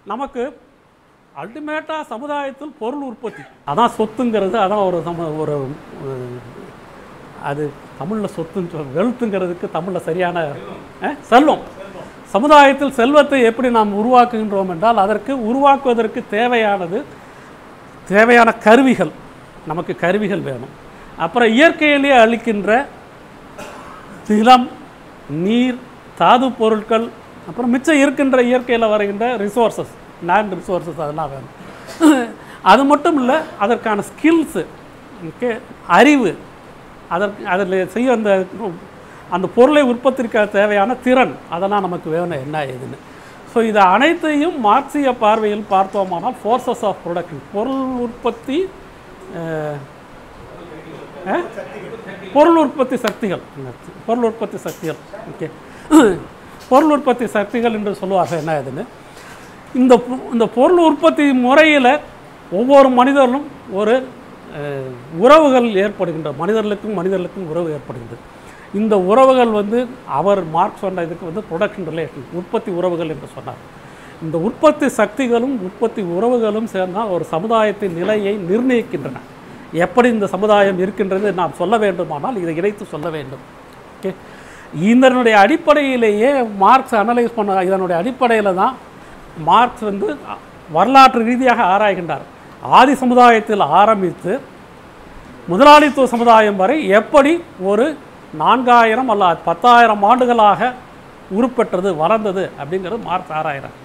நமக்கு அல்டிமேட்டாக சமுதாயத்தில் பொருள் உற்பத்தி அதான் சொத்துங்கிறது அதான் ஒரு சம ஒரு ஒரு- அது தமிழில் சொத்துன்னு சொல் வெல்த்துங்கிறதுக்கு தமிழில் சரியான அஹ், செல்வம் சமுதாயத்தில் செல்வத்தை எப்படி நாம் உருவாக்குகின்றோம் என்றால் அதற்கு உருவாக்குவதற்கு தேவையானது தேவையான கருவிகள் நமக்கு கருவிகள் வேணும் அப்புறம் இயற்கையிலேயே அளிக்கின்ற நிலம் நீர் தாது பொருட்கள் அப்புறம் மிச்சம் இருக்கின்ற இயற்கையில் வருகின்ற ரிசோர்சஸ் லேண்ட் ரிசோர்சஸ் அதெல்லாம் வேணும் அது மட்டும் இல்லை அதற்கான ஸ்கில்ஸு ஓகே அறிவு அதற்கு அதில் செய்ய அந்த அந்த பொருளை உற்பத்திக்கு தேவையான திறன் அதெல்லாம் நமக்கு வேணும் என்ன ஏதுன்னு ஸோ இது அனைத்தையும் மார்க்சிய பார்வையில் பார்த்தோமானால் ஃபோர்ஸஸ் ஆஃப் ப்ரொடக்ஷன் பொருள் உற்பத்தி அஹ், அஹ்? பொருள் உற்பத்தி சக்திகள் பொருள் உற்பத்தி சக்திகள் ஓகே பொருள் உற்பத்தி சக்திகள் என்று சொல்லுவார்கள் என்ன இதுன்னு இந்த பொ- இந்த பொருள் உற்பத்தி முறையில் ஒவ்வொரு மனிதர்களும் ஒரு அஹ், உறவுகள் ஏற்படுகின்ற மனிதர்களுக்கும் மனிதர்களுக்கும் உறவு ஏற்படுகின்றது இந்த உறவுகள் வந்து அவர் மார்க் சொன்ன இதுக்கு வந்து ப்ரொடக்ஷன் ரிலேஷன் உற்பத்தி உறவுகள் என்று சொன்னார் இந்த உற்பத்தி சக்திகளும் உற்பத்தி உறவுகளும் சேர்ந்தால் ஒரு சமுதாயத்தின் நிலையை நிர்ணயிக்கின்றன எப்படி இந்த சமுதாயம் இருக்கின்றது நாம் சொல்ல வேண்டுமானால் இதை இணைத்து சொல்ல வேண்டும் ஓகே இதனுடைய அடிப்படையிலேயே மார்க்ஸ் அனலைஸ் பண்ண இதனுடைய அடிப்படையில் தான் மார்க்ஸ் வந்து வரலாற்று ரீதியாக ஆராய்கின்றார் ஆதி சமுதாயத்தில் ஆரம்பித்து முதலாளித்துவ சமுதாயம் வரை எப்படி ஒரு நான்காயிரம் அல்ல பத்தாயிரம் ஆண்டுகளாக உருப்பெற்றது வளர்ந்தது அப்படிங்கிறது மார்க்ஸ் ஆராயிறார்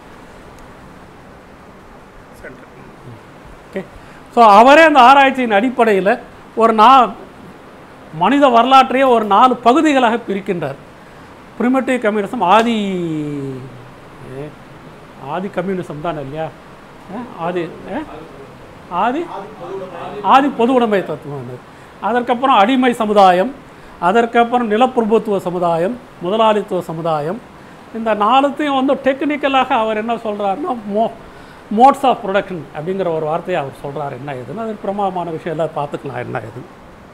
ஓகே ஸோ அவரே அந்த ஆராய்ச்சியின் அடிப்படையில் ஒரு நா மனித வரலாற்றையே ஒரு நாலு பகுதிகளாக பிரிக்கின்றார் பிரிமட்டிவ் கம்யூனிசம் ஆதி ஏ, ஆதி கம்யூனிசம் தான் இல்லையா ஏ, ஆதி ஏ? ஆதி ஆதி பொது உடைமை தத்துவம் அது அதற்கப்புறம் அடிமை சமுதாயம் அதற்கப்புறம் நிலப்பிரபுத்துவ சமுதாயம் முதலாளித்துவ சமுதாயம் இந்த நாலுத்தையும் வந்து டெக்னிக்கலாக அவர் என்ன சொல்கிறாருன்னா மோ மோட்ஸ் ஆஃப் ப்ரொடக்ஷன் அப்படிங்கிற ஒரு வார்த்தையை அவர் சொல்கிறார் என்ன ஏதுன்னு அது பிரமாதமான விஷயம் எல்லாம் பார்த்துக்கலாம் என்ன ஏதுன்னு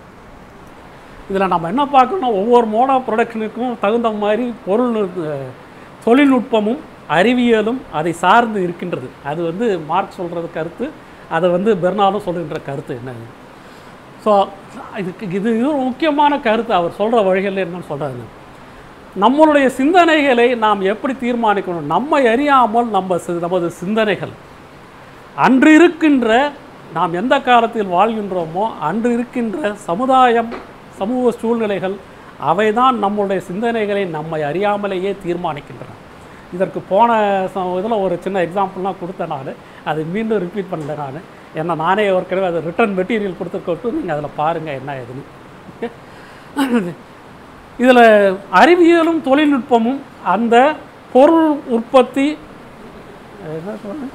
இதில் நம்ம என்ன பார்க்கணும் ஒவ்வொரு மோட் ஆஃப் ப்ரொடக்ஷனுக்கும் தகுந்த மாதிரி பொருள் அஹ், தொழில்நுட்பமும் அறிவியலும் அதை சார்ந்து இருக்கின்றது அது வந்து மார்க் சொல்கிறது கருத்து அதை வந்து பெர்னாலும் சொல்கின்ற கருத்து என்ன ஸோ இதுக்கு இது இது ஒரு முக்கியமான கருத்து அவர் சொல்கிற வழிகளில் என்னன்னு சொல்கிறாரு நம்மளுடைய சிந்தனைகளை நாம் எப்படி தீர்மானிக்கணும் நம்மை அறியாமல் நம்ம சி- நமது சிந்தனைகள் அன்று இருக்கின்ற நாம் எந்த காலத்தில் வாழ்கின்றோமோ அன்று இருக்கின்ற சமுதாயம் சமூக சூழ்நிலைகள் அவைதான் நம்முடைய சிந்தனைகளை நம்மை அறியாமலேயே தீர்மானிக்கின்றன இதற்கு போன இதில் ஒரு சின்ன எக்ஸாம்பிள்லாம் கொடுத்தேன் நான் அதை மீண்டும் ரிப்பீட் பண்ணல நான் ஏன்னா நானே ஏற்கனவே அது ரிட்டர்ன் மெட்டீரியல் கொடுத்துருக்கட்டும் நீங்கள் அதில் பாருங்கள் என்ன ஏதுன்னு ஓகே இதில் அறிவியலும் தொழில்நுட்பமும் அந்த பொருள் உற்பத்தி என்ன சொல்லுங்க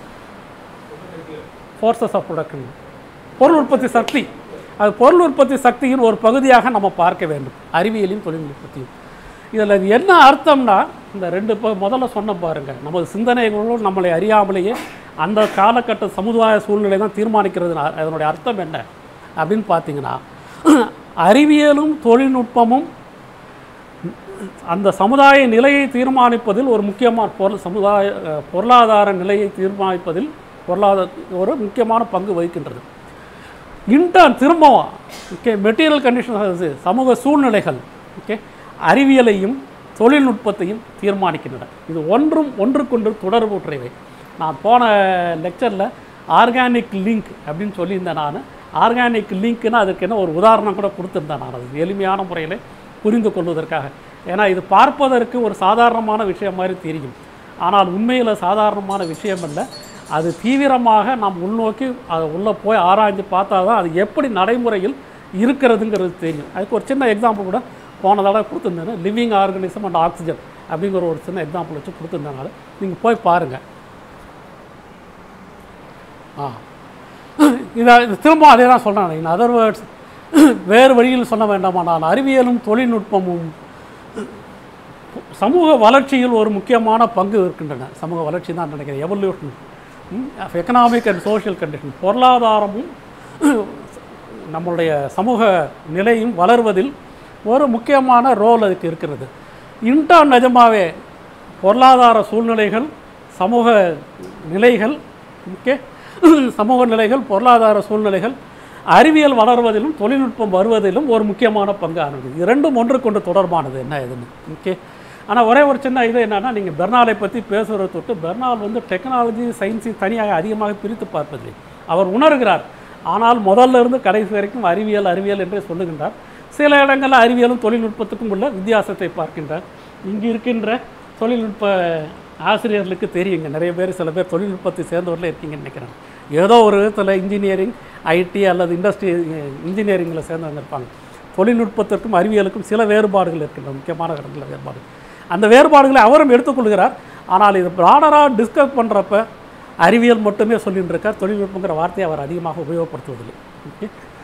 ஃபோர்ஸஸ் ஆஃப் ப்ரொடக்ஷன் பொருள் உற்பத்தி சக்தி அது பொருள் உற்பத்தி சக்தியின் ஒரு பகுதியாக நம்ம பார்க்க வேண்டும் அறிவியலையும் தொழில்நுட்பத்தையும் இதில் அது என்ன அர்த்தம்னா இந்த ரெண்டு இப்போ முதல்ல சொன்ன பாருங்க நமது சிந்தனைகளும் நம்மளை அறியாமலேயே அந்த காலகட்ட சமுதாய சூழ்நிலை தான் தீர்மானிக்கிறது அதனுடைய அர்த்தம் என்ன அப்படின்னு பார்த்தீங்கன்னா அறிவியலும் தொழில்நுட்பமும் அந்த சமுதாய நிலையை தீர்மானிப்பதில் ஒரு முக்கியமான பொருள் சமுதாய அஹ், பொருளாதார நிலையை தீர்மானிப்பதில் பொருளாதார ஒரு முக்கியமான பங்கு வகிக்கின்றது இன்டர்ன் திரும்பவும் ஓகே மெட்டீரியல் கண்டிஷன்ஸ் சமூக சூழ்நிலைகள் ஓகே அறிவியலையும் தொழில்நுட்பத்தையும் தீர்மானிக்கின்றன இது ஒன்றும் ஒன்றுக்கொன்று தொடர்புற்றவை நான் போன லெக்சரில் ஆர்கானிக் லிங்க் அப்படின்னு சொல்லியிருந்தேன் நான் ஆர்கானிக் லிங்க்னா அதுக்கு என்ன ஒரு உதாரணம் கூட கொடுத்துருந்தேன் நான் அது எளிமையான முறையில் புரிந்து கொள்வதற்காக ஏன்னா இது பார்ப்பதற்கு ஒரு சாதாரணமான விஷயம் மாதிரி தெரியும் ஆனால் உண்மையில் சாதாரணமான விஷயம் அல்ல அது தீவிரமாக நாம் உள்நோக்கி அதை உள்ளே போய் ஆராய்ஞ்சு பார்த்தா தான் அது எப்படி நடைமுறையில் இருக்கிறதுங்கிறது தெரியும் அதுக்கு ஒரு சின்ன எக்ஸாம்பிள் கூட போன தடவை கொடுத்துருந்தேன் லிவிங் ஆர்கனிசம் அண்ட் ஆக்சிஜன் அப்படிங்கிற ஒரு சின்ன எக்ஸாம்பிள் வச்சு கொடுத்துருந்தனால நீங்கள் போய் பாருங்கள் ஆ இதை இது திரும்ப அதே தான் சொல்கிறேன் இன் அதர் வேர்ட்ஸ் வேறு வழியில் சொல்ல வேண்டாமானால் அறிவியலும் தொழில்நுட்பமும் சமூக வளர்ச்சியில் ஒரு முக்கியமான பங்கு இருக்கின்றன சமூக வளர்ச்சி தான் நினைக்கிறேன் evolution economic and social condition பொருளாதாரமும் நம்மளுடைய சமூக நிலையும் வளர்வதில் ஒரு முக்கியமான ரோல் அதுக்கு இருக்கிறது இன்டர்ன் நிஜமாவே பொருளாதார சூழ்நிலைகள் சமூக நிலைகள் ஓகே சமூக நிலைகள் பொருளாதார சூழ்நிலைகள் அறிவியல் வளர்வதிலும் தொழில்நுட்பம் வருவதிலும் ஒரு முக்கியமான பங்கானது இரண்டும் ஒன்றுக்கொண்டு தொடர்பானது என்ன இதுன்னு ஓகே ஆனால் ஒரே ஒரு சின்ன இது என்னன்னா நீங்கள் பெர்னாலை பற்றி பேசுகிறத தொட்டு பெர்னால் வந்து டெக்னாலஜி சயின்ஸை தனியாக அதிகமாக பிரித்து பார்ப்பதில்லை அவர் உணர்கிறார் ஆனால் முதல்ல இருந்து கடைசி வரைக்கும் அறிவியல் அறிவியல் என்றே சொல்லுகின்றார் சில இடங்களில் அறிவியலும் தொழில்நுட்பத்துக்கும் உள்ள வித்தியாசத்தை பார்க்கின்றார் இங்கு இருக்கின்ற தொழில்நுட்ப ஆசிரியர்களுக்கு தெரியுங்க நிறைய பேர் சில பேர் தொழில்நுட்பத்தை சேர்ந்தவர்களே இருக்கீங்கன்னு நினைக்கிறேன் ஏதோ ஒரு விதத்தில் இன்ஜினியரிங் ஐடி அல்லது இண்டஸ்ட்ரி இன்ஜினியரிங்கில் சேர்ந்தவங்க இருப்பாங்க தொழில்நுட்பத்திற்கும் அறிவியலுக்கும் சில வேறுபாடுகள் இருக்கின்றன முக்கியமான இடங்களில் வேறுபாடு அந்த வேறுபாடுகளை அவரும் எடுத்துக்கொள்கிறார் ஆனால் இது ப்ராடராக டிஸ்கஸ் பண்ணுறப்ப அறிவியல் மட்டுமே சொல்லிட்டு இருக்கார் தொழில்நுட்பங்கிற வார்த்தையை அவர் அதிகமாக உபயோகப்படுத்துவதில்லை ஓகே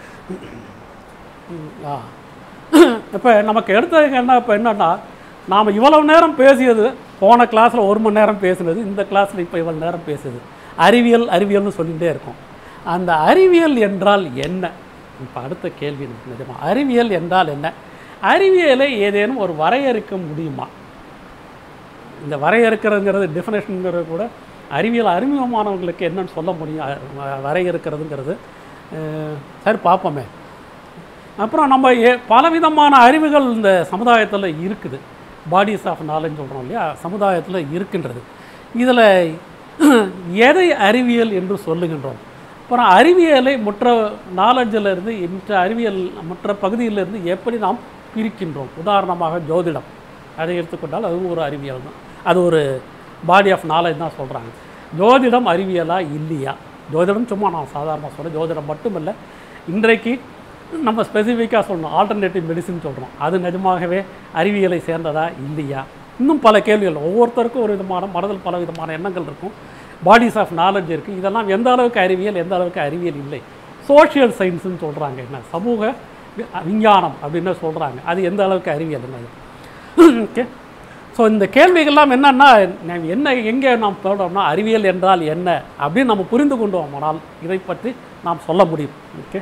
ஆ இப்போ நமக்கு எடுத்தது என்ன இப்போ என்னன்னா நாம் இவ்வளவு நேரம் பேசியது போன கிளாஸில் ஒரு மணி நேரம் பேசினது இந்த கிளாஸில் இப்போ இவ்வளவு நேரம் பேசுது அறிவியல் அறிவியல்னு சொல்லிகிட்டே இருக்கோம் அந்த அறிவியல் என்றால் என்ன இப்போ அடுத்த கேள்வி எனக்கு நிஜமா அறிவியல் என்றால் என்ன அறிவியலை ஏதேனும் ஒரு வரையறுக்க முடியுமா இந்த வரையறுக்கிறதுங்கிறது டெஃபினேஷனுங்கிறது கூட அறிவியல் அறிமுகமானவங்களுக்கு என்னன்னு சொல்ல முடியும் அ- வரையறுக்கிறதுங்கிறது அஹ், சரி பார்ப்போமே அப்புறம் நம்ம ஏ பலவிதமான அறிவுகள் இந்த சமுதாயத்தில் இருக்குது பாடிஸ் ஆஃப் நாலேஜ் சொல்கிறோம் இல்லையா சமுதாயத்தில் இருக்கின்றது இதில் எதை அறிவியல் என்று சொல்லுகின்றோம் அப்புறம் அறிவியலை மற்ற knowledge-ல இருந்து மற்ற அறிவியல் மற்ற பகுதியிலிருந்து எப்படி நாம் பிரிக்கின்றோம் உதாரணமாக ஜோதிடம் அதை எடுத்துக்கொண்டால் அதுவும் ஒரு அறிவியல் தான் அது ஒரு பாடி ஆஃப் நாலேஜ் தான் சொல்கிறாங்க ஜோதிடம் அறிவியலா இல்லையா ஜோதிடம் சும்மா நான் சாதாரணமாக சொல்கிறேன் ஜோதிடம் மட்டுமல்ல இன்றைக்கு நம்ம ஸ்பெசிஃபிக்காக சொல்லணும் ஆல்டர்னேட்டிவ் மெடிசின் சொல்கிறோம் அது நிஜமாகவே அறிவியலை சேர்ந்ததா இல்லையா இன்னும் பல கேள்விகள் ஒவ்வொருத்தருக்கும் ஒரு விதமான மனதில் பல விதமான எண்ணங்கள் இருக்கும் பாடிஸ் ஆஃப் நாலேஜ் இருக்குது இதெல்லாம் எந்த அளவுக்கு அறிவியல் எந்த அளவுக்கு அறிவியல் இல்லை சோஷியல் சயின்ஸ்னு சொல்கிறாங்க என்ன சமூக வி- விஞ்ஞானம் அப்படின்னு சொல்கிறாங்க அது எந்த அளவுக்கு அறிவியல் என்னது ஓகே ஸோ இந்த கேள்விகள்லாம் என்னன்னா நாம் என்ன எங்கே நாம் சொல்கிறோம்னா அறிவியல் என்றால் என்ன அப்படின்னு நம்ம புரிந்து கொண்டோமானால் இதை பற்றி நாம் சொல்ல முடியும் ஓகே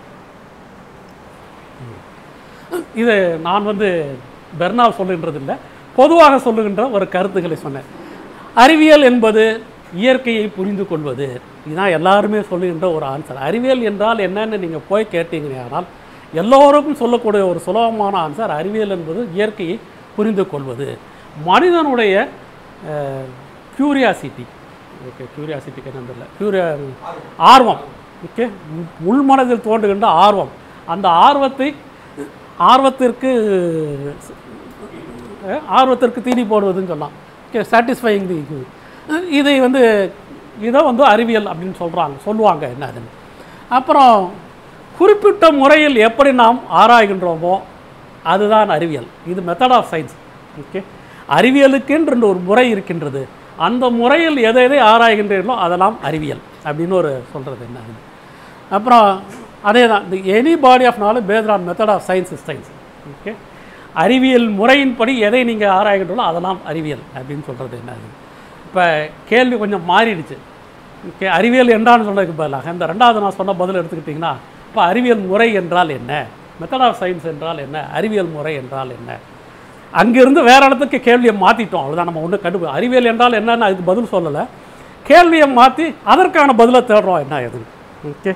இது நான் வந்து பெர்னால் சொல்லுகின்றதில்லை பொதுவாக சொல்லுகின்ற ஒரு கருத்துக்களை சொன்னேன் அறிவியல் என்பது இயற்கையை புரிந்து கொள்வது இதுதான் எல்லாருமே சொல்லுகின்ற ஒரு ஆன்சர் அறிவியல் என்றால் என்னன்னு நீங்கள் போய் கேட்டீங்கன்னா எல்லோருக்கும் சொல்லக்கூடிய ஒரு சுலபமான ஆன்சர் அறிவியல் என்பது இயற்கையை புரிந்து கொள்வது மனிதனுடைய க்யூரியாசிட்டி ஓகே க்யூரியாசிட்டிக்கு என்ன தெரியல க்யூரியா ஆர்வம் ஓகே உள்மனதில் தோன்றுகின்ற ஆர்வம் அந்த ஆர்வத்தை ஆர்வத்திற்கு அஹ், ஆர்வத்திற்கு தீனி போடுவதுன்னு சொல்லலாம் ஓகே சாட்டிஸ்ஃபைங் தி இதை வந்து இதை வந்து அறிவியல் அப்படின்னு சொல்கிறாங்க சொல்லுவாங்க என்ன அதுன்னு அப்புறம் குறிப்பிட்ட முறையில் எப்படி நாம் ஆராய்கின்றோமோ அதுதான் அறிவியல் இது மெத்தட் ஆஃப் சயின்ஸ் ஓகே அறிவியலுக்கென்று ஒரு முறை இருக்கின்றது அந்த முறையில் எதை எதை ஆராய்கின்றீர்களோ அதெல்லாம் அறிவியல் அப்படின்னு ஒரு சொல்கிறது என்ன அது அப்புறம் அதே தான் இந்த any body of knowledge based on method of science is science okay அறிவியல் முறையின்படி எதை நீங்கள் ஆராய்கின்றீர்களோ அதெல்லாம் அறிவியல் அப்படின்னு சொல்கிறது என்ன அது இப்போ கேள்வி கொஞ்சம் மாறிடுச்சு ஓகே அறிவியல் என்றான்னு சொல்றதுக்கு பதிலாக இந்த ரெண்டாவது நான் சொன்ன பதில் எடுத்துக்கிட்டிங்கன்னா இப்போ அறிவியல் முறை என்றால் என்ன மெத்தட் ஆஃப் சயின்ஸ் என்றால் என்ன அறிவியல் முறை என்றால் என்ன அங்கிருந்து வேற இடத்துக்கு கேள்வியை மாற்றிட்டோம் அவ்வளோதான் நம்ம ஒன்றும் கண்டு அறிவியல் என்றால் என்னன்னு அதுக்கு பதில் சொல்லலை கேள்வியை மாற்றி அதற்கான பதிலை தேடுறோம் என்ன எது ஓகே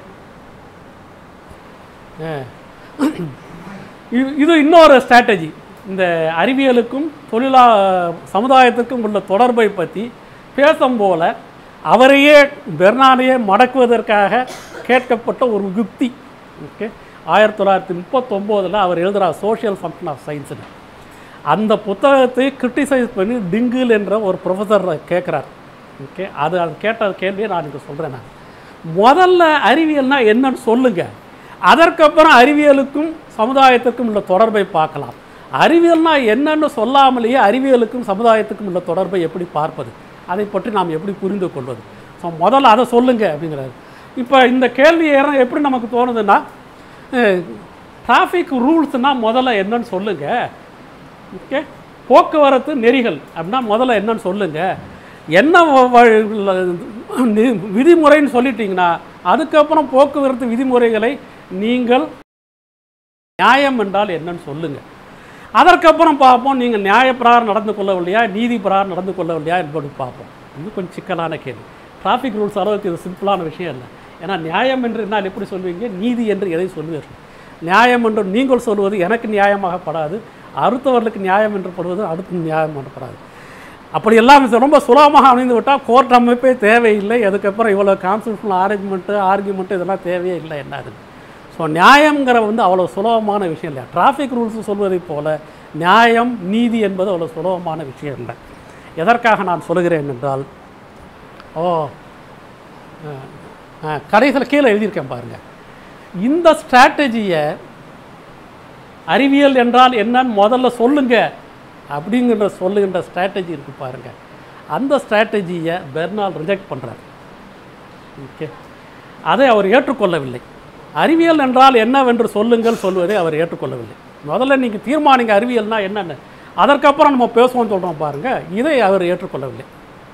இது- இது இன்னொரு ஸ்ட்ராட்டஜி இந்த அறிவியலுக்கும் தொழிலா சமுதாயத்துக்கும் உள்ள தொடர்பை பற்றி பேசும் போல அவரையே பெர்னானையே மடக்குவதற்காக கேட்கப்பட்ட ஒரு யுக்தி ஓகே ஆயிரத்தி தொள்ளாயிரத்தி முப்பத்தொம்போதில் அவர் எழுதுகிறார் சோஷியல் ஃபங்க்ஷன் ஆஃப் சயின்ஸ்னு அந்த புத்தகத்தை கிரிட்டிசைஸ் பண்ணி டிங்கில் என்ற ஒரு ப்ரொஃபஸர் கேட்குறார் ஓகே அது அது கேட்ட கேள்வியை நான் இங்கே சொல்கிறேன் நான் முதல்ல அறிவியல்னா என்னன்னு சொல்லுங்கள் அதற்கப்புறம் அறிவியலுக்கும் சமுதாயத்துக்கும் உள்ள தொடர்பை பார்க்கலாம் அறிவியல்னா என்னன்னு சொல்லாமலேயே அறிவியலுக்கும் சமுதாயத்துக்கும் உள்ள தொடர்பை எப்படி பார்ப்பது அதை பற்றி நாம் எப்படி புரிந்து கொள்வது ஸோ முதல்ல அதை சொல்லுங்க அப்படிங்கிறாரு இப்போ இந்த கேள்வி ஏற- எப்படி நமக்கு தோணுதுன்னா டிராஃபிக் ரூல்ஸ்னால் முதல்ல என்னன்னு சொல்லுங்க ஓகே போக்குவரத்து நெறிகள் அப்படின்னா முதல்ல என்னன்னு சொல்லுங்க என்ன வ- வ- நி- விதிமுறைன்னு சொல்லிட்டீங்கன்னா அதுக்கப்புறம் போக்குவரத்து விதிமுறைகளை நீங்கள் நியாயம் என்றால் என்னன்னு சொல்லுங்க அதற்கப்புறம் பார்ப்போம் நீங்கள் நியாயப்பிரகாரம் நடந்து கொள்ளவில்லையா நீதி பிரகாரம் நடந்து கொள்ளவில்லையா என்பது பார்ப்போம் இது கொஞ்சம் சிக்கலான கேள்வி டிராஃபிக் ரூல்ஸ் அளவுக்கு இது சிம்பிளான விஷயம் இல்லை ஏன்னா நியாயம் என்று என்னால் எப்படி சொல்வீங்க நீதி என்று எதை சொல்வீர்கள் நியாயம் என்று நீங்கள் சொல்வது எனக்கு நியாயமாகப்படாது அடுத்தவர்களுக்கு நியாயம் என்று படுவது அடுத்து நியாயம் என்றப்படாது அப்படி எல்லாம் இது ரொம்ப சுலபமாக அமைந்து விட்டால் கோர்ட் அமைப்பே தேவையில்லை அதுக்கப்புறம் இவ்வளோ கான்ஸ்டியூஷனல் ஆர்குமெண்ட்டு ஆர்குமெண்ட்டு இதெல்லாம் தேவையே இல்லை என்ன அது ஸோ நியாயங்கிற வந்து அவ்வளோ சுலபமான விஷயம் இல்லை டிராஃபிக் ரூல்ஸ் சொல்வதைப் போல நியாயம் நீதி என்பது அவ்வளோ சுலபமான விஷயம் இல்லை எதற்காக நான் சொல்கிறேன் என்றால் ஓ கடைசியில் கீழே எழுதியிருக்கேன் பாருங்கள் இந்த ஸ்ட்ராட்டஜியை அறிவியல் என்றால் என்னன்னு முதல்ல சொல்லுங்க அப்படிங்கிற சொல்லுகின்ற ஸ்ட்ராட்டஜி இருக்கு பாருங்க அந்த ஸ்ட்ராட்டஜியை பெர்னால் ரிஜெக்ட் பண்ணுறார் ஓகே அதை அவர் ஏற்றுக்கொள்ளவில்லை அறிவியல் என்றால் என்னவென்று சொல்லுங்கள் சொல்வதை அவர் ஏற்றுக்கொள்ளவில்லை முதல்ல நீங்கள் தீர்மானிங்க அறிவியல்னா என்னென்னு அதற்கப்புறம் நம்ம பேசுவோம் சொல்கிறோம் பாருங்க இதை அவர் ஏற்றுக்கொள்ளவில்லை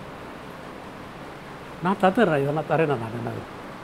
நான் தத்துறேன் இதெல்லாம் தரேன் நான் என்னது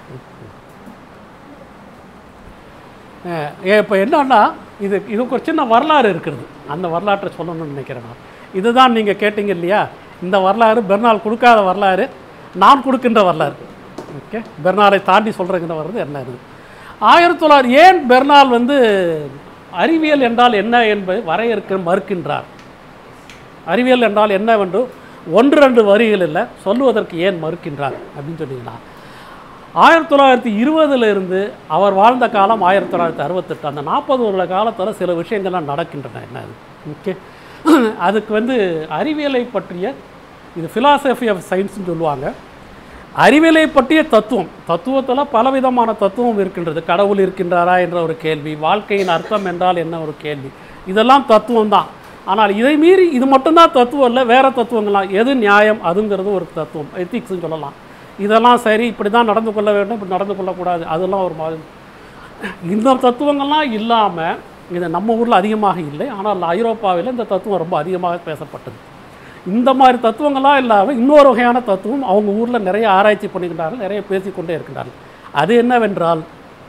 இப்போ என்னன்னா இது இதுக்கு ஒரு சின்ன வரலாறு இருக்கிறது அந்த வரலாற்றை சொல்லணும்னு நினைக்கிறேன் நான் இதுதான் நீங்கள் கேட்டீங்க இல்லையா இந்த வரலாறு பெர்னால் கொடுக்காத வரலாறு நான் கொடுக்கின்ற வரலாறு ஓகே பெர்னாலை தாண்டி சொல்கிறேங்கிற வர்றது என்ன இது ஆயிரத்தி தொள்ளாயிரம் ஏன் பெர்னால் வந்து அறிவியல் என்றால் என்ன என்பதை வரையறுக்க மறுக்கின்றார் அறிவியல் என்றால் என்னவென்று ஒன்று ரெண்டு வரிகளில் சொல்லுவதற்கு ஏன் மறுக்கின்றார் அப்படின்னு சொன்னீங்கன்னா ஆயிரத்தி தொள்ளாயிரத்தி இருபதுல இருந்து அவர் வாழ்ந்த காலம் ஆயிரத்தி தொள்ளாயிரத்தி அறுபத்தெட்டு அந்த நாற்பது வருட காலத்தில் சில விஷயங்கள்லாம் நடக்கின்றன என்ன அது ஓகே அதுக்கு வந்து அறிவியலை பற்றிய இது ஃபிலாசபி ஆஃப் சயின்ஸ்னு சொல்லுவாங்க அறிவியலை பற்றிய தத்துவம் தத்துவத்தில் பலவிதமான தத்துவம் இருக்கின்றது கடவுள் இருக்கின்றாரா என்ற ஒரு கேள்வி வாழ்க்கையின் அர்த்தம் என்றால் என்ன ஒரு கேள்வி இதெல்லாம் தத்துவம் தான் ஆனால் இதை மீறி இது மட்டும்தான் தத்துவம் இல்லை வேறு தத்துவங்களாம் எது நியாயம் அதுங்கிறது ஒரு தத்துவம் எத்திக்ஸ்னு சொல்லலாம் இதெல்லாம் சரி இப்படி தான் நடந்து கொள்ள வேண்டும் இப்படி நடந்து கொள்ளக்கூடாது அதெல்லாம் ஒரு மாதிரி இந்த தத்துவங்கள்லாம் இல்லாமல் இது நம்ம ஊரில் அதிகமாக இல்லை ஆனால் ஐரோப்பாவில் இந்த தத்துவம் ரொம்ப அதிகமாக பேசப்பட்டது இந்த மாதிரி தத்துவங்கள்லாம் இல்லாமல் இன்னொரு வகையான தத்துவம் அவங்க ஊரில் நிறைய ஆராய்ச்சி பண்ணிக்கிட்டார்கள் நிறைய பேசிக்கொண்டே இருக்கின்றார்கள் அது என்னவென்றால்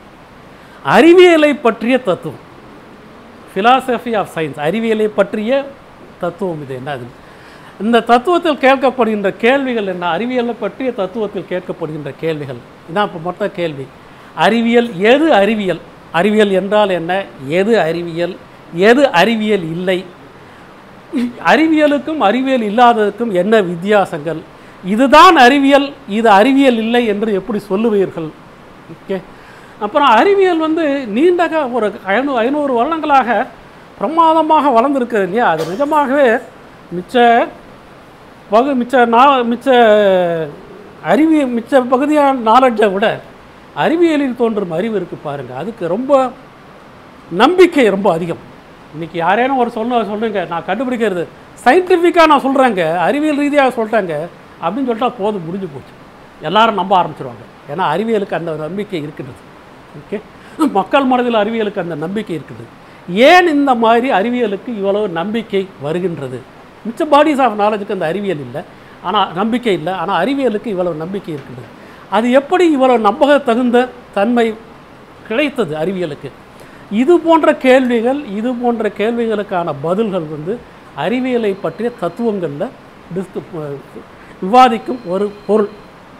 அறிவியலை பற்றிய தத்துவம் ஃபிலாசபி ஆஃப் சயின்ஸ் அறிவியலை பற்றிய தத்துவம் இது என்ன அது இந்த தத்துவத்தில் கேட்கப்படுகின்ற கேள்விகள் என்ன அறிவியலை பற்றிய தத்துவத்தில் கேட்கப்படுகின்ற கேள்விகள் இதான் இப்போ மொத்த கேள்வி அறிவியல் எது அறிவியல் அறிவியல் என்றால் என்ன எது அறிவியல் எது அறிவியல் இல்லை அறிவியலுக்கும் அறிவியல் இல்லாததுக்கும் என்ன வித்தியாசங்கள் இதுதான் அறிவியல் இது அறிவியல் இல்லை என்று எப்படி சொல்லுவீர்கள் ஓகே அப்புறம் அறிவியல் வந்து நீண்ட கா- ஒரு ஐநூ ஐநூறு வருடங்களாக பிரமாதமாக வளர்ந்துருக்குது இல்லையா அது நிஜமாகவே மிச்ச பகு மிச்ச நா மிச்ச அறிவிய மிச்ச பகுதியான நாலெட்ஜை விட அறிவியலில் தோன்றும் அறிவு இருக்குது பாருங்கள் அதுக்கு ரொம்ப நம்பிக்கை ரொம்ப அதிகம் இன்னைக்கு யாரேனும் ஒரு சொல்ல சொல்லுங்க நான் கண்டுபிடிக்கிறது சயின்டிஃபிக்காக நான் சொல்கிறேங்க அறிவியல் ரீதியாக சொல்லிட்டாங்க அப்படின்னு சொல்லிட்டா போதும் முடிஞ்சு போச்சு எல்லாரும் நம்ப ஆரம்பிச்சிருவாங்க ஏன்னா அறிவியலுக்கு அந்த நம்பிக்கை இருக்கின்றது ஓகே மக்கள் மனதில் அறிவியலுக்கு அந்த நம்பிக்கை இருக்குது ஏன் இந்த மாதிரி அறிவியலுக்கு இவ்வளவு நம்பிக்கை வருகின்றது மிச்ச பாடிஸ் ஆஃப் நாலேஜுக்கு அந்த அறிவியல் இல்லை ஆனால் நம்பிக்கை இல்லை ஆனால் அறிவியலுக்கு இவ்வளவு நம்பிக்கை இருக்கின்றது அது எப்படி இவ்வளவு நம்பக தகுந்த தன்மை கிடைத்தது அறிவியலுக்கு இது போன்ற கேள்விகள் இது போன்ற கேள்விகளுக்கான பதில்கள் வந்து அறிவியலை பற்றிய தத்துவங்களில் டிஸ்கு விவாதிக்கும் ஒரு பொருள்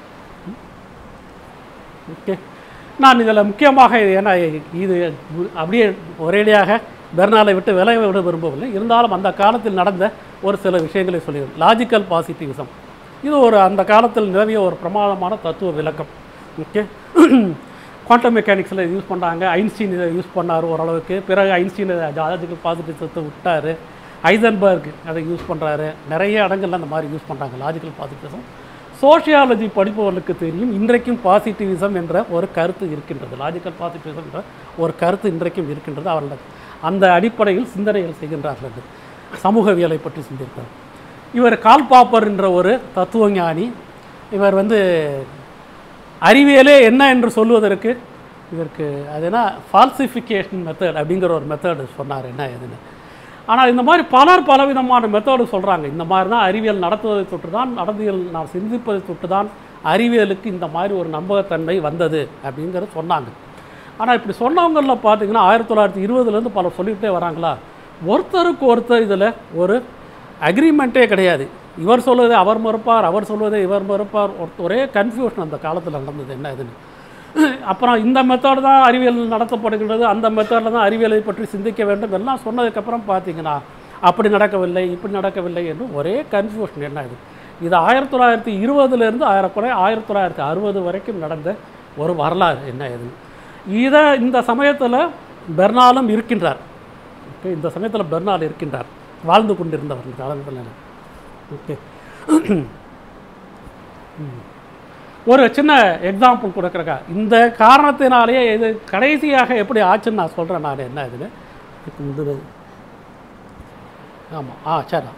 ஓகே நான் இதில் முக்கியமாக ஏன்னா இது அப்படியே ஒரேடியாக பெர்னாலை விட்டு விலக விட விரும்பவில்லை இருந்தாலும் அந்த காலத்தில் நடந்த ஒரு சில விஷயங்களை சொல்லிடுறேன் லாஜிக்கல் பாசிட்டிவிசம் இது ஒரு அந்த காலத்தில் நிலவிய ஒரு பிரமாதமான தத்துவ விளக்கம் ஓகே குவாண்டம் மெக்கானிக்ஸில் யூஸ் பண்ணாங்க ஐன்ஸ்டீன் இதை யூஸ் பண்ணார் ஓரளவுக்கு பிறகு ஐன்ஸ்டீன் லாஜிக்கல் பாசிட்டிவிசத்தை விட்டார் ஹைசன்பர்க் அதை யூஸ் பண்ணுறாரு நிறைய இடங்கள்ல அந்த மாதிரி யூஸ் பண்ணுறாங்க லாஜிக்கல் பாசிட்டிவிசம் சோஷியாலஜி படிப்பவர்களுக்கு தெரியும் இன்றைக்கும் பாசிட்டிவிசம் என்ற ஒரு கருத்து இருக்கின்றது லாஜிக்கல் பாசிட்டிவிசம் என்ற ஒரு கருத்து இன்றைக்கும் இருக்கின்றது அவர்கள் அந்த அடிப்படையில் சிந்தனைகள் செய்கின்றார்கள் அது. சமூகவியலை பற்றி சிந்திக்கிறார் இவர் கால் பாப்பர் என்ற ஒரு தத்துவஞானி இவர் வந்து அறிவியலே என்ன என்று சொல்வதற்கு இதற்கு அது என்ன ஃபால்சிஃபிகேஷன் மெத்தட் அப்படிங்கிற ஒரு மெத்தட் சொன்னார் என்ன எதுன்னு ஆனால் இந்த மாதிரி பலர் பலவிதமான மெத்தடு சொல்கிறாங்க இந்த மாதிரி தான் அறிவியல் நடத்துவதை தொட்டு தான் நடந்தியல் நாம் சிந்திப்பதை தொட்டு தான் அறிவியலுக்கு இந்த மாதிரி ஒரு நம்பகத்தன்மை வந்தது அப்படிங்கிறத சொன்னாங்க ஆனால் இப்படி சொன்னவங்களில் பார்த்தீங்கன்னா ஆயிரத்தி தொள்ளாயிரத்தி இருபதுலேருந்து பலர் சொல்லிக்கிட்டே வராங்களா ஒருத்தருக்கு ஒருத்தர் இதில் ஒரு அக்ரிமெண்ட்டே கிடையாது இவர் சொல்வதை அவர் மறுப்பார் அவர் சொல்வதை இவர் மறுப்பார் ஒரு- ஒரே கன்ஃபியூஷன் அந்த காலத்தில் நடந்தது என்ன இதுன்னு அப்புறம் இந்த மெத்தட் தான் அறிவியல் நடத்தப்படுகின்றது அந்த மெத்தடில் தான் அறிவியலை பற்றி சிந்திக்க வேண்டும் எல்லாம் சொன்னதுக்கப்புறம் பார்த்தீங்கன்னா அப்படி நடக்கவில்லை இப்படி நடக்கவில்லை என்று ஒரே கன்ஃபியூஷன் என்ன இது இது ஆயிரத்தி தொள்ளாயிரத்தி இருபதுலேருந்து ஆயிரக்குறை ஆயிரத்தி தொள்ளாயிரத்தி அறுபது வரைக்கும் நடந்த ஒரு வரலாறு என்ன இது இதை இந்த சமயத்தில் பெர்னாலும் இருக்கின்றார் ஓகே இந்த சமயத்தில் பெர்னால் இருக்கின்றார் வாழ்ந்து கொண்டிருந்தவர் இந்த காலத்தில் ஓகே ம். ஒரு சின்ன எக்ஸாம்பிள் கொடுக்குறக்கா இந்த காரணத்தினாலேயே இது கடைசியாக எப்படி ஆச்சுன்னு நான் சொல்கிறேன் நான் என்ன இதுன்னு இதுக்கு முந்தின ஆமாம் ஆ சரி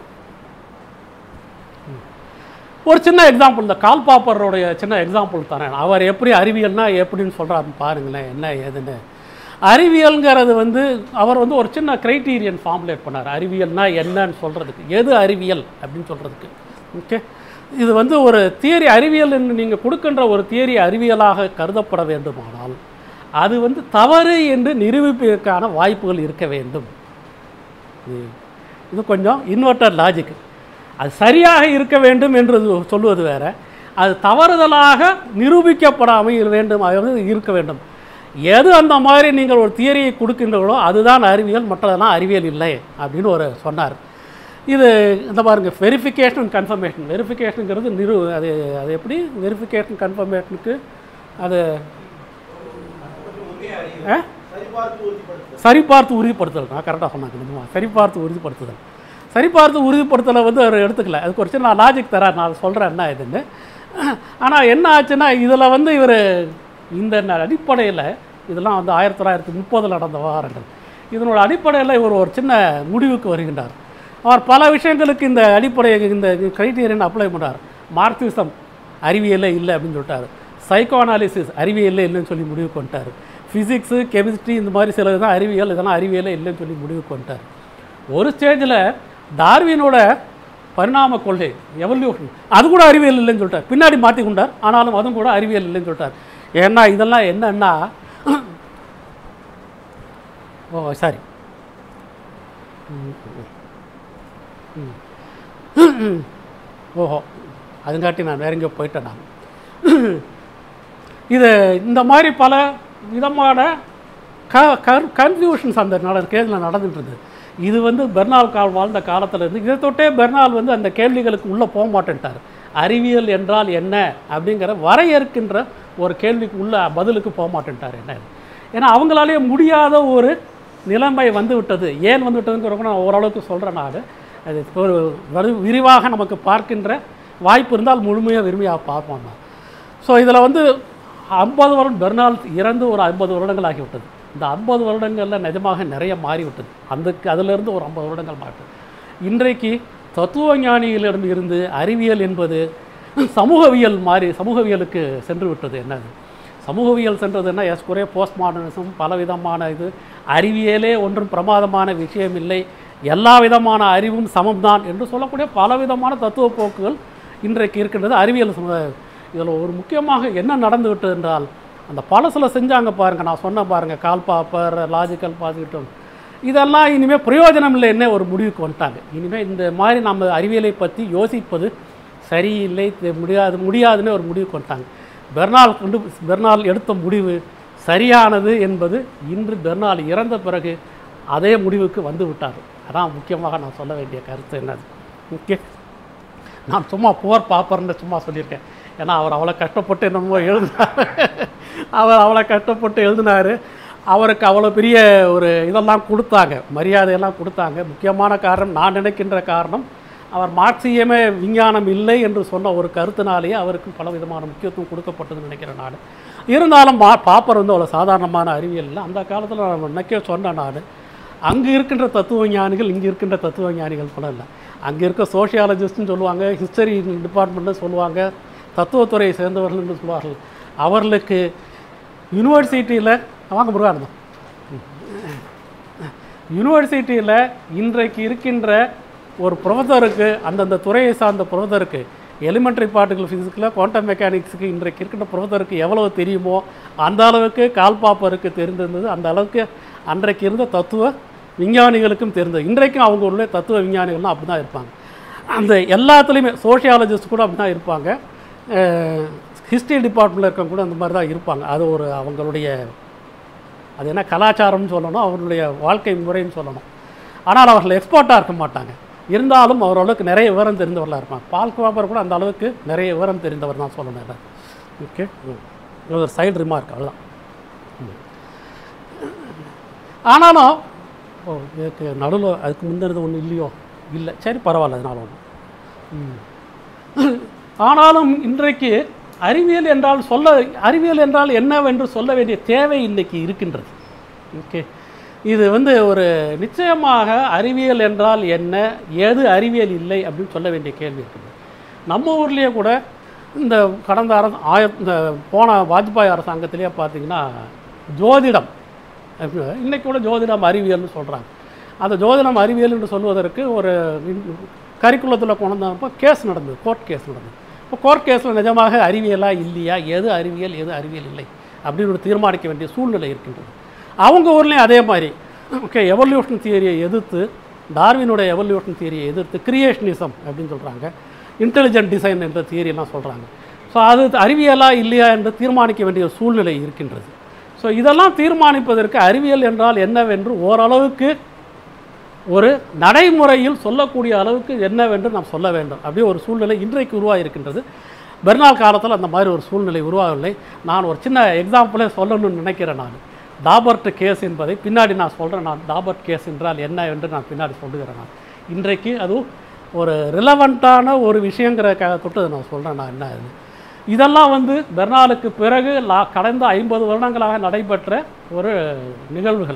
ம். ஒரு சின்ன எக்ஸாம்பிள் இந்த கால் பாப்பருடைய சின்ன எக்ஸாம்பிள் தரேன் அவர் எப்படி அறிவியல்னா எப்படின்னு சொல்கிறாருன்னு பாருங்களேன் என்ன ஏதுன்னு அறிவியல்ங்கிறது வந்து அவர் வந்து ஒரு சின்ன கிரைட்டீரியன் ஃபார்முலேட் பண்ணார் அறிவியல்னா என்னன்னு சொல்கிறதுக்கு எது அறிவியல் அப்படின்னு சொல்கிறதுக்கு ஓகே இது வந்து ஒரு தியரி அறிவியல் என்று நீங்கள் கொடுக்கின்ற ஒரு தியரி அறிவியலாக கருதப்பட வேண்டுமானால் அது வந்து தவறு என்று நிரூபிப்பதற்கான வாய்ப்புகள் இருக்க வேண்டும் இது இது கொஞ்சம் இன்வெர்டர் லாஜிக் அது சரியாக இருக்க வேண்டும் என்று சொல்லுவது வேற அது தவறுதலாக நிரூபிக்கப்படாமல் வேண்டும் அது வந்து இருக்க வேண்டும் எது அந்த மாதிரி நீங்கள் ஒரு தியரியை கொடுக்கின்றீர்களோ அதுதான் அறிவியல் மற்றதெல்லாம் அறிவியல் இல்லை அப்படின்னு ஒரு சொன்னார் இது இந்த பாருங்க வெரிஃபிகேஷன் கன்ஃபர்மேஷன் வெரிஃபிகேஷனுங்கிறது நிரு அது அது எப்படி வெரிஃபிகேஷன் கன்ஃபர்மேஷனுக்கு அது ஆ சரிபார்த்து உறுதிப்படுத்தல் நான் கரெக்டாக சொன்னாங்க நிஜமா சரிபார்த்து உறுதிப்படுத்துதல் சரிபார்த்து உறுதிப்படுத்தலை வந்து அவர் எடுத்துக்கல அதுக்கு ஒரு சின்ன நான் லாஜிக் தரேன் நான் சொல்கிறேன் என்ன இதுன்னு ஆனால் என்ன ஆச்சுன்னா இதில் வந்து இவர் இந்த அடிப்படையில் இதெல்லாம் வந்து ஆயிரத்தி தொள்ளாயிரத்தி முப்பதில் நடந்த விவகாரங்கள் இதனோட அடிப்படையில் இவர் ஒரு சின்ன முடிவுக்கு வருகின்றார் அவர் பல விஷயங்களுக்கு இந்த அடிப்படை இந்த கிரைட்டீரியன் அப்ளை பண்ணார் மார்க்சிசம் அறிவியலே இல்லை அப்படின்னு சொல்லிட்டாரு சைக்கோ அனாலிசிஸ் அறிவியலே இல்லைன்னு சொல்லி முடிவுக்கு வந்துட்டார் ஃபிசிக்ஸு கெமிஸ்ட்ரி இந்த மாதிரி சில தான் அறிவியல் இதெல்லாம் அறிவியலே இல்லைன்னு சொல்லி முடிவுக்கு வந்துட்டார் ஒரு ஸ்டேஜில் டார்வினோட பரிணாம கொள்கை எவல்யூஷன் அது கூட அறிவியல் இல்லைன்னு சொல்லிட்டார் பின்னாடி மாற்றி கொண்டார் ஆனாலும் அதுவும் கூட அறிவியல் இல்லைன்னு சொல்லிட்டார் ஏன்னா இதெல்லாம் என்னன்னா ஓ சாரி ஓஹோ அதுங்காட்டி நான் வேற எங்கேயோ போயிட்டேன் நான் இது இந்த மாதிரி பல விதமான க கன்ஃபியூஷன்ஸ் அந்த நட கேஸில் நடந்துட்டு இருந்தது இது வந்து பெர்னால் கால் வாழ்ந்த காலத்தில் இருந்து இதை தொட்டே பெர்னால் வந்து அந்த கேள்விகளுக்கு உள்ளே போக மாட்டேன்ட்டார் அறிவியல் என்றால் என்ன அப்படிங்கிற வரையறுக்கின்ற ஒரு கேள்விக்கு உள்ள பதிலுக்கு போக மாட்டேன்ட்டார் என்ன ஏன்னா அவங்களாலேயே முடியாத ஒரு நிலைமை வந்து விட்டது ஏன் வந்து விட்டதுங்கிற நான் ஓரளவுக்கு சொல்கிறேன் நான் அது ஒரு வரு- விரிவாக நமக்கு பார்க்கின்ற வாய்ப்பு இருந்தால் முழுமையாக விரும்பியாக பார்ப்போம் நான் ஸோ இதில் வந்து ஐம்பது வருடம் பெர்னால் இறந்து ஒரு ஐம்பது வருடங்கள் ஆகிவிட்டது இந்த ஐம்பது வருடங்களில் நிஜமாக நிறைய மாறிவிட்டது அந்த அதிலிருந்து ஒரு ஐம்பது வருடங்கள் மாற்று இன்றைக்கு தத்துவ ஞானிகளிடம் இருந்து அறிவியல் என்பது சமூகவியல் மாறி சமூகவியலுக்கு சென்று விட்டது என்னது சமூகவியல் சென்றதுன்னா எஸ் குறைய போஸ்ட் மாடர்னிசம் பலவிதமான இது அறிவியலே ஒன்றும் பிரமாதமான விஷயம் இல்லை எல்லா விதமான அறிவும் சமம்தான் என்று சொல்லக்கூடிய பலவிதமான தத்துவ போக்குகள் இன்றைக்கு இருக்கின்றது அறிவியல் சமுதாயம் இதில் ஒரு முக்கியமாக என்ன நடந்து விட்டது என்றால் அந்த பழசுல செஞ்சாங்க பாருங்கள் நான் சொன்ன பாருங்கள் கால் பாப்பர் லாஜிக்கல் பாசிட்டும் இதெல்லாம் இனிமேல் பிரயோஜனம் இல்லைன்னே ஒரு முடிவுக்கு வந்துட்டாங்க இனிமேல் இந்த மாதிரி நம்ம அறிவியலை பற்றி யோசிப்பது சரியில்லை இது முடியாது முடியாதுன்னு ஒரு முடிவுக்கு வந்துட்டாங்க பெர்னால் கொண்டு பெர்னால் எடுத்த முடிவு சரியானது என்பது இன்று பெர்னால் இறந்த பிறகு அதே முடிவுக்கு வந்து விட்டார் அதான் முக்கியமாக நான் சொல்ல வேண்டிய கருத்து என்னது ஓகே நான் சும்மா புவர் பாப்பர்னு சும்மா சொல்லியிருக்கேன் ஏன்னா அவர் அவ்வளோ கஷ்டப்பட்டு என்னமோ எழுதினார் அவர் அவ்வளோ கஷ்டப்பட்டு எழுதினார் அவருக்கு அவ்வளோ பெரிய ஒரு இதெல்லாம் கொடுத்தாங்க மரியாதையெல்லாம் கொடுத்தாங்க முக்கியமான காரணம் நான் நினைக்கின்ற காரணம் அவர் மார்க்சியமே விஞ்ஞானம் இல்லை என்று சொன்ன ஒரு கருத்தினாலேயே அவருக்கு பல விதமான முக்கியத்துவம் கொடுக்கப்பட்டதுன்னு நினைக்கிறேன் நான் இருந்தாலும் மா பாப்பர் வந்து அவ்வளோ சாதாரணமான அறிவியல் இல்லை அந்த காலத்தில் நான் நினைக்க சொன்னேன் நான் அங்கே இருக்கின்ற தத்துவ ஞானிகள் இங்கே இருக்கின்ற தத்துவ ஞானிகள் கூட இல்லை அங்கே இருக்க சோஷியாலஜிஸ்ட்னு சொல்லுவாங்க ஹிஸ்டரி டிபார்ட்மெண்ட்னு சொல்லுவாங்க தத்துவத்துறையை சேர்ந்தவர்கள்னு சொல்லுவார்கள் அவர்களுக்கு யூனிவர்சிட்டியில் வாங்க முருகானந்தம் யூனிவர்சிட்டியில் இன்றைக்கு இருக்கின்ற ஒரு ப்ரொஃபஸருக்கு அந்தந்த துறையை சார்ந்த ப்ரொஃபஸருக்கு எலிமெண்ட்ரி பார்ட்டிகல் ஃபிசிக்ஸில் குவாண்டம் மெக்கானிக்ஸுக்கு இன்றைக்கு இருக்கின்ற ப்ரொஃபஸருக்கு எவ்வளவு தெரியுமோ அந்த அளவுக்கு கால்பாப்பருக்கு தெரிந்திருந்தது அந்த அளவுக்கு அன்றைக்கு இருந்த தத்துவ விஞ்ஞானிகளுக்கும் தெரிந்தது இன்றைக்கும் அவங்க உள்ள தத்துவ விஞ்ஞானிகள்லாம் அப்படி தான் இருப்பாங்க அந்த எல்லாத்துலேயுமே சோஷியாலஜிஸ்ட் கூட அப்படி தான் இருப்பாங்க ஹிஸ்ட்ரி டிபார்ட்மெண்ட்டில் இருக்கவங்க கூட அந்த மாதிரி தான் இருப்பாங்க அது ஒரு அவங்களுடைய அது என்ன கலாச்சாரம்னு சொல்லணும் அவர்களுடைய வாழ்க்கை முறைன்னு சொல்லணும் ஆனால் அவர்கள் எக்ஸ்பர்ட்டாக இருக்க மாட்டாங்க இருந்தாலும் அவரளவுக்கு நிறைய விவரம் தெரிந்தவர்களாக இருப்பாங்க பால் குவாபர் கூட அந்த அளவுக்கு நிறைய விவரம் தெரிந்தவர் தான் சொல்லணும் இல்லை ஓகே இது ஒரு சைடு ரிமார்க் அவ்வளோதான் ம். ஆனாலும் ஓ இதுக்கு நடுவில் அதுக்கு முந்தினது ஒன்றும் இல்லையோ இல்லை சரி பரவாயில்ல அதனால ஒன்று ஆனாலும் இன்றைக்கு அறிவியல் என்றால் சொல்ல அறிவியல் என்றால் என்னவென்று சொல்ல வேண்டிய தேவை இன்றைக்கு இருக்கின்றது ஓகே இது வந்து ஒரு நிச்சயமாக அறிவியல் என்றால் என்ன ஏது அறிவியல் இல்லை அப்படின்னு சொல்ல வேண்டிய கேள்வி இருக்குது நம்ம ஊர்லேயே கூட இந்த கடந்த அரசு ஆய இந்த போன வாஜ்பாய் அரசாங்கத்திலேயே பார்த்தீங்கன்னா ஜோதிடம் இன்னைக்கு கூட ஜோதிடம் அறிவியல்னு சொல்கிறாங்க அந்த ஜோதிடம் அறிவியல் என்று சொல்வதற்கு ஒரு கரிக்குலத்தில் கொண்டு வந்தப்போ கேஸ் நடந்தது கோர்ட் கேஸ் நடந்தது இப்போ கோர்ட் கேஸில் நிஜமாக அறிவியலா இல்லையா எது அறிவியல் எது அறிவியல் இல்லை அப்படின்னு ஒரு தீர்மானிக்க வேண்டிய சூழ்நிலை இருக்கின்றது அவங்க ஊர்லேயும் அதே மாதிரி ஓகே எவல்யூஷன் தியரியை எதிர்த்து டார்வினுடைய எவல்யூஷன் தியரியை எதிர்த்து கிரியேஷனிசம் அப்படின்னு சொல்கிறாங்க இன்டெலிஜென்ட் டிசைன் என்ற தியரியெல்லாம் சொல்கிறாங்க ஸோ அது அறிவியலா இல்லையா என்று தீர்மானிக்க வேண்டிய ஒரு சூழ்நிலை இருக்கின்றது ஸோ இதெல்லாம் தீர்மானிப்பதற்கு அறிவியல் என்றால் என்னவென்று ஓரளவுக்கு ஒரு நடைமுறையில் சொல்லக்கூடிய அளவுக்கு என்னவென்று நாம் சொல்ல வேண்டும் அப்படியே ஒரு சூழ்நிலை இன்றைக்கு உருவாகியிருக்கின்றது பெர்னாள் காலத்தில் அந்த மாதிரி ஒரு சூழ்நிலை உருவாகவில்லை நான் ஒரு சின்ன எக்ஸாம்பிளே சொல்லணும்னு நினைக்கிறேன் நான் டாபர்ட் கேஸ் என்பதை பின்னாடி நான் சொல்கிறேன் நான் டாபர்ட் கேஸ் என்றால் என்ன என்று நான் பின்னாடி சொல்லுகிறேன் நான் இன்றைக்கு அது ஒரு ரிலவெண்ட்டான ஒரு விஷயங்கிற க தொட்டு நான் சொல்கிறேன் நான் என்ன அது இதெல்லாம் வந்து பெர்னாலுக்கு பிறகு லா கடந்த ஐம்பது வருடங்களாக நடைபெற்ற ஒரு நிகழ்வுகள்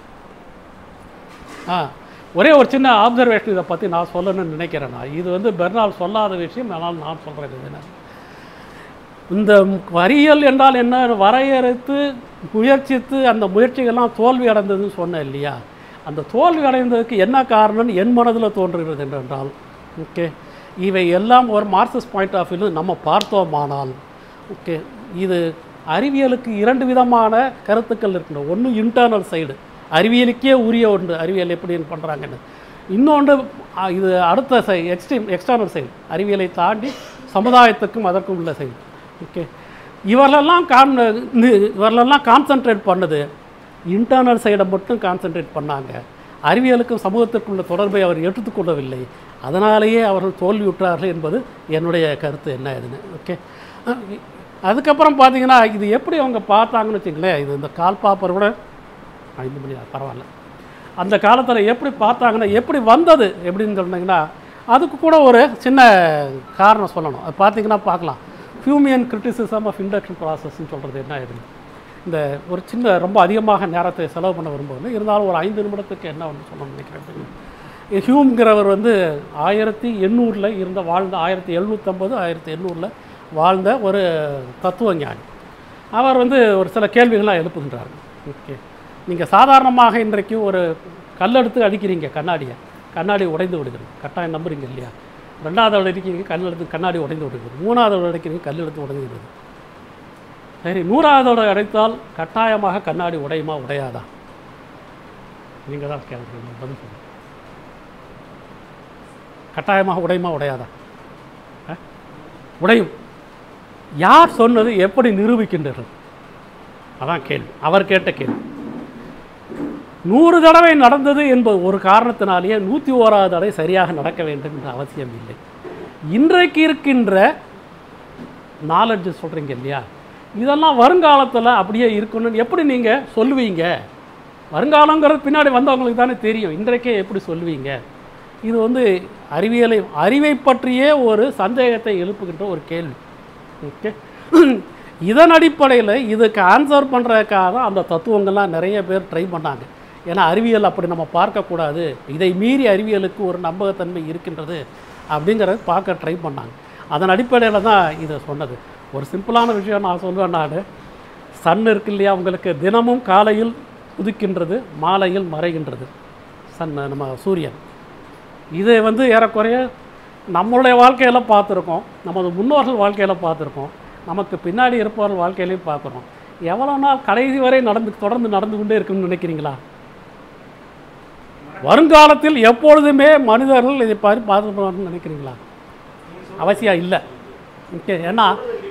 ஆ ஒரே ஒரு சின்ன ஆப்சர்வேஷன் இதை பற்றி நான் சொல்லணும்னு நினைக்கிறேன் நான் இது வந்து பெர்னால் சொல்லாத விஷயம் ஆனால் நான் சொல்கிறேன் இது என்ன இந்த வரியல் என்றால் என்ன வரையறுத்து முயற்சித்து அந்த முயற்சிகள்லாம் தோல்வி அடைந்ததுன்னு சொன்னேன் இல்லையா அந்த தோல்வி அடைந்ததுக்கு என்ன காரணம்னு என் மனதில் தோன்றுகிறது என்றால் ஓகே இவை எல்லாம் ஒரு மார்க்சிஸ்ட் பாயிண்ட் ஆஃப் வியூவில் நம்ம பார்த்தோமானால் ஓகே இது அறிவியலுக்கு இரண்டு விதமான கருத்துக்கள் இருக்கின்றன ஒன்று இன்டர்னல் சைடு அறிவியலுக்கே உரிய ஒன்று அறிவியல் எப்படி பண்ணுறாங்கன்னு இன்னொன்று ஆ, இது அடுத்த சை எக்ஸ்ட்ரீம் எக்ஸ்டர்னல் சைடு அறிவியலை தாண்டி சமுதாயத்துக்கும் அதற்கும் உள்ள சைடு ஓகே இவர்களெல்லாம் கான் இது- இவர்களெல்லாம் கான்சென்ட்ரேட் பண்ணது இன்டர்னல் சைடை மட்டும் கான்சென்ட்ரேட் பண்ணாங்க அறிவியலுக்கும் சமூகத்திற்கும் உள்ள தொடர்பை அவர் எடுத்துக்கொள்ளவில்லை அதனாலேயே அவர்கள் தோல்வியுற்றார்கள் என்பது என்னுடைய கருத்து என்ன இதுன்னு ஓகே அதுக்கப்புறம் பார்த்தீங்கன்னா இது எப்படி அவங்க பார்த்தாங்கன்னு வச்சுங்களேன் இது இந்த கால் பாப்பர் கூட ஐந்து மணி ஆகுது, பரவாயில்ல அந்த காலத்தில் எப்படி பார்த்தாங்கன்னா எப்படி வந்தது எப்படின்னு சொன்னீங்கன்னா அதுக்கு கூட ஒரு சின்ன காரணம் சொல்லணும் அது பார்த்தீங்கன்னா பார்க்கலாம் ஃபியூமியன் கிரிட்டிசிசம் ஆஃப் இண்டக்ஷன் ப்ராசஸ்ன்னு சொல்கிறது என்ன இதுன்னு இந்த ஒரு சின்ன ரொம்ப அதிகமாக நேரத்தை செலவு பண்ண விரும்புவது இருந்தாலும் ஒரு ஐந்து நிமிடத்துக்கு என்ன ஒன்று சொல்லணும்னு நினைக்கிறேன் அப்படின்னு. ஹியூம்ங்கிறவர் வந்து ஆயிரத்தி எண்ணூறில் இருந்த வாழ்ந்த ஆயிரத்தி எழுநூற்றம்பது ஆயிரத்தி எண்ணூறில் வாழ்ந்த ஒரு தத்துவ ஞானி அவர் வந்து ஒரு சில கேள்விகள்லாம் எழுப்புகின்றார் ஓகே நீங்கள் சாதாரணமாக இன்றைக்கு ஒரு கல்லெடுத்து அடிக்கிறீங்க கண்ணாடியை கண்ணாடி உடைந்து விடுகிறது கட்டாயம் நம்புறீங்க இல்லையா ரெண்டாவது தடவை அடிக்கிறீங்க கல் எடுத்து கண்ணாடி உடைந்து விடுகிறது மூணாவது தடவை அடிக்கிறீங்க கல் எடுத்து உடைஞ்சிடுது சரி நூறாவது தடவை அடைத்தால் கட்டாயமாக கண்ணாடி உடையுமா உடையாதா நீங்கள் தான் கேட்குறீங்க பதில் சொல்லுங்கள் கட்டாயமாக உடையுமா உடையாதா ஆ? உடையும் யார் சொன்னது எப்படி நிரூபிக்கின்றது அதான் கேள்வி அவர் கேட்ட கேள்வி நூறு தடவை நடந்தது என்பது ஒரு காரணத்தினாலேயே நூற்றி ஓராவது தடவை சரியாக நடக்க வேண்டும் என்ற அவசியம் இல்லை இன்றைக்கு இருக்கின்ற நாலெட்ஜ் சொல்கிறீங்க இல்லையா இதெல்லாம் வருங்காலத்தில் அப்படியே இருக்கணும்னு எப்படி நீங்கள் சொல்லுவீங்க வருங்காலங்கிறது பின்னாடி வந்தவங்களுக்கு தானே தெரியும் இன்றைக்கே எப்படி சொல்லுவீங்க இது வந்து அறிவியலை அறிவை பற்றியே ஒரு சந்தேகத்தை எழுப்புகின்ற ஒரு கேள்வி ஓகே இதன் அடிப்படையில் இதுக்கு ஆன்சர் பண்ணுறதுக்காக தான் அந்த தத்துவங்கள்லாம் நிறைய பேர் ட்ரை பண்ணாங்க ஏன்னா அறிவியல் அப்படி நம்ம பார்க்கக்கூடாது இதை மீறி அறிவியலுக்கு ஒரு நம்பகத்தன்மை இருக்கின்றது அப்படிங்கிறத பார்க்க ட்ரை பண்ணாங்க அதன் அடிப்படையில் தான் இதை சொன்னது ஒரு சிம்பிளான விஷயம் நான் சொல்வேன் நான் சன் இருக்கு இல்லையா உங்களுக்கு தினமும் காலையில் உதிக்கின்றது மாலையில் மறைகின்றது சன் நம்ம சூரியன் இதை வந்து ஏறக்குறைய நம்மளுடைய வாழ்க்கையில் பார்த்துருக்கோம் நமது முன்னோர்கள் வாழ்க்கையில் பார்த்துருக்கோம் நமக்கு பின்னாடி இருப்பவர்கள் வாழ்க்கையிலையும் பார்க்குறோம் எவ்வளோ நாள் கடைசி வரை நடந்து தொடர்ந்து நடந்து கொண்டே இருக்குன்னு நினைக்கிறீங்களா வருங்காலத்தில் எப்பொழுதுமே மனிதர்கள் இதை பாரு பாதுகாப்பான்னு நினைக்கிறீங்களா அவசியம் இல்லை ஓகே ஏன்னா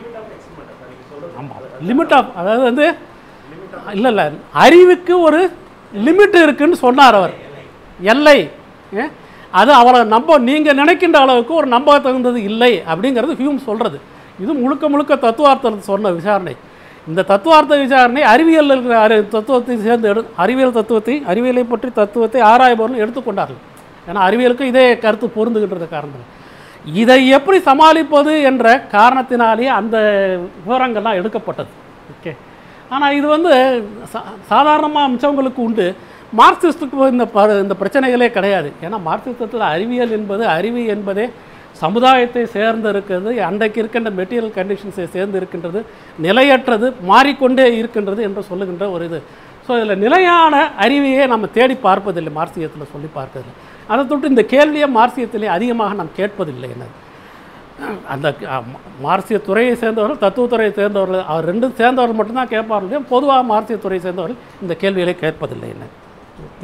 ஆமாம் லிமிட் ஆஃப் அதாவது வந்து இல்லை இல்லை அறிவுக்கு ஒரு லிமிட் இருக்குன்னு சொன்னார் அவர் எல்லை ஏ? அது அவளை நம்ப நீங்கள் நினைக்கின்ற அளவுக்கு ஒரு நம்ப தகுந்தது இல்லை அப்படிங்கிறது ஹியூம் சொல்கிறது இது முழுக்க முழுக்க தத்துவார்த்தம் சொன்ன விசாரணை இந்த தத்துவார்த்த விசாரணை அறிவியல் இருக்கிற அறி தத்துவத்தை சேர்ந்து எடு அறிவியல் தத்துவத்தை அறிவியலை பற்றி தத்துவத்தை ஆராய்பவர்கள் எடுத்துக்கொண்டார்கள் ஏன்னா அறிவியலுக்கு இதே கருத்து பொருந்துகின்றது காரணம் இதை எப்படி சமாளிப்பது என்ற காரணத்தினாலேயே அந்த விவரங்கள்லாம் எடுக்கப்பட்டது ஓகே ஆனால் இது வந்து சா சாதாரணமாக மிச்சவங்களுக்கு உண்டு மார்க்சிஸ்டுக்கு இந்த ப இந்த பிரச்சனைகளே கிடையாது ஏன்னா மார்க்சிசத்தில் அறிவியல் என்பது அறிவு என்பதே சமுதாயத்தை சேர்ந்து இருக்கிறது அன்றைக்கு இருக்கின்ற மெட்டீரியல் கண்டிஷன்ஸை சேர்ந்து இருக்கின்றது நிலையற்றது மாறிக்கொண்டே இருக்கின்றது என்று சொல்லுகின்ற ஒரு இது ஸோ இதில் நிலையான அறிவையே நம்ம தேடி பார்ப்பதில்லை மார்க்சியத்தில் சொல்லி பார்க்கறதில்லை அதை தொட்டு இந்த கேள்வியை மார்க்சியத்திலே அதிகமாக நாம் கேட்பதில்லை என்ன அந்த அஹ், மா- மார்க்சிய துறையை சேர்ந்தவர்கள் தத்துவத்துறையை சேர்ந்தவர்கள் அவர் ரெண்டும் சேர்ந்தவர்கள் மட்டும்தான் கேட்பார்கள் பொதுவாக மார்க்சிய துறையை சேர்ந்தவர்கள் இந்த கேள்விகளை கேட்பதில்லை என்ன ஓகே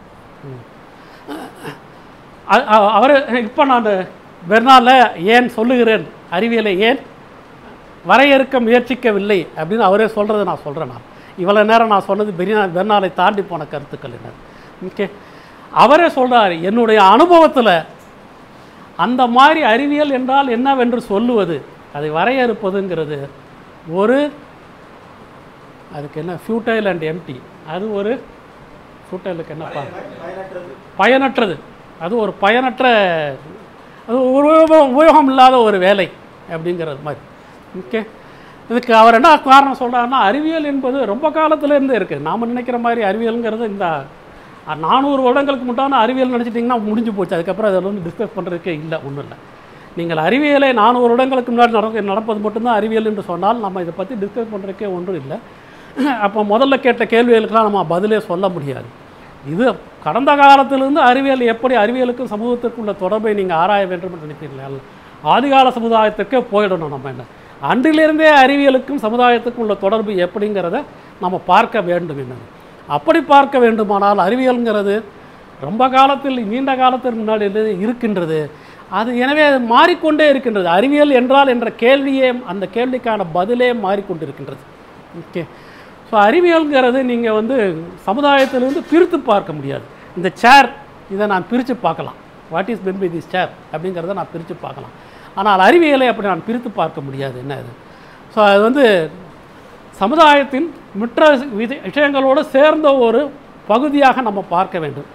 அவர் இப்போ நான் பெர்னால ஏன் சொல்லுகிறேன் அறிவியலை ஏன் வரையறுக்க முயற்சிக்கவில்லை அப்படின்னு அவரே சொல்கிறத நான் சொல்கிறேன் நான் இவ்வளோ நேரம் நான் சொன்னது பெரியா பெர்னாலை தாண்டி போன கருத்துக்கள் என்ன ஓகே அவரே சொல்கிறார் என்னுடைய அனுபவத்தில் அந்த மாதிரி அறிவியல் என்றால் என்னவென்று சொல்லுவது அதை வரையறுப்பதுங்கிறது ஒரு அதுக்கு என்ன ஃபியூட்டைல் அண்ட் எம்டி அது ஒரு ஃபியூட்டைலுக்கு என்னப்பா பயனற்றது அது ஒரு பயனற்ற அது ஒரு உபயோகம் உபயோகம் இல்லாத ஒரு வேலை அப்படிங்கிறது மாதிரி ஓகே இதுக்கு அவர் என்ன காரணம் சொல்கிறாருன்னா அறிவியல் என்பது ரொம்ப காலத்துலேருந்தே இருக்குது நாம் நினைக்கிற மாதிரி அறிவியலுங்கிறது இந்த நானூறு வருடங்களுக்கு முட்டான அறிவியல் நினச்சிட்டிங்கன்னா முடிஞ்சு போச்சு அதுக்கப்புறம் அதில் வந்து டிஸ்கஸ் பண்ணுறதுக்கே இல்லை ஒன்றும் இல்லை நீங்கள் அறிவியலை நானூறு வருடங்களுக்கு முன்னாடி நடக்க நடப்பது மட்டும்தான் அறிவியல் என்று சொன்னால் நம்ம இதை பற்றி டிஸ்கஸ் பண்ணுறதுக்கே ஒன்றும் இல்லை அப்போ முதல்ல கேட்ட கேள்விகளுக்கெல்லாம் நம்ம பதிலே சொல்ல முடியாது இது கடந்த காலத்திலிருந்து அறிவியல் எப்படி அறிவியலுக்கும் சமூகத்திற்கும் உள்ள தொடர்பை நீங்கள் ஆராய வேண்டும் என்று நினைக்கிறீர்கள் ஆதிகால சமுதாயத்துக்கே போயிடணும் நம்ம என்ன அன்றிலிருந்தே அறிவியலுக்கும் சமுதாயத்துக்கும் உள்ள தொடர்பு எப்படிங்கிறத நம்ம பார்க்க வேண்டும் என்னது அப்படி பார்க்க வேண்டுமானால் அறிவியலுங்கிறது ரொம்ப காலத்தில் நீண்ட காலத்திற்கு முன்னாடி இருந்து இருக்கின்றது அது எனவே அது மாறிக்கொண்டே இருக்கின்றது அறிவியல் என்றால் என்ற கேள்வியே அந்த கேள்விக்கான பதிலே மாறிக்கொண்டிருக்கின்றது ஓகே ஸோ அறிவியல்ங்கிறது நீங்கள் வந்து சமுதாயத்திலிருந்து பிரித்து பார்க்க முடியாது இந்த சேர் இதை நான் பிரித்து பார்க்கலாம் வாட் இஸ் பென் பை திஸ் சேர் அப்படிங்கிறத நான் பிரித்து பார்க்கலாம் ஆனால் அறிவியலை அப்படி நான் பிரித்து பார்க்க முடியாது என்ன இது ஸோ அது வந்து சமுதாயத்தின் மற்ற வித விஷயங்களோடு சேர்ந்த ஒரு பகுதியாக நம்ம பார்க்க வேண்டும்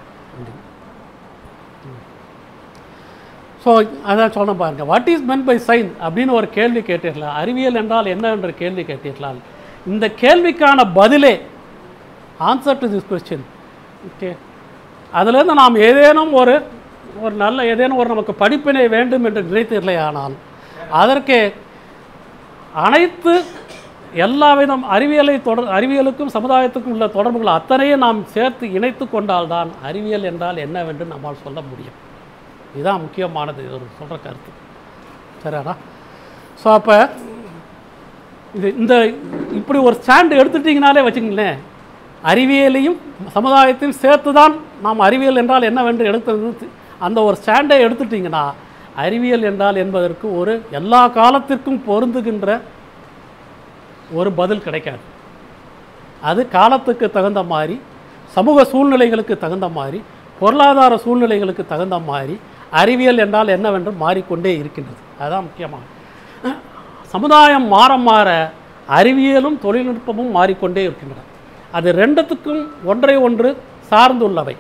ஸோ அதான் சொன்ன பாருங்க what is meant by science அப்படின்னு ஒரு கேள்வி கேட்டீர்களா அறிவியல் என்றால் என்ன என்ற கேள்வி கேட்டீர்களால் இந்த கேள்விக்கான பதிலே answer to this question okay அதிலிருந்து நாம் ஏதேனும் ஒரு ஒரு நல்ல ஏதேனும் ஒரு நமக்கு படிப்பினை வேண்டும் என்று நினைத்தீர்களே ஆனால் அதற்கு அனைத்து எல்லா விதம் அறிவியலை தொடர் அறிவியலுக்கும் சமுதாயத்துக்கும் உள்ள தொடர்புகள் அத்தனையும் நாம் சேர்த்து இணைத்து கொண்டால்தான் அறிவியல் என்றால் என்னவென்று நம்மால் சொல்ல முடியும் இதுதான் முக்கியமானது இது ஒரு சொல்கிற கருத்து சரியாடா ஸோ அப்போ இது இந்த இப்படி ஒரு ஸ்டாண்டு எடுத்துட்டிங்கனாலே வச்சுங்களேன் அறிவியலையும் சமுதாயத்தையும் சேர்த்து தான் நாம் அறிவியல் என்றால் என்னவென்று எடுத்து அந்த ஒரு ஸ்டாண்டை எடுத்துட்டிங்கன்னா அறிவியல் என்றால் என்பதற்கு ஒரு எல்லா காலத்திற்கும் பொருந்துகின்ற ஒரு பதில் கிடைக்காது அது காலத்துக்கு தகுந்த மாதிரி சமூக சூழ்நிலைகளுக்கு தகுந்த மாதிரி பொருளாதார சூழ்நிலைகளுக்கு தகுந்த மாதிரி அறிவியல் என்றால் என்னவென்று மாறிக்கொண்டே இருக்கின்றது அதுதான் முக்கியமாக சமுதாயம் மாற மாற அறிவியலும் தொழில்நுட்பமும் மாறிக்கொண்டே இருக்கின்றன அது ரெண்டுத்துக்கும் ஒன்றை ஒன்று சார்ந்துள்ளவை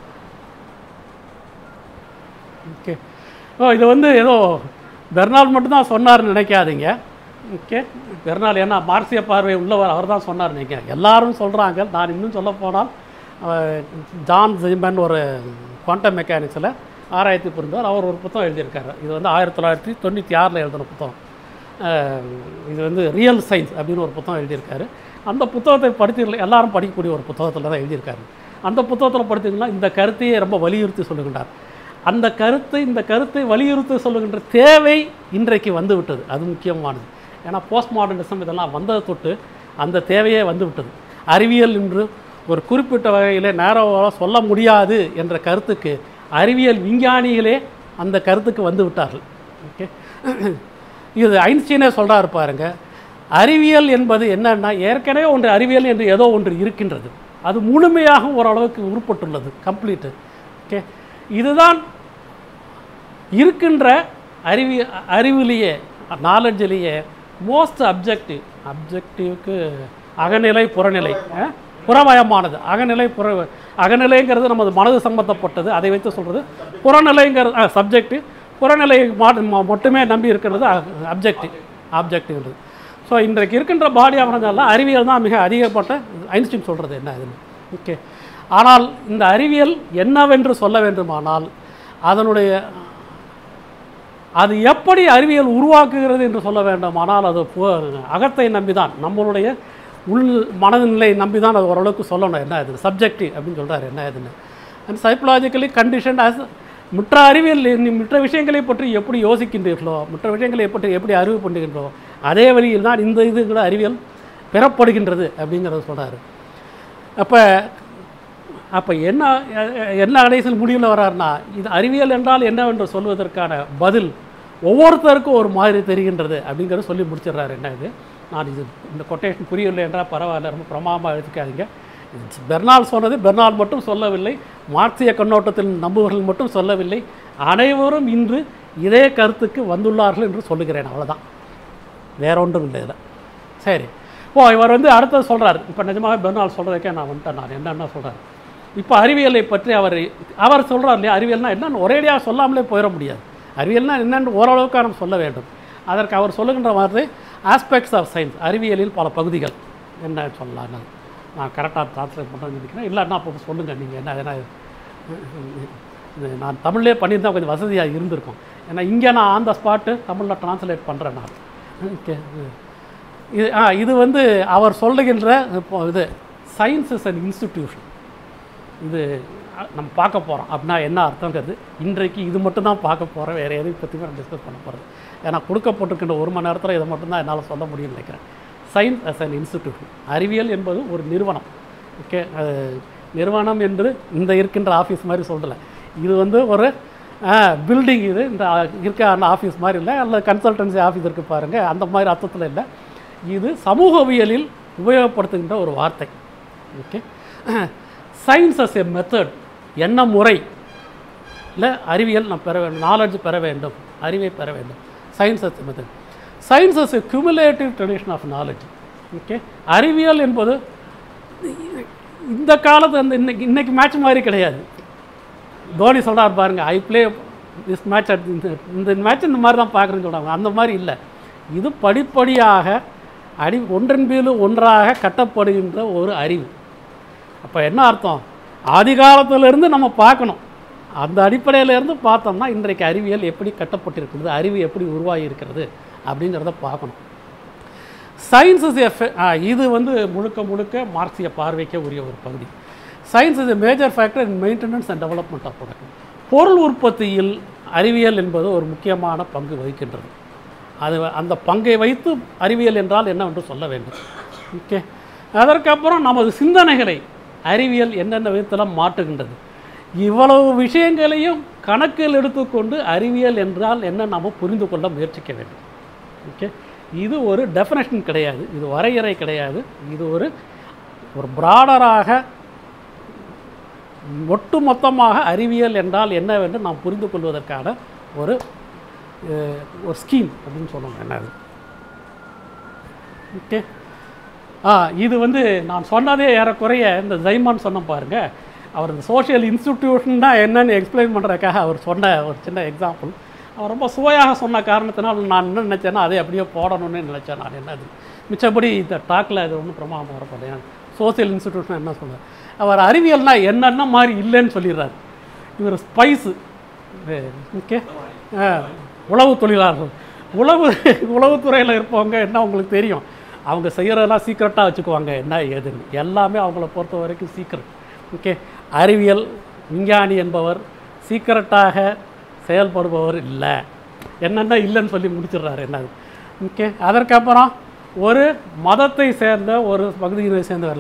ஓகே ஓ இது வந்து ஏதோ பெர்னால் மட்டும்தான் சொன்னார்னு நினைக்காதீங்க ஓகே பெர்னால் ஏன்னா மார்க்சிய பார்வை உள்ளவர் அவர் தான் சொன்னார் நினைக்கிறேன் எல்லாரும் சொல்கிறாங்க நான் இன்னும் சொல்ல போனால் அஹ், ஜான் ஜிம்பன் ஒரு குவாண்டம் மெக்கானிக்ஸில் ஆராய்ச்சி புரிந்தவர் அவர் ஒரு புத்தகம் எழுதியிருக்காரு இது வந்து ஆயிரத்தி தொள்ளாயிரத்தி தொண்ணூற்றி ஆறில் எழுதின புத்தகம் அஹ், இது வந்து ரியல் சயின்ஸ் அப்படின்னு ஒரு புத்தகம் எழுதியிருக்காரு அந்த புத்தகத்தை படித்து எல்லாரும் படிக்கக்கூடிய ஒரு புத்தகத்தில் தான் எழுதியிருக்காரு அந்த புத்தகத்தில் படித்தீங்கன்னா இந்த கருத்தையே ரொம்ப வலியுறுத்தி சொல்லுகின்றார் அந்த கருத்தை இந்த கருத்தை வலியுறுத்தி சொல்லுகின்ற தேவை இன்றைக்கு வந்து விட்டது அது முக்கியமானது ஏன்னா போஸ்ட் மாடர்னிசம் இதெல்லாம் வந்ததை தொட்டு அந்த தேவையே வந்து விட்டது அறிவியல் என்று ஒரு குறிப்பிட்ட வகையில் நேரோவாக சொல்ல முடியாது என்ற கருத்துக்கு அறிவியல் விஞ்ஞானிகளே அந்த கருத்துக்கு வந்து விட்டார்கள் ஓகே இது ஐன்ஸ்டீனே சொல்கிறாரு பாருங்க அறிவியல் என்பது என்னன்னா ஏற்கனவே ஒன்று அறிவியல் என்று ஏதோ ஒன்று இருக்கின்றது அது முழுமையாக ஓரளவுக்கு உருப்பட்டுள்ளது கம்ப்ளீட்டு ஓகே இதுதான் இருக்கின்ற அறிவி அறிவிலேயே நாலெட்ஜிலேயே மோஸ்ட் அப்ஜெக்டிவ் அப்ஜெக்டிவ்க்கு அகநிலை புறநிலை அஹ், புறமயமானது அகநிலை புற அகநிலைங்கிறது நமது மனது சம்பந்தப்பட்டது அதை வைத்து சொல்கிறது புறநிலைங்கிறது சப்ஜெக்டிவ் புறநிலை மா- ம- மட்டுமே நம்பி இருக்கிறது அப்ஜெக்டிவ் ஆப்ஜெக்டிவ்ன்றது ஸோ இன்றைக்கு இருக்கின்ற பாடி ஆவணங்கள்லாம் அறிவியல் தான் மிக அதிகப்பட்ட ஐன்ஸ்டீன் சொல்கிறது என்ன இதுன்னு ஓகே ஆனால் இந்த அறிவியல் என்னவென்று சொல்ல வேண்டுமானால் அதனுடைய அது எப்படி அறிவியல் உருவாக்குகிறது என்று சொல்ல வேண்டுமானால் அது பு- அகத்தை நம்பிதான் நம்மளுடைய உள் மனநிலை நம்பி தான் அது ஓரளவுக்கு சொல்லணும் என்ன இது சப்ஜெக்டிவ் அப்படின்னு சொல்கிறாரு என்ன இதுன்னு அண்ட் சைக்கலாஜிக்கலி கண்டிஷன் ஆஸ் மற்ற அறிவியல் நீ மற்ற விஷயங்களை பற்றி எப்படி யோசிக்கின்றீர்களோ மற்ற விஷயங்களை பற்றி எப்படி அறிவு பண்ணுகின்றோ அதே வழியில் தான் இந்த இது கூட அறிவியல் பெறப்படுகின்றது அப்படிங்கிறத சொல்கிறாரு அப்போ அப்போ என்ன அஹ், என்ன கடைசியில் முடிவில் வர்றாருன்னா இது அறிவியல் என்றால் என்னவென்று சொல்வதற்கான பதில் ஒவ்வொருத்தருக்கும் ஒரு மாதிரி தெரிகின்றது அப்படிங்கிறத சொல்லி முடிச்சிடுறாரு என்ன இது நான் இது இந்த கொட்டேஷன் புரியவில்லை என்றால் பரவாயில்ல ரொம்ப பிரமாதமாக எடுத்துக்காதீங்க இது பெர்னால் சொன்னது பெர்னால் மட்டும் சொல்லவில்லை மார்க்சிய கண்ணோட்டத்தில் நம்புவர்கள் மட்டும் சொல்லவில்லை அனைவரும் இன்று இதே கருத்துக்கு வந்துள்ளார்கள் என்று சொல்லுகிறேன் அவ்வளவுதான் வேற ஒன்றும் இல்லை இதில் சரி ஓ இவர் வந்து அடுத்தது சொல்றாரு இப்போ நிஜமாக பெர்னால் சொல்கிறதுக்கே நான் வந்துட்டேன் நான் என்னென்ன சொல்கிறார் இப்போ அறிவியலை பற்றி அவர் அவர் சொல்கிறார் இல்லையா அறிவியல்னா என்னன்னு ஒரேடியாக சொல்லாமலே போயிட முடியாது அறிவியல்னா என்னன்னு ஓரளவுக்கு நம்ம சொல்ல வேண்டும் அதற்கு அவர் சொல்லுகின்ற வார்த்தை ஆஸ்பெக்ட்ஸ் ஆஃப் சயின்ஸ் அறிவியலில் பல பகுதிகள் என்ன சொல்லலாம் நான் கரெக்டாக ட்ரான்ஸ்லேட் பண்ணுறேன்னு நினைக்கிறேன் இல்லைன்னா அப்போ சொல்லுங்கள் நீங்கள் என்ன என்ன இது நான் தமிழ்லேயே பண்ணியிருந்தா கொஞ்சம் வசதியாக இருந்திருக்கும் ஏன்னா இங்கே நான் ஆன் த ஸ்பாட்டு தமிழில் ட்ரான்ஸ்லேட் பண்ணுறேன் நான் ஓகே இது ஆ இது வந்து அவர் சொல்லுகின்ற இப்போ இது சயின்ஸ் இஸ் அன் இன்ஸ்டிடியூஷன் இது அ, நம்ம பார்க்க போகிறோம் அப்படின்னா என்ன அர்த்தங்கிறது இன்றைக்கு இது மட்டும் தான் பார்க்க போகிறோம் வேறு எதை பற்றியுமே நான் டிஸ்கஸ் பண்ண போகிறது ஏன்னா கொடுக்கப்பட்டிருக்கின்ற ஒரு மணி நேரத்தில் இதை மட்டும்தான் என்னால் சொல்ல முடியும்னு நினைக்கிறேன் சயின்ஸ் அஸ் அன் இன்ஸ்டிடியூஷன் அறிவியல் என்பது ஒரு நிறுவனம் ஓகே அது நிறுவனம் என்று இந்த இருக்கின்ற ஆஃபீஸ் மாதிரி சொல்லலை இது வந்து ஒரு பில்டிங் இது இந்த இருக்க அந்த ஆஃபீஸ் மாதிரி இல்லை அல்லது கன்சல்டன்சி ஆஃபீஸ் இருக்குது பாருங்கள் அந்த மாதிரி அர்த்தத்தில் இல்லை இது சமூகவியலில் உபயோகப்படுத்துகின்ற ஒரு வார்த்தை okay science as a method என்ன முறை இல்லை அறிவியல் நான் பெற வேண்டும் நாலேஜ் பெற வேண்டும் அறிவை பெற வேண்டும் science as method science as a cumulative tradition of knowledge okay அறிவியல் என்பது இந்த காலத்து அந்த இன்னைக்கு இன்னைக்கு மேட்ச் மாதிரி கிடையாது தோனி சொல்கிறார் பாருங்க ஐ ப்ளே திஸ் மேட்ச் இந்த இந்த மேட்ச் இந்த மாதிரி தான் பார்க்குறேன்னு சொல்கிறாங்க அந்த மாதிரி இல்லை இது படிப்படியாக அடி ஒன்றன் மீது ஒன்றாக கட்டப்படுகின்ற ஒரு அறிவு அப்போ என்ன அர்த்தம் ஆதி காலத்திலிருந்து நம்ம பார்க்கணும் அந்த அடிப்படையில இருந்து பார்த்தோம்னா இன்றைக்கு அறிவியல் எப்படி கட்டப்பட்டிருக்கிறது அறிவு எப்படி உருவாகி இருக்கிறது அப்படிங்கிறத பார்க்கணும் சயின்ஸ் இஸ் எஃப் இது வந்து முழுக்க முழுக்க மார்க்சிய பார்வைக்கே உரிய ஒரு பகுதி science is a major factor in maintenance and development of product பொருள் உற்பத்தியில் அறிவியல் என்பது ஒரு முக்கியமான பங்கு வகிக்கின்றது அது அந்த பங்கை வைத்து அறிவியல் என்றால் என்னவென்று சொல்ல வேண்டும் ஓகே அதற்கப்புறம் நமது சிந்தனைகளை அறிவியல் என்னென்ன விதத்தில் மாற்றுகின்றது இவ்வளவு விஷயங்களையும் கணக்கில் எடுத்துக்கொண்டு அறிவியல் என்றால் என்ன நாம் புரிந்து கொள்ள முயற்சிக்க வேண்டும் ஓகே இது ஒரு டெஃபினேஷன் கிடையாது இது வரையறை கிடையாது இது ஒரு ஒரு ப்ராடராக ஒட்டுமொத்தமாக அறிவியல் என்றால் என்னவென்று நாம் புரிந்து கொள்வதற்கான ஒரு அஹ், ஒரு ஸ்கீம் அப்படின்னு சொல்லுவாங்க என்ன அது ஓகே ஆ இது வந்து நான் சொன்னதே ஏறக்குறைய இந்த ஜைமான் சொன்ன பாருங்க அவர் இந்த சோஷியல் இன்ஸ்டிடியூஷன் தான் என்னன்னு எக்ஸ்பிளைன் பண்ணுறதுக்காக அவர் சொன்ன ஒரு சின்ன எக்ஸாம்பிள் அவர் ரொம்ப சுவையாக சொன்ன காரணத்தினால் நான் என்ன நினச்சேன்னா அதை அப்படியே போடணும்னு நினச்சேன் நான் என்னது மிச்சப்படி இந்த டாக்கில் அது ஒன்றும் பிரமாதம் வரப்போலையா சோஷியல் இன்ஸ்டிடியூஷன் என்ன சொல்கிறார் அவர் அறிவியல்னா என்னென்ன மாதிரி இல்லைன்னு சொல்லிடுறாரு இவர் ஸ்பைஸு ஓகே உளவு தொழிலாளர்கள் உளவு உளவுத்துறையில் இருப்பவங்க என்ன உங்களுக்கு தெரியும் அவங்க செய்கிறதெல்லாம் சீக்கிரட்டாக வச்சுக்குவாங்க என்ன ஏதுன்னு எல்லாமே அவங்கள பொறுத்த வரைக்கும் சீக்கிரம் ஓகே அறிவியல் விஞ்ஞானி என்பவர் சீக்கிரட்டாக செயல்படுபவர் இல்லை என்னென்ன இல்லைன்னு சொல்லி முடிச்சிடுறாரு என்னது ஓகே அதற்கப்புறம் ஒரு மதத்தை சேர்ந்த ஒரு பகுதியினை சேர்ந்தவர் இல்லை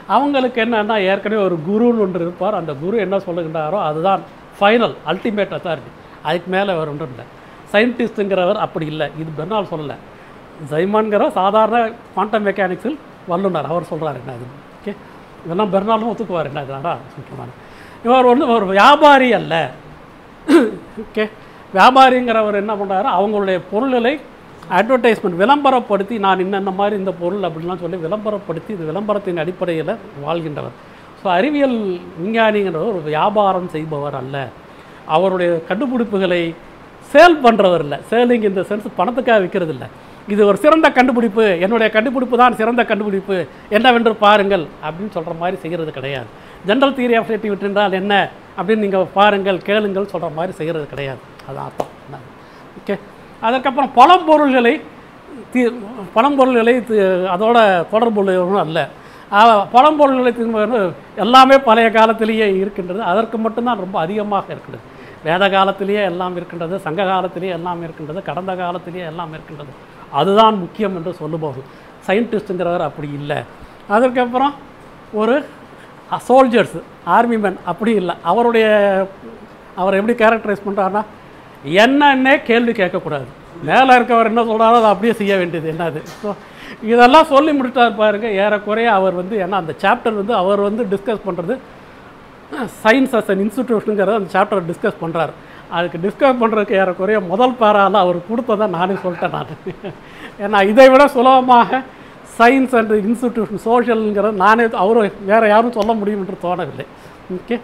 அவங்களுக்கு என்னன்னா ஏற்கனவே ஒரு குருன்னு ஒன்று இருப்பார் அந்த குரு என்ன சொல்லுகின்றாரோ அதுதான் ஃபைனல் அல்டிமேட் அத்தாரிட்டி அதுக்கு மேலே வேறு ஒன்றும் இல்லை சயின்டிஸ்ட்டுங்கிறவர் அப்படி இல்லை இது பெர்னால் சொல்லலை ஜைமான்கிற சாதாரண குவாண்டம் மெக்கானிக்ஸில் வல்லுனர் அவர் சொல்கிறார் என்ன இது ஓகே இதெல்லாம் பெர்னாலும் ஒத்துக்குவார் என்ன இதுதான் முக்கியமான இவர் ஒன்று ஒரு வியாபாரி அல்ல ஓகே வியாபாரிங்கிறவர் என்ன பண்ணுறாரு அவங்களுடைய பொருள்களை அட்வர்டைஸ்மெண்ட் விளம்பரப்படுத்தி நான் இன்னென்ன மாதிரி இந்த பொருள் அப்படின்லாம் சொல்லி விளம்பரப்படுத்தி இது விளம்பரத்தின் அடிப்படையில் வாழ்கின்றவர் ஸோ அறிவியல் விஞ்ஞானிங்கிறவர் ஒரு வியாபாரம் செய்பவர் அல்ல அவருடைய கண்டுபிடிப்புகளை சேல் பண்ணுறவர் இல்லை சேலிங் இந்த சென்ஸ் பணத்துக்காக விற்கிறது இல்லை இது ஒரு சிறந்த கண்டுபிடிப்பு என்னுடைய கண்டுபிடிப்பு தான் சிறந்த கண்டுபிடிப்பு என்னவென்று பாருங்கள் அப்படின்னு சொல்கிற மாதிரி செய்கிறது கிடையாது ஜென்ரல் தியரி ஆஃப் ரிலேட்டிவிட்டி என்றால் என்ன அப்படின்னு நீங்கள் பாருங்கள் கேளுங்கள் சொல்கிற மாதிரி செய்கிறது கிடையாது அது அர்த்தம் ஓகே அதற்கப்புறம் பழம்பொருள்களை தீ பழம்பொருள்களை தி- அதோட தொடர்புள்ளவரும் அல்ல ஆ- பழம்பொருள்களை தீர்மானம் எல்லாமே பழைய காலத்திலேயே இருக்கின்றது அதற்கு மட்டும்தான் ரொம்ப அதிகமாக இருக்கின்றது வேத காலத்திலேயே எல்லாம் இருக்கின்றது சங்க காலத்திலேயே எல்லாம் இருக்கின்றது கடந்த காலத்திலேயே எல்லாம் இருக்கின்றது அதுதான் முக்கியம் என்று சொல்லும்போது சயின்டிஸ்ட்டுங்கிறவர் அப்படி இல்லை அதற்கப்புறம் ஒரு சோல்ஜர்ஸ் ஆர்மி மேன் அப்படி இல்லை அவருடைய அவர் எப்படி கேரக்டரைஸ் பண்ணுறாருன்னா என்னன்னே கேள்வி கேட்கக்கூடாது மேலே இருக்கவர் என்ன சொல்கிறாரோ அதை அப்படியே செய்ய வேண்டியது என்னது ஸோ இதெல்லாம் சொல்லி முடிச்சிட்டார் பாருங்க ஏறக்குறைய அவர் வந்து ஏன்னா அந்த சாப்டர் வந்து அவர் வந்து டிஸ்கஸ் பண்ணுறது சயின்ஸ் அஸ் அன் இன்ஸ்டிடியூஷனுங்கிறத அந்த சாப்டர் டிஸ்கஸ் பண்ணுறாரு அதுக்கு டிஸ்கஸ் பண்ணுறதுக்கு ஏறக்குறைய முதல் பேரால் அவர் கொடுத்ததை நானே சொல்லிட்டேன் நான் ஏன்னா இதை விட சுலபமாக சயின்ஸ் அண்ட் இன்ஸ்டிடியூஷன் சோஷியலுங்கிறது நானே அவரும் வேறு யாரும் சொல்ல முடியும் என்று தோணவில்லை ஓகே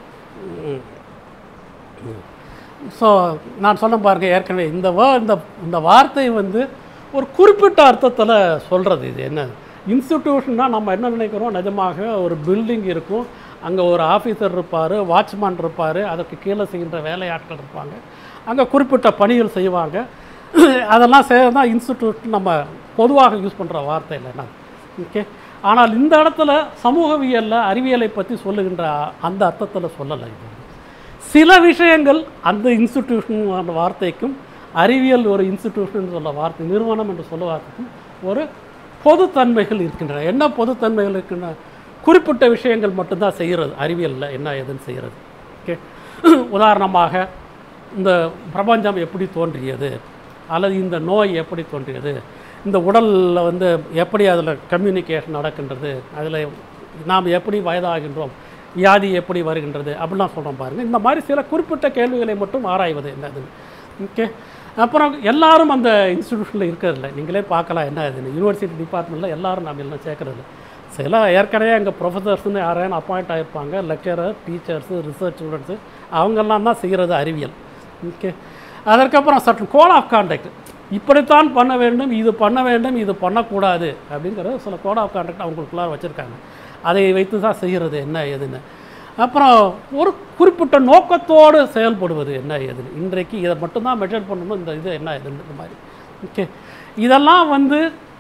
ஸோ நான் சொன்ன பாருங்க ஏற்கனவே இந்த வா இந்த இந்த வார்த்தை வந்து ஒரு குறிப்பிட்ட அர்த்தத்தில் சொல்கிறது இது என்ன இன்ஸ்டிடியூஷன்னா நம்ம என்ன நினைக்கிறோம் நிஜமாக ஒரு பில்டிங் இருக்கும் அங்கே ஒரு ஆஃபீஸர் இருப்பார் வாட்ச்மேன் இருப்பார் அதற்கு கீழே செய்கின்ற வேலையாட்கள் இருப்பாங்க அங்கே குறிப்பிட்ட பணிகள் செய்வாங்க அதெல்லாம் சேர்ந்து தான் இன்ஸ்டிடியூட் நம்ம பொதுவாக யூஸ் பண்ணுற வார்த்தை இல்லைன்னா ஓகே ஆனால் இந்த இடத்துல சமூகவியலில் அறிவியலை பற்றி சொல்லுகின்ற அந்த அர்த்தத்தில் சொல்லலை இது சில விஷயங்கள் அந்த இன்ஸ்டிடியூஷன் அந்த வார்த்தைக்கும் அறிவியல் ஒரு இன்ஸ்டிடியூஷன் சொல்ல வார்த்தை நிறுவனம் என்று சொல்ல வார்த்தைக்கும் ஒரு பொதுத்தன்மைகள் இருக்கின்றன என்ன பொதுத்தன்மைகள் இருக்கின்றன குறிப்பிட்ட விஷயங்கள் மட்டும்தான் செய்கிறது அறிவியலில் என்ன ஏதுன்னு செய்கிறது ஓகே உதாரணமாக இந்த பிரபஞ்சம் எப்படி தோன்றியது அல்லது இந்த நோய் எப்படி தோன்றியது இந்த உடலில் வந்து எப்படி அதில் கம்யூனிகேஷன் நடக்கின்றது அதில் நாம் எப்படி வயதாகின்றோம் வியாதி எப்படி வருகின்றது அப்படிலாம் சொல்கிறோம் பாருங்கள் இந்த மாதிரி சில குறிப்பிட்ட கேள்விகளை மட்டும் ஆராய்வது என்னது ஓகே அப்புறம் எல்லாரும் அந்த இன்ஸ்டிடியூஷனில் இருக்கிறதில்ல நீங்களே பார்க்கலாம் என்ன இதுன்னு யூனிவர்சிட்டி டிபார்ட்மெண்ட்டில் எல்லாரும் நம்ம எல்லாம் சேர்க்கறதில்ல சில ஏற்கனவே எங்கள் ப்ரொஃபஸர்ஸ்னு யாரையும் அப்பாயிண்ட் ஆகிருப்பாங்க லெக்சரர் டீச்சர்ஸு ரிசர்ச் ஸ்டூடெண்ட்ஸு அவங்கெல்லாம் தான் செய்கிறது அறிவியல் ஓகே அதற்கப்புறம் சற்று கோட் ஆஃப் கான்டாக்ட் இப்படித்தான் பண்ண வேண்டும் இது பண்ண வேண்டும் இது பண்ணக்கூடாது அப்படிங்கிறது சில கோட் ஆஃப் கான்டாக்ட் அவங்களுக்குள்ளார வச்சுருக்காங்க அதை வைத்து தான் செய்கிறது என்ன ஏதுன்னு அப்புறம் ஒரு குறிப்பிட்ட நோக்கத்தோடு செயல்படுவது என்ன ஏதுன்னு இன்றைக்கு இதை மட்டும்தான் மெஷர் பண்ணணும் இந்த இது என்ன ஏதுன்னு இந்த மாதிரி ஓகே இதெல்லாம் வந்து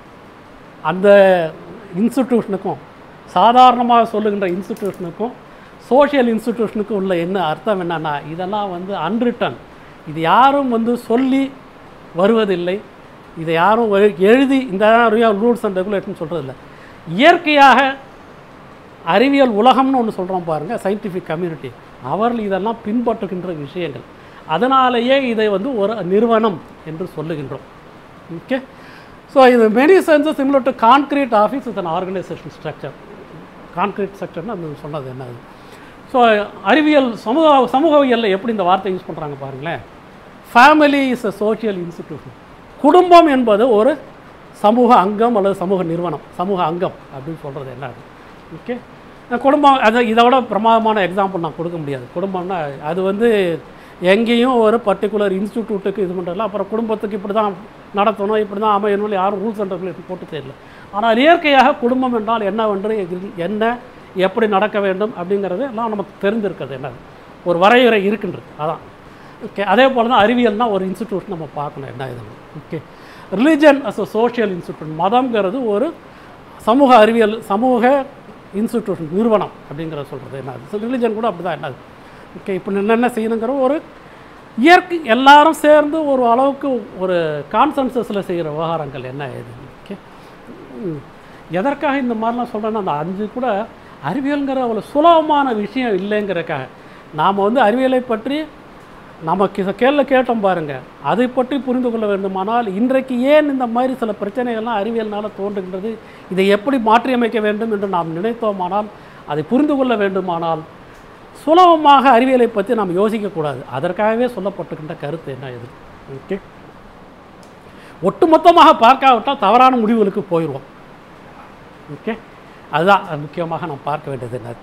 அந்த இன்ஸ்டிடியூஷனுக்கும் சாதாரணமாக சொல்லுகின்ற இன்ஸ்டிடியூஷனுக்கும் சோஷியல் இன்ஸ்டிடியூஷனுக்கும் உள்ள என்ன அர்த்தம் என்னன்னா இதெல்லாம் வந்து அன்ரிட்டன் இது யாரும் வந்து சொல்லி வருவதில்லை இதை யாரும் எழு- எழுதி இந்த ரூல்ஸ் அண்ட் ரெகுலேஷன் சொல்கிறதில்ல இயற்கையாக அறிவியல் உலகம்னு ஒன்று சொல்கிறோம் பாருங்கள் சயின்டிஃபிக் கம்யூனிட்டி அவர்கள் இதெல்லாம் பின்பற்றுகின்ற விஷயங்கள் அதனாலேயே இதை வந்து ஒரு நிறுவனம் என்று சொல்லுகின்றோம் ஓகே ஸோ இது many senses similar to concrete office is an organisation structure concrete ஸ்ட்ரக்சர்னு அது சொன்னது என்னது ஸோ அறிவியல் சமூக சமூகவியலில் எப்படி இந்த வார்த்தை யூஸ் பண்ணுறாங்க பாருங்களேன் family is a social institution குடும்பம் என்பது ஒரு சமூக அங்கம் அல்லது சமூக நிறுவனம் சமூக அங்கம் அப்படின்னு சொல்கிறது என்ன அது ஓகே குடும்பம் அது இதை விட பிரமாதமான எக்ஸாம்பிள் நான் கொடுக்க முடியாது குடும்பம்னா அது வந்து எங்கேயும் ஒரு பர்டிகுலர் இன்ஸ்டிடியூட்டுக்கு இது பண்ணுறதில்ல அப்புறம் குடும்பத்துக்கு இப்படி தான் நடத்தணும் இப்படி தான் அமையணும் யாரும் ரூல்ஸ் அண்ட் ரெகுலேஷன் போட்டு தெரியல ஆனால் இயற்கையாக குடும்பம் என்றால் என்னவென்று எது- என்ன எப்படி நடக்க வேண்டும் அப்படிங்கிறது எல்லாம் நமக்கு தெரிஞ்சிருக்கிறது என்னது ஒரு வரையறை இருக்கின்றது அதான் ஓகே அதே போல் தான் அறிவியல்னா ஒரு இன்ஸ்டிடியூஷன் நம்ம பார்க்கணும் என்ன இது okay religion as a social institute மதம்ங்கிறது ஒரு சமூக அறிவியல் சமூக இன்ஸ்டிடியூஷன் நிறுவனம் அப்படிங்கிறத சொல்கிறது என்னது ரிலிஜன் கூட அப்படி தான் என்னது ஓகே இப்போ என்னென்ன செய்யணுங்கிற ஒரு இயற்கை எல்லாரும் சேர்ந்து ஒரு அளவுக்கு ஒரு கான்சன்சஸில் செய்கிற விவகாரங்கள் என்ன இது ஓகே ம். எதற்காக இந்த மாதிரிலாம் சொல்கிறேன்னா அந்த அஞ்சு கூட அறிவியல்ங்கிற அவ்வளோ சுலபமான விஷயம் இல்லைங்கிறக்காக நாம் வந்து அறிவியலை பற்றி நமக்கு இதை கேள்வி கேட்டோம் பாருங்க அதை பற்றி புரிந்து கொள்ள வேண்டுமானால் இன்றைக்கு ஏன் இந்த மாதிரி சில பிரச்சனைகள்லாம் அறிவியல்னால தோன்றுகின்றது இதை எப்படி மாற்றியமைக்க வேண்டும் என்று நாம் நினைத்தோமானால் அதை புரிந்து கொள்ள வேண்டுமானால் சுலபமாக அறிவியலை பற்றி நாம் யோசிக்கக்கூடாது அதற்காகவே சொல்லப்பட்டுகின்ற கருத்து என்ன இது ஓகே ஒட்டுமொத்தமாக பார்க்காவிட்டால் தவறான முடிவுகளுக்கு போயிடுவோம் ஓகே அதுதான் அது முக்கியமாக நாம் பார்க்க வேண்டியது என்ன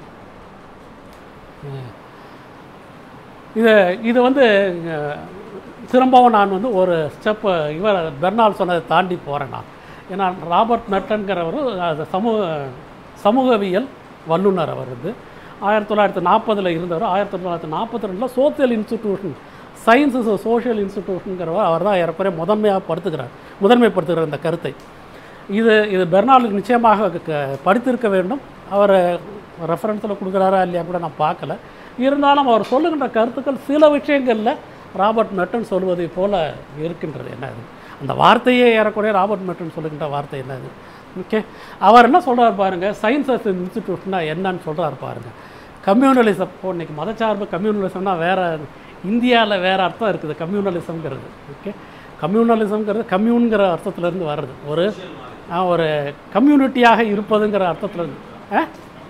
இது இது வந்து அஹ், திரும்பவும் நான் வந்து ஒரு ஸ்டெப்பு இவர் பெர்னால் சொன்னதை தாண்டி போகிறேன் நான் ஏன்னா ராபர்ட் மெட்டன்கிறவர் அது சமூக சமூகவியல் வல்லுனர் அவர் வந்து ஆயிரத்தி தொள்ளாயிரத்தி நாற்பதில் இருந்தவர் ஆயிரத்தி தொள்ளாயிரத்தி நாற்பத்தி ரெண்டில் social institution science is social இன்ஸ்டிடியூஷனுங்கிறவர் அவர் தான் ஏறக்குறைய முதன்மையாக படுத்துகிறார் முதன்மைப்படுத்துகிறார் இந்த கருத்தை இது இது பெர்னாலுக்கு நிச்சயமாக க- படித்திருக்க வேண்டும் அவர் ரெஃபரன்ஸில் கொடுக்குறாரா இல்லையா கூட நான் பார்க்கல இருந்தாலும் அவர் சொல்லுகின்ற கருத்துக்கள் சில விஷயங்களில் ராபர்ட் மெட்டன் சொல்வதை போல இருக்கின்றது என்ன இது அந்த வார்த்தையே ஏறக்குறைய ராபர்ட் மெட்டன் சொல்லுகின்ற வார்த்தை என்னது ஓகே அவர் என்ன சொல்றாரு பாருங்க சயின்ஸ் அஸ் இன்ஸ்டிடியூஷனா என்னன்னு சொல்றாரு பாருங்க கம்யூனலிசம் இப்போ இன்னைக்கு மதச்சார்பு கம்யூனலிசம்னா வேற இந்தியாவில் வேற அர்த்தம் இருக்குது கம்யூனலிசம்ங்கிறது ஓகே கம்யூனலிசம்ங்கிறது கம்யூன்கிற அர்த்தத்திலேருந்து வர்றது ஒரு ஆ, ஒரு கம்யூனிட்டியாக இருப்பதுங்கிற அர்த்தத்திலேருந்து ஆ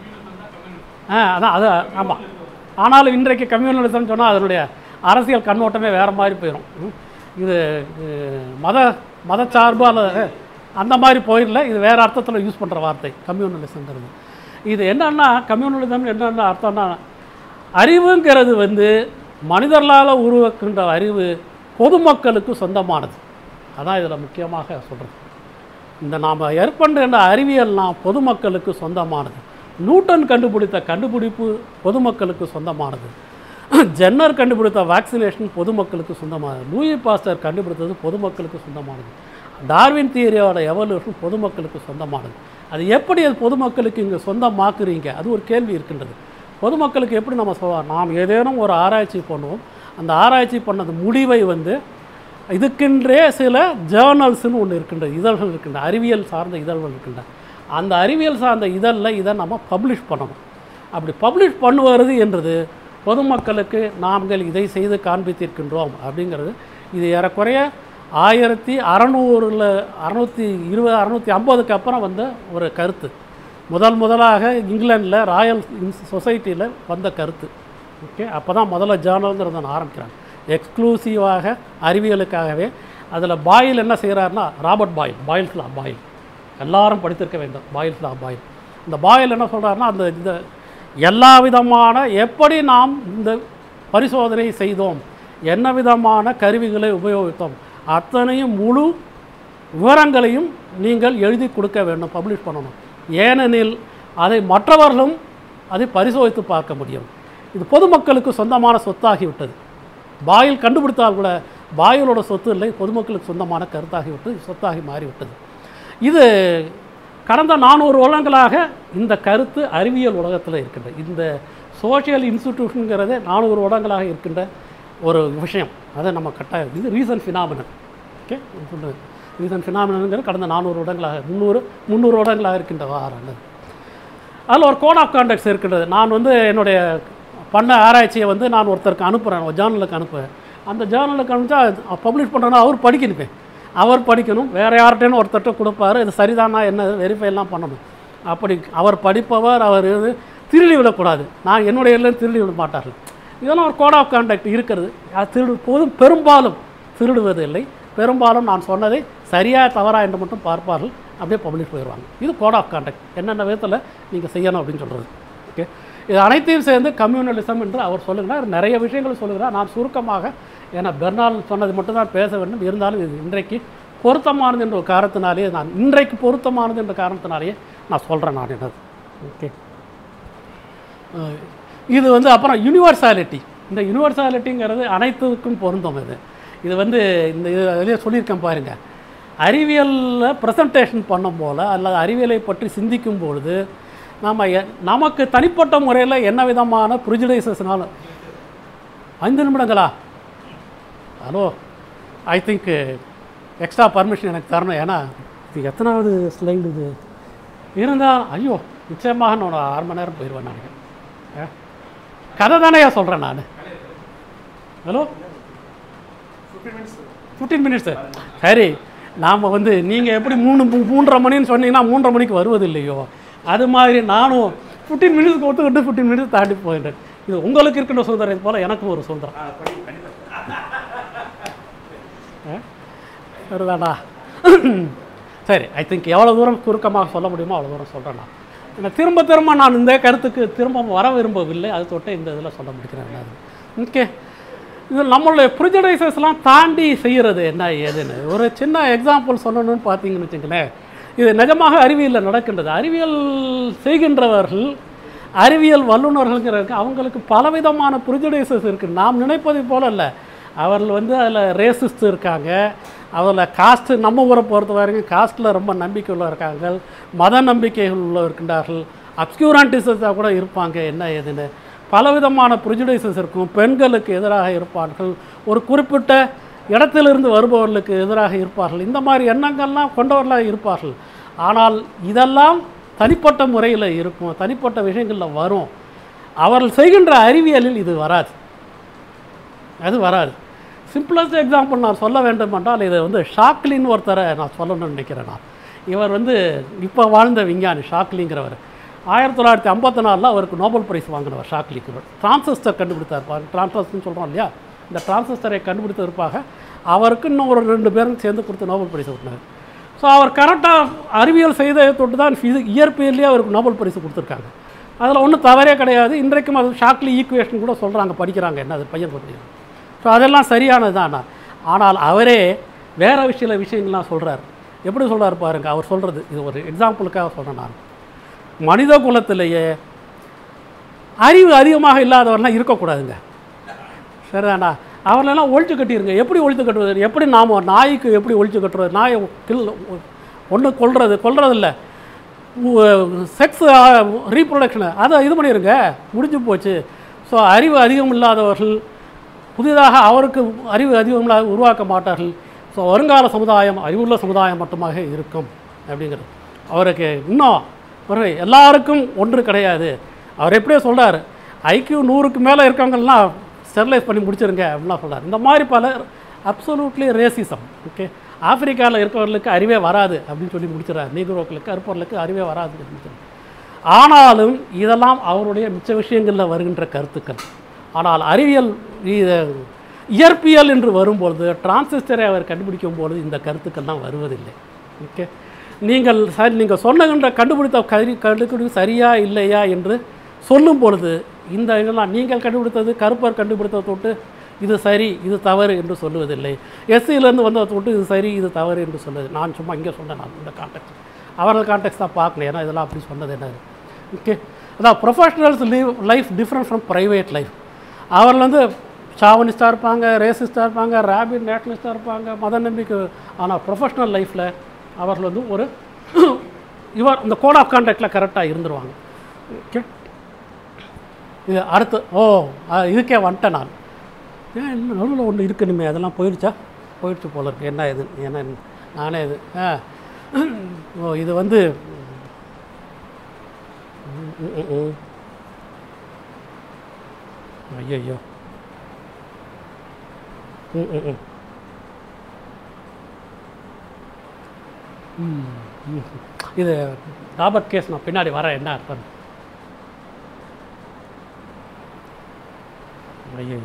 ஆ அதான் அது ஆமாம் ஆனாலும் இன்றைக்கு கம்யூனலிசம் சொன்னால் அதனுடைய அரசியல் கண்ணோட்டமே வேறு மாதிரி போயிடும் ம். இது இது மத மதச்சார்பு அல்லது அந்த மாதிரி போயிடல இது வேறு அர்த்தத்தில் யூஸ் பண்ணுற வார்த்தை கம்யூனலிசம்ங்கிறது இது என்னன்னா கம்யூனலிசம் என்னென்ன அர்த்தம்னா அறிவுங்கிறது வந்து மனிதர்களால் உருவாக்குகின்ற அறிவு பொதுமக்களுக்கு சொந்தமானது அதான் இதில் முக்கியமாக சொல்கிறது இந்த நாம் ஏற்படுகின்ற அறிவியல்லாம் பொதுமக்களுக்கு சொந்தமானது நியூட்டன் கண்டுபிடித்த கண்டுபிடிப்பு பொதுமக்களுக்கு சொந்தமானது ஜென்னர் கண்டுபிடித்த வேக்சினேஷன் பொதுமக்களுக்கு சொந்தமானது லூயி பாஸ்டர் கண்டுபிடித்தது பொதுமக்களுக்கு சொந்தமானது டார்வின் தியரியோட எவல்யூஷன் பொதுமக்களுக்கு சொந்தமானது அது எப்படி அது பொதுமக்களுக்கு இங்கே சொந்தமாக்குறீங்க அது ஒரு கேள்வி இருக்கின்றது பொதுமக்களுக்கு எப்படி நம்ம சொல்ல நாம் ஏதேனும் ஒரு ஆராய்ச்சி பண்ணுவோம் அந்த ஆராய்ச்சி பண்ணது முடிவை வந்து இதுக்கென்றே சில ஜேர்னல்ஸ்னு ஒன்று இருக்கின்றது இதழ்கள் இருக்கின்றன அறிவியல் சார்ந்த இதழ்கள் இருக்கின்றன அந்த அறிவியல் சார்ந்த இதழில் இதை நம்ம பப்ளிஷ் பண்ணணும் அப்படி பப்ளிஷ் பண்ணுவது என்றது பொதுமக்களுக்கு நாங்கள் இதை செய்து காண்பித்திருக்கின்றோம் அப்படிங்கிறது இது ஏறக்குறைய ஆயிரத்தி அறநூறில் அறநூற்றி இருபது அறநூற்றி ஐம்பதுக்கு அப்புறம் வந்த ஒரு கருத்து முதல் முதலாக இங்கிலாண்டில் ராயல் சொசைட்டியில் வந்த கருத்து ஓகே அப்போ தான் முதல்ல ஜேர்னல்ங்கிறத நான் ஆரம்பிக்கிறாங்க எக்ஸ்க்ளூசிவாக அறிவியலுக்காகவே அதில் பாயில் என்ன செய்கிறாருன்னா Robert Boyle Boyle's law Boyle எல்லாரும் படித்திருக்க வேண்டும் பாயில்ஸ் லா பாயில் இந்த பாயில் என்ன சொல்கிறாருன்னா அந்த இந்த எல்லா விதமான எப்படி நாம் இந்த பரிசோதனை செய்தோம் என்ன விதமான கருவிகளை உபயோகித்தோம் அத்தனையும் முழு விவரங்களையும் நீங்கள் எழுதி கொடுக்க வேண்டும் பப்ளிஷ் பண்ணணும் ஏனெனில் அதை மற்றவர்களும் அதை பரிசோதித்து பார்க்க முடியும் இது பொதுமக்களுக்கு சொந்தமான சொத்தாகிவிட்டது பாயில் கண்டுபிடித்தால் கூட பாயிலோட சொத்து இல்லை பொதுமக்களுக்கு சொந்தமான கருத்தாகிவிட்டது சொத்தாகி மாறிவிட்டது இது கடந்த நானூறு வருடங்களாக இந்த கருத்து அறிவியல் உலகத்தில் இருக்கின்றது இந்த சோஷியல் இன்ஸ்டிடியூஷனுங்கிறதே நானூறு வருடங்களாக இருக்கின்ற ஒரு விஷயம் அதை நம்ம கட்டாயம் இது ரீசன் ஃபினாமினன் ஓகே சொல்லுது ரீசன் ஃபினாமினனுங்கிறது கடந்த நானூறு வருடங்களாக முந்நூறு முந்நூறு வருடங்களாக இருக்கின்ற வாரம் அதில் ஒரு கோட் ஆஃப் கான்டாக்ட்ஸ் இருக்கின்றது நான் வந்து என்னுடைய பண்ண ஆராய்ச்சியை வந்து நான் ஒருத்தருக்கு அனுப்புகிறேன் ஒரு ஜேர்னலுக்கு அனுப்புவேன் அந்த ஜேர்னலுக்கு அனுப்பிச்சா பப்ளிஷ் பண்ணுறேன்னா அவர் படிக்கணுமே அவர் படிக்கணும் வேறு யார்கிட்டேன்னு ஒருத்தர்கிட்ட கொடுப்பாரு இது சரிதானா என்ன வெரிஃபை எல்லாம் பண்ணணும் அப்படி அவர் படிப்பவர் அவர் இது திருடி விடக்கூடாது நான் என்னுடைய எல்லாம் திருடி விட மாட்டார்கள் இதெல்லாம் ஒரு கோட் ஆஃப் கான்டாக்ட் இருக்கிறது அது திருடு போதும் பெரும்பாலும் திருடுவது இல்லை பெரும்பாலும் நான் சொன்னதை சரியா தவறா என்று மட்டும் பார்ப்பார்கள் அப்படியே பப்ளிஷ் போயிடுவாங்க இது கோட் ஆஃப் கான்டாக்ட் என்னென்ன விதத்தில் நீங்கள் செய்யணும் அப்படின்னு சொல்கிறது ஓகே இது அனைத்தையும் சேர்ந்து கம்யூனலிசம் என்று அவர் சொல்லுகிறார் நிறைய விஷயங்கள் சொல்லுகிறார் நான் சுருக்கமாக ஏன்னா பெர்னால் சொன்னது மட்டும் தான் பேச வேண்டும் இருந்தாலும் இது இன்றைக்கு பொருத்தமானது என்ற ஒரு காரணத்தினாலேயே நான் இன்றைக்கு பொருத்தமானது என்ற காரணத்தினாலேயே நான் சொல்கிறேன் நான் என்னது ஓகே அஹ் இது வந்து அப்புறம் யூனிவர்சாலிட்டி இந்த யூனிவர்சாலிட்டிங்கிறது அனைத்துக்கும் பொருந்தும் இது இது வந்து இந்த இது அதிலே சொல்லியிருக்கேன் பாருங்க அறிவியலில் ப்ரெசன்டேஷன் பண்ணும் போல் அல்லது அறிவியலை பற்றி சிந்திக்கும் பொழுது நம்ம எ- நமக்கு தனிப்பட்ட முறையில் என்ன விதமான ப்ரிஜுடைசஸ்னாலும் ஐந்து நிமிடங்களா hello I think extra permission எனக்கு தரணும் ஏன்னா இது எத்தனாவது ஸ்லைடு இது இருந்தால் ஐயோ நிச்சயமாக நான் ஒரு அரை மணி நேரம் போயிடுவேன் நான் ஆ? கதை தானே சொல்கிறேன் நான் ஹலோ ஃபிஃப்டீன் மினிட்ஸு சரி நாம் வந்து நீங்கள் எப்படி மூணு மூ- மூன்றரை மணின்னு சொன்னீங்கன்னா மூன்றரை மணிக்கு வருவது இல்லையோ அது மாதிரி நானும் ஃபிஃப்டீன் மினிட்ஸ்க்கு ஒத்துக்கிட்டு ஃபிஃப்டீன் மினிட்ஸ் தாண்டி போயிட்டேன் இது உங்களுக்கு இருக்கின்ற சுதந்திரம் இது போல் எனக்கும் ஒரு சுதந்திரம் சரிதானா சரி ஐ திங்க் எவ்வளோ தூரம் சுருக்கமாக சொல்ல முடியுமோ அவ்வளோ தூரம் சொல்கிறேன் நான் ஏன்னா திரும்ப திரும்ப நான் இந்த கருத்துக்கு திரும்ப வர விரும்பவில்லை அது தொட்டு இந்த இதில் சொல்ல முடிக்கிறேன் நான் ஓகே இது நம்மளுடைய ப்ரிஜடைசஸ்லாம் தாண்டி செய்கிறது என்ன ஏதுன்னு ஒரு சின்ன எக்ஸாம்பிள் சொல்லணும்னு பார்த்தீங்கன்னு வச்சுங்களேன் இது நிஜமாக அறிவியலில் நடக்கின்றது அறிவியல் செய்கின்றவர்கள் அறிவியல் வல்லுநர்கள்ங்கிறதுக்கு அவங்களுக்கு பலவிதமான ப்ரிஜடைசஸ் இருக்குது நாம் நினைப்பதை போல இல்லை அவர்கள் வந்து அதில் ரேசிஸ்ட் இருக்காங்க அதில் காஸ்ட்டு நம்ம ஊரை பொறுத்த வரைக்கும் காஸ்ட்டில் ரொம்ப நம்பிக்கை உள்ள இருக்காங்க மத நம்பிக்கைகள் உள்ள இருக்கின்றார்கள் அப்ஸ்கியூரான்டிசஸாக கூட இருப்பாங்க என்ன ஏதுன்னு பலவிதமான ப்ரிஜுடைசஸ் இருக்கும் பெண்களுக்கு எதிராக இருப்பார்கள் ஒரு குறிப்பிட்ட இடத்திலிருந்து வருபவர்களுக்கு எதிராக இருப்பார்கள் இந்த மாதிரி எண்ணங்கள்லாம் கொண்டவர்களாக இருப்பார்கள் ஆனால் இதெல்லாம் தனிப்பட்ட முறையில் இருக்கும் தனிப்பட்ட விஷயங்களில் வரும் அவர்கள் செய்கின்ற அறிவியலில் இது வராது அது வராது சிம்பிளஸ்ட் எக்ஸாம்பிள் நான் சொல்ல வேண்டும் என்றால் இதை வந்து ஷாக்லின்னு ஒருத்தரை நான் சொல்லணும்னு நினைக்கிறேன் நான் இவர் வந்து இப்போ வாழ்ந்த விஞ்ஞானி ஷாக்லிங்கிறவர் ஆயிரத்தி தொள்ளாயிரத்தி ஐம்பத்தி நாலில் அவருக்கு நோபல் பிரைஸ் வாங்கினவர் ஷாக்லிக்கு டிரான்சிஸ்டர் கண்டுபிடித்தார் பாருங்க டிரான்சிஸ்டர்னு சொல்கிறோம் இல்லையா இந்த டிரான்சிஸ்டரை கண்டுபிடித்ததற்காக அவருக்கு இன்னும் ஒரு ரெண்டு பேரும் சேர்ந்து கொடுத்து நோபல் பிரைஸ் கொடுத்தார் ஸோ அவர் கரெக்டாக அறிவியல் செய்த தொட்டு தான் ஃபிசி இயற்பியல்லையே அவருக்கு நோபல் பரிசு கொடுத்துருக்காங்க அதில் ஒன்றும் தவறே கிடையாது இன்றைக்கும் அது ஷாக்லி ஈக்குவேஷன் கூட சொல்கிறாங்க படிக்கிறாங்க என்ன அது பையன் படிக்கிறாங்க ஸோ அதெல்லாம் சரியானது தான் ஆனால் அவரே வேறு விஷய விஷயங்கள்லாம் சொல்கிறார் எப்படி சொல்கிறார் பாருங்க அவர் சொல்கிறது இது ஒரு எக்ஸாம்பிளுக்காக சொல்கிறேன் நான் மனித குலத்திலேயே அறிவு அதிகமாக இல்லாதவர்லாம் இருக்கக்கூடாதுங்க சரிதானா அவர்களெல்லாம் ஒழிச்சு கட்டிருங்க எப்படி ஒழிச்சு கட்டுவது எப்படி நாம் நாய்க்கு எப்படி ஒழிச்சு கட்டுறது நாயை கில் ஒன்று கொல்றது கொல்றது இல்லை செக்ஸ் ரீப்ரொடக்ஷனு அதை இது பண்ணிடுங்க முடிஞ்சு போச்சு ஸோ அறிவு அதிகம் இல்லாதவர்கள் புதிதாக அவருக்கு அறிவு அதிகம் இல்லாத உருவாக்க மாட்டார்கள் ஸோ வருங்கால சமுதாயம் அறிவுள்ள சமுதாயம் மட்டுமாக இருக்கும் அப்படிங்கிறது அவருக்கு இன்னும் ஒரு எல்லாருக்கும் ஒன்று கிடையாது அவர் எப்படியோ சொல்றாரு ஐக்கியூ நூறுக்கு மேலே இருக்கவங்கெல்லாம் ஸ்டெர்லைஸ் பண்ணி முடிச்சிருங்க அப்படின்லாம் சொல்றாரு இந்த மாதிரி பல அப்சல்யூட்லி ரேசிசம் ஓகே ஆப்பிரிக்காவில் இருக்கவர்களுக்கு அறிவே வராது அப்படின்னு சொல்லி முடிச்சிடறாரு நீக்ரோக்களுக்கு கருப்பர்களுக்கு அறிவே வராது அப்படின்னு முடிச்சிடறாரு ஆனாலும் இதெல்லாம் அவருடைய மிச்ச விஷயங்களில் வருகின்ற கருத்துக்கள் ஆனால் அறிவியல் இது- இயற்பியல் என்று வரும்பொழுது டிரான்சிஸ்டரை அவர் கண்டுபிடிக்கும் பொழுது இந்த கருத்துக்கள்லாம் வருவதில்லை ஓகே நீங்கள் சரி நீங்கள் சொன்னகின்ற கண்டுபிடித்த கரு கண்டுபிடிப்பு சரியா இல்லையா என்று சொல்லும் பொழுது இந்த இதெல்லாம் நீங்கள் கண்டுபிடித்தது கருப்பர் கண்டுபிடித்ததை தொட்டு இது சரி இது தவறு என்று சொல்லுவதில்லை எஸ்சியிலேருந்து வந்ததை தொட்டு இது சரி இது தவறு என்று சொல்லுது நான் சும்மா இங்கே சொன்னேன் நான் இந்த கான்டெக்ட் அவர்கள் கான்டெக்ட் தான் பார்க்கணும் ஏன்னா இதெல்லாம் அப்படி சொன்னது என்ன ஓகே அதான் professionals leave life different from private life அவர்கள் வந்து சாவனிஸ்டாக இருப்பாங்க ரேசிஸ்டாக இருப்பாங்க ரேபிட் நேஷனலிஸ்டாக இருப்பாங்க மத நம்பிக்கை ஆனால் ப்ரொஃபஷனல் லைஃப்பில் அவர்கள் வந்து ஒரு இவர் இந்த கோட் ஆஃப் கான்டாக்டில் கரெக்டாக இருந்துருவாங்க ஓகே இது அடுத்து ஓ அ, இதுக்கே வந்துட்டேன் நான் ஏன் இன்னும் நடுவில் ஒன்று இருக்கணுமே அதெல்லாம் போயிடுச்சா போயிடுச்சு போல இருக்கு என்ன இது என்ன நானே இது ஆ ஓ இது வந்து ஐயோ ம் ம் ம் ம், ம். இது ராபர்ட் கேஸ் நான் பின்னாடி வரேன் என்ன அர்த்தம் ஐயோ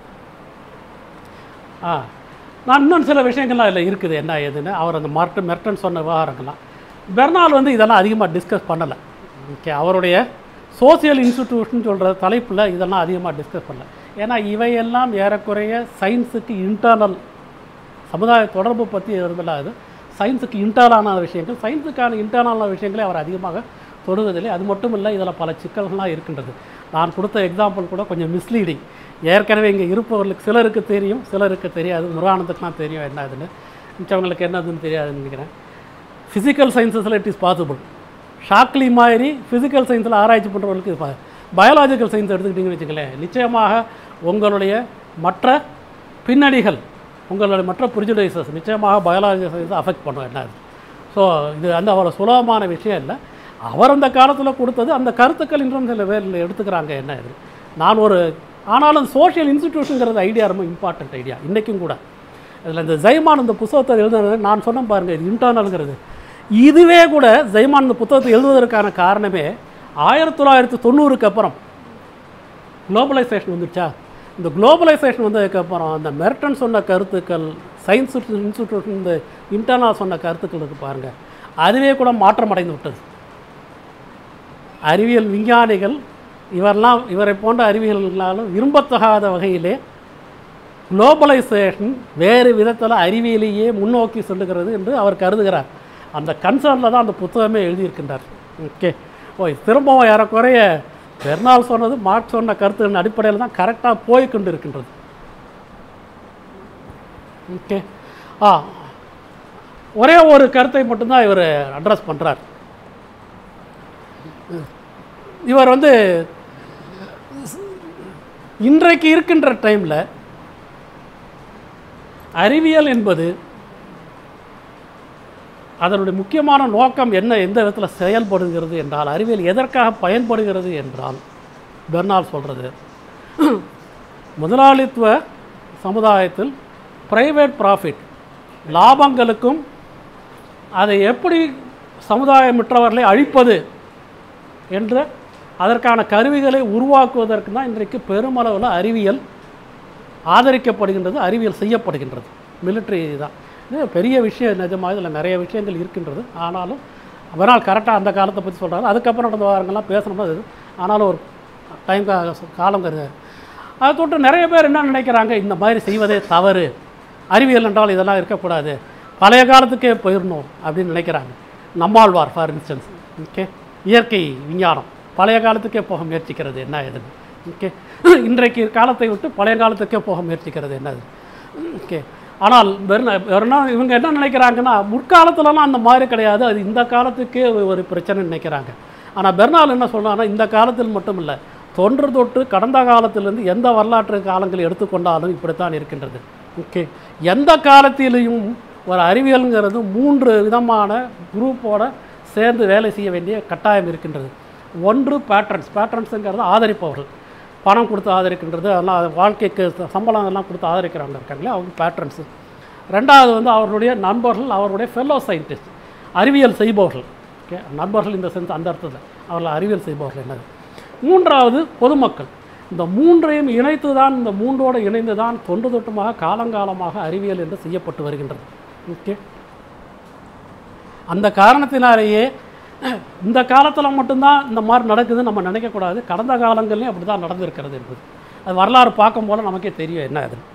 ஆ நான் இன்னும் சில விஷயங்கள்லாம் இதில் இருக்குது என்ன ஏதுன்னு அவர் அந்த மார்ட்டு மெர்டன் சொன்ன விவகாரங்கள்லாம் பெர்னால் வந்து இதெல்லாம் அதிகமாக டிஸ்கஸ் பண்ணலை ஓகே அவருடைய சோசியல் இன்ஸ்டிடியூஷன் சொல்கிற தலைப்பில் இதெல்லாம் அதிகமாக டிஸ்கஸ் பண்ணல ஏன்னா இவையெல்லாம் ஏறக்குறைய சயின்ஸுக்கு இன்டர்னல் சமுதாய தொடர்பு பற்றி இருந்தல அது சயின்ஸுக்கு இன்டர்னலான விஷயங்கள் சயின்ஸுக்கான இன்டர்னலான விஷயங்களை அவர் அதிகமாக தொடுவதில்லை அது மட்டும் இல்லை இதில் பல சிக்கல்கள்லாம் இருக்கின்றது நான் கொடுத்த எக்ஸாம்பிள் கூட கொஞ்சம் மிஸ்லீடிங் ஏற்கனவே இங்கே இருப்பவர்களுக்கு சிலருக்கு தெரியும் சிலருக்கு தெரியாது முருகானந்துக்குலாம் தெரியும் என்ன அதுன்னு மிச்சவங்களுக்கு என்னதுன்னு தெரியாதுன்னு நினைக்கிறேன் ஃபிசிக்கல் சயின்சஸில் இட் இஸ் பாசிபிள் ஷாக்லி மாதிரி ஃபிசிக்கல் சயின்ஸில் ஆராய்ச்சி பண்ணுறவங்களுக்கு பயாலாஜிக்கல் சயின்ஸ் எடுத்துக்கிட்டிங்கன்னு வச்சுங்களேன் நிச்சயமாக உங்களுடைய மற்ற பின்னணிகள் உங்களுடைய மற்ற ப்ரிஜுடைசஸ் நிச்சயமாக பயாலஜி சயின்ஸை அஃபெக்ட் பண்ணும் என்ன அது ஸோ இது அந்த அவ்வளோ சுலபமான விஷயம் இல்லை அவர் அந்த காலத்தில் கொடுத்தது அந்த கருத்துக்கள் இன்றும் சில பேர் எடுத்துக்கிறாங்க என்ன இது நான் ஒரு ஆனாலும் சோஷியல் இன்ஸ்டிடியூஷனுங்கிறது ஐடியா ரொம்ப இம்பார்ட்டன்ட் ஐடியா இன்றைக்கும் கூட அதில் இந்த ஜெய்மான் இந்த புத்தகத்தை எழுதுனது நான் சொன்னேன் பாருங்கள் இது இன்டர்னல்ங்கிறது இதுவே கூட ஜெய்மான் இந்த புத்தகத்தை எழுதுவதற்கான காரணமே ஆயிரத்தி தொள்ளாயிரத்தி தொண்ணூறுக்கு அப்புறம் குளோபலைசேஷன் வந்துடுச்சா இந்த குளோபலைசேஷன் வந்ததுக்கப்புறம் அந்த மெர்டன் சொன்ன கருத்துக்கள் சயின்ஸ் இன்ஸ்டிடியூஷன் இந்த இன்டர்னல் சொன்ன கருத்துக்கள் இருக்கு பாருங்கள் அதுவே கூட மாற்றம் அடைந்து விட்டது அறிவியல் விஞ்ஞானிகள் இவரெல்லாம் இவரை போன்ற அறிவியல்களாலும் விரும்பத்தகாத வகையிலே குளோபலைசேஷன் வேறு விதத்தில் அறிவியலையே முன்னோக்கி செல்லுகிறது என்று அவர் கருதுகிறார் அந்த கன்சர்னில் தான் அந்த புத்தகமே எழுதியிருக்கின்றார் ஓகே ஓ திரும்பவும் ஏறக்குறைய பெர்னால் சொன்னது மார்க் சொன்ன கருத்துகளின் அடிப்படையில் தான் கரெக்டாக போய் கொண்டு இருக்கின்றது ஓகே ஆ ஒரே ஒரு கருத்தை மட்டும்தான் இவர் அட்ரஸ் பண்ணுறார் இவர் வந்து இன்றைக்கு இருக்கின்ற டைமில் அறிவியல் என்பது அதனுடைய முக்கியமான நோக்கம் என்ன எந்த விதத்தில் செயல்படுகிறது என்றால் அறிவியல் எதற்காக பயன்படுகிறது என்றால் பெர்னால் சொல்கிறது முதலாளித்துவ சமுதாயத்தில் பிரைவேட் ப்ராஃபிட் லாபங்களுக்கும் அதை எப்படி சமுதாயமற்றவர்களை அழிப்பது என்ற அதற்கான கருவிகளை உருவாக்குவதற்கு தான் இன்றைக்கு பெருமளவில் அறிவியல் ஆதரிக்கப்படுகின்றது அறிவியல் செய்யப்படுகின்றது மிலிட்ரி தான் இது பெரிய விஷயம் நிஜமாக இதில் நிறைய விஷயங்கள் இருக்கின்றது ஆனாலும் அவரால் கரெக்டாக அந்த காலத்தை பற்றி சொல்கிறாரு அதுக்கப்புறம் நடந்த வாரங்கள்லாம் பேசணும்னா அது ஆனாலும் ஒரு டைம் காலம் கருது அதை தொட்டு நிறைய பேர் என்ன நினைக்கிறாங்க இந்த மாதிரி செய்வதே தவறு அறிவியல் என்றால் இதெல்லாம் இருக்கக்கூடாது பழைய காலத்துக்கே போயிடணும் அப்படின்னு நினைக்கிறாங்க நம்மாழ்வார் ஃபார் இன்ஸ்டன்ஸ் ஓகே இயற்கை விஞ்ஞானம் பழைய காலத்துக்கே போக முயற்சிக்கிறது என்ன இதுன்னு ஓகே இன்றைக்கு காலத்தை விட்டு பழைய காலத்துக்கே போக முயற்சிக்கிறது என்னது ஓகே ஆனால் வெறும் வெறும்னா இவங்க என்ன நினைக்கிறாங்கன்னா முற்காலத்துலலாம் அந்த மாதிரி கிடையாது அது இந்த காலத்துக்கே ஒரு பிரச்சனை நினைக்கிறாங்க ஆனால் பெர்னால் என்ன சொல்றாருன்னா இந்த காலத்தில் மட்டும் இல்லை தொன்று தொட்டு கடந்த காலத்திலிருந்து எந்த வரலாற்று காலங்கள் எடுத்துக்கொண்டாலும் இப்படித்தான் இருக்கின்றது ஓகே எந்த காலத்திலையும் ஒரு அறிவியலுங்கிறது மூன்று விதமான குரூப்போட சேர்ந்து வேலை செய்ய வேண்டிய கட்டாயம் இருக்கின்றது ஒன்று பேட்ரன்ஸ் பேட்ரன்ஸுங்கிறது ஆதரிப்பவர்கள் பணம் கொடுத்து ஆதரிக்கின்றது அதெல்லாம் அது வாழ்க்கைக்கு ச- சம்பளம் எல்லாம் கொடுத்து ஆதரிக்கிறவங்க இருக்காங்களே அவங்க பேட்ரன்ஸு ரெண்டாவது வந்து அவர்களுடைய நண்பர்கள் அவருடைய ஃபெல்லோ சயின்டிஸ்ட் அறிவியல் செய்பவர்கள் ஓகே நண்பர்கள் இந்த சென்ஸ் அந்த அர்த்தத்தில் அவர்கள் அறிவியல் செய்பவர்கள் என்னது மூன்றாவது பொதுமக்கள் இந்த மூன்றையும் இணைத்து தான் இந்த மூன்றோடு இணைந்து தான் தொன்று தொட்டுமாக காலங்காலமாக அறிவியல் என்று செய்யப்பட்டு வருகின்றது ஓகே அந்த காரணத்தினாலேயே இந்த காலத்தில் மட்டும்தான் இந்த மாதிரி நடக்குதுன்னு நம்ம நினைக்கக்கூடாது கடந்த காலங்கள்லையும் அப்படி தான் நடந்திருக்கிறது என்பது அது வரலாறு பார்க்கும் போல நமக்கே தெரியும் என்ன அது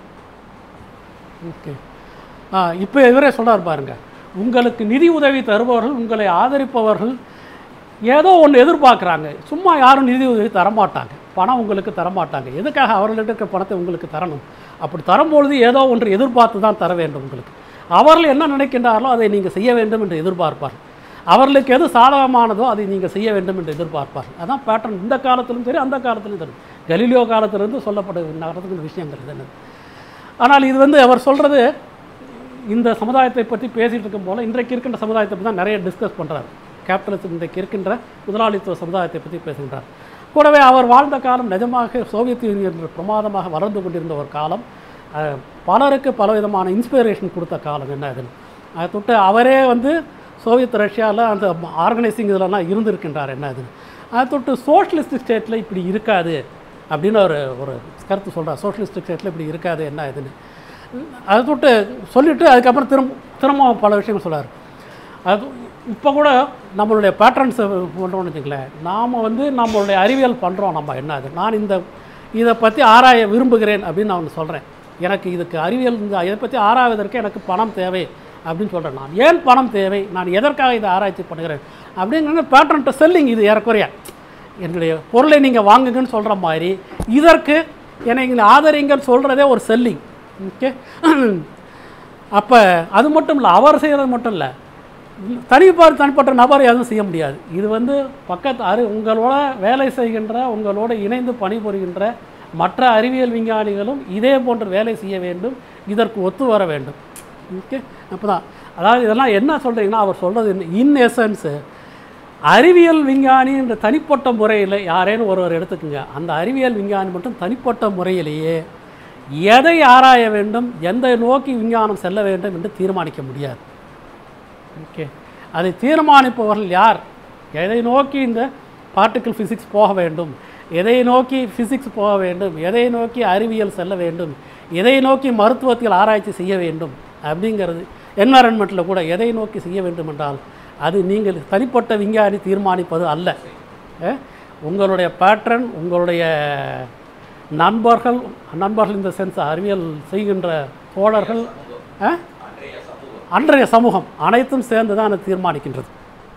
ஓகே ஆ இப்போ இவரே சொல்றார் பாருங்க உங்களுக்கு நிதி உதவி தருபவர்கள் உங்களை ஆதரிப்பவர்கள் ஏதோ ஒன்று எதிர்பார்க்குறாங்க சும்மா யாரும் நிதி உதவி தரமாட்டாங்க பணம் உங்களுக்கு தரமாட்டாங்க எதுக்காக அவர்கள்ட்ட இருக்கிற பணத்தை உங்களுக்கு தரணும் அப்படி தரும்பொழுது ஏதோ ஒன்று எதிர்பார்த்து தான் தர வேண்டும் உங்களுக்கு அவர்கள் என்ன நினைக்கின்றார்களோ அதை நீங்கள் செய்ய வேண்டும் என்று எதிர்பார்ப்பார் அவர்களுக்கு எது சாதகமானதோ அதை நீங்கள் செய்ய வேண்டும் என்று எதிர்பார்ப்பார் அதான் பேட்டர்ன் இந்த காலத்திலும் சரி அந்த காலத்திலும் சரி கலீலியோ காலத்திலிருந்து சொல்லப்பட்ட நடந்துக்கிற விஷயங்கள் இது என்னது ஆனால் இது வந்து அவர் சொல்கிறது இந்த சமுதாயத்தை பற்றி பேசிகிட்டு இருக்கும் போல இன்றைக்கு இருக்கின்ற சமுதாயத்தை பற்றி தான் நிறைய டிஸ்கஸ் பண்ணுறார் கேபிட்டலிசம் இன்றைக்கு இருக்கின்ற முதலாளித்துவ சமுதாயத்தை பற்றி பேசுகின்றார் கூடவே அவர் வாழ்ந்த காலம் நிஜமாக சோவியத் யூனியன் பிரமாதமாக வளர்ந்து கொண்டிருந்த ஒரு காலம் அஹ், பலருக்கு பலவிதமான இன்ஸ்பிரேஷன் கொடுத்த காலம் என்ன அதுன்னு அதை தொட்டு அவரே வந்து சோவியத் ரஷ்யாவில் அந்த ஆர்கனைசிங் இதிலலாம் இருந்திருக்கின்றார் என்ன அதுன்னு அதை தொட்டு சோஷலிஸ்ட் ஸ்டேட்டில் இப்படி இருக்காது அப்படின்னு ஒரு ஒரு கருத்து சொல்கிறார் சோஷலிஸ்ட் ஸ்டேட்டில் இப்படி இருக்காது என்ன இதுன்னு அதை தொட்டு சொல்லிவிட்டு அதுக்கப்புறம் திரும்ப திரும்ப பல விஷயங்கள் சொல்றார் அது இப்போ கூட நம்மளுடைய பேட்டர்ன்ஸை பண்ணுறோம்னு வச்சுங்களேன் நாம் வந்து நம்மளுடைய அறிவியல் பண்ணுறோம் நம்ம என்ன அது நான் இந்த இதை பற்றி ஆராய விரும்புகிறேன் அப்படின்னு நான் ஒன்று சொல்கிறேன் எனக்கு இதுக்கு அறிவியல் இந்த இதை பற்றி ஆராய்வதற்கு எனக்கு பணம் தேவை அப்படின்னு சொல்கிறேன் நான் ஏன் பணம் தேவை நான் எதற்காக இதை ஆராய்ச்சி பண்ணுகிறேன் அப்படிங்கிற பேட்டர்ன்ட்ட செல்லிங் இது ஏறக்குறைய என்னுடைய பொருளை நீங்கள் வாங்குங்கன்னு சொல்கிற மாதிரி இதற்கு என்னை நீங்கள் ஆதரிங்கன்னு சொல்கிறதே ஒரு செல்லிங் ஓகே அப்போ அது மட்டும் இல்லை அவர் செய்கிறது மட்டும் இல்லை தனிப்பார் தனிப்பட்ட நபர் எதுவும் செய்ய முடியாது இது வந்து பக்கத்து அரு உங்களோட வேலை செய்கின்ற உங்களோட இணைந்து பணிபுரிகின்ற மற்ற அறிவியல் விஞ்ஞானிகளும் இதே போன்ற வேலை செய்ய வேண்டும் இதற்கு ஒத்து வர வேண்டும் ஓகே அப்போ தான் அதாவது இதெல்லாம் என்ன சொல்கிறீங்கன்னா அவர் சொல்கிறது இன் எசன்ஸு அறிவியல் விஞ்ஞானி என்ற தனிப்பட்ட முறையில் யாரேனும் ஒருவர் எடுத்துக்கோங்க அந்த அறிவியல் விஞ்ஞானி மட்டும் தனிப்பட்ட முறையிலேயே எதை ஆராய வேண்டும் எந்த நோக்கி விஞ்ஞானம் செல்ல வேண்டும் என்று தீர்மானிக்க முடியாது ஓகே அதை தீர்மானிப்பவர்கள் யார் எதை நோக்கி இந்த பார்ட்டிக்கல் ஃபிசிக்ஸ் போக வேண்டும் எதை நோக்கி ஃபிசிக்ஸ் போக வேண்டும் எதை நோக்கி அறிவியல் செல்ல வேண்டும் எதை நோக்கி மருத்துவத்தில் ஆராய்ச்சி செய்ய வேண்டும் அப்படிங்கிறது என்வரன்மெண்ட்டில் கூட எதை நோக்கி செய்ய வேண்டும் என்றால் அது நீங்கள் தனிப்பட்ட விஞ்ஞானி தீர்மானிப்பது அல்ல அஹ், உங்களுடைய பேட்டர்ன் உங்களுடைய நண்பர்கள் நண்பர்கள் இந்த சென்ஸ் அறிவியல் செய்கின்ற தோழர்கள் அஹ், அன்றைய சமூகம் அனைத்தும் சேர்ந்து தான் அதை தீர்மானிக்கின்றது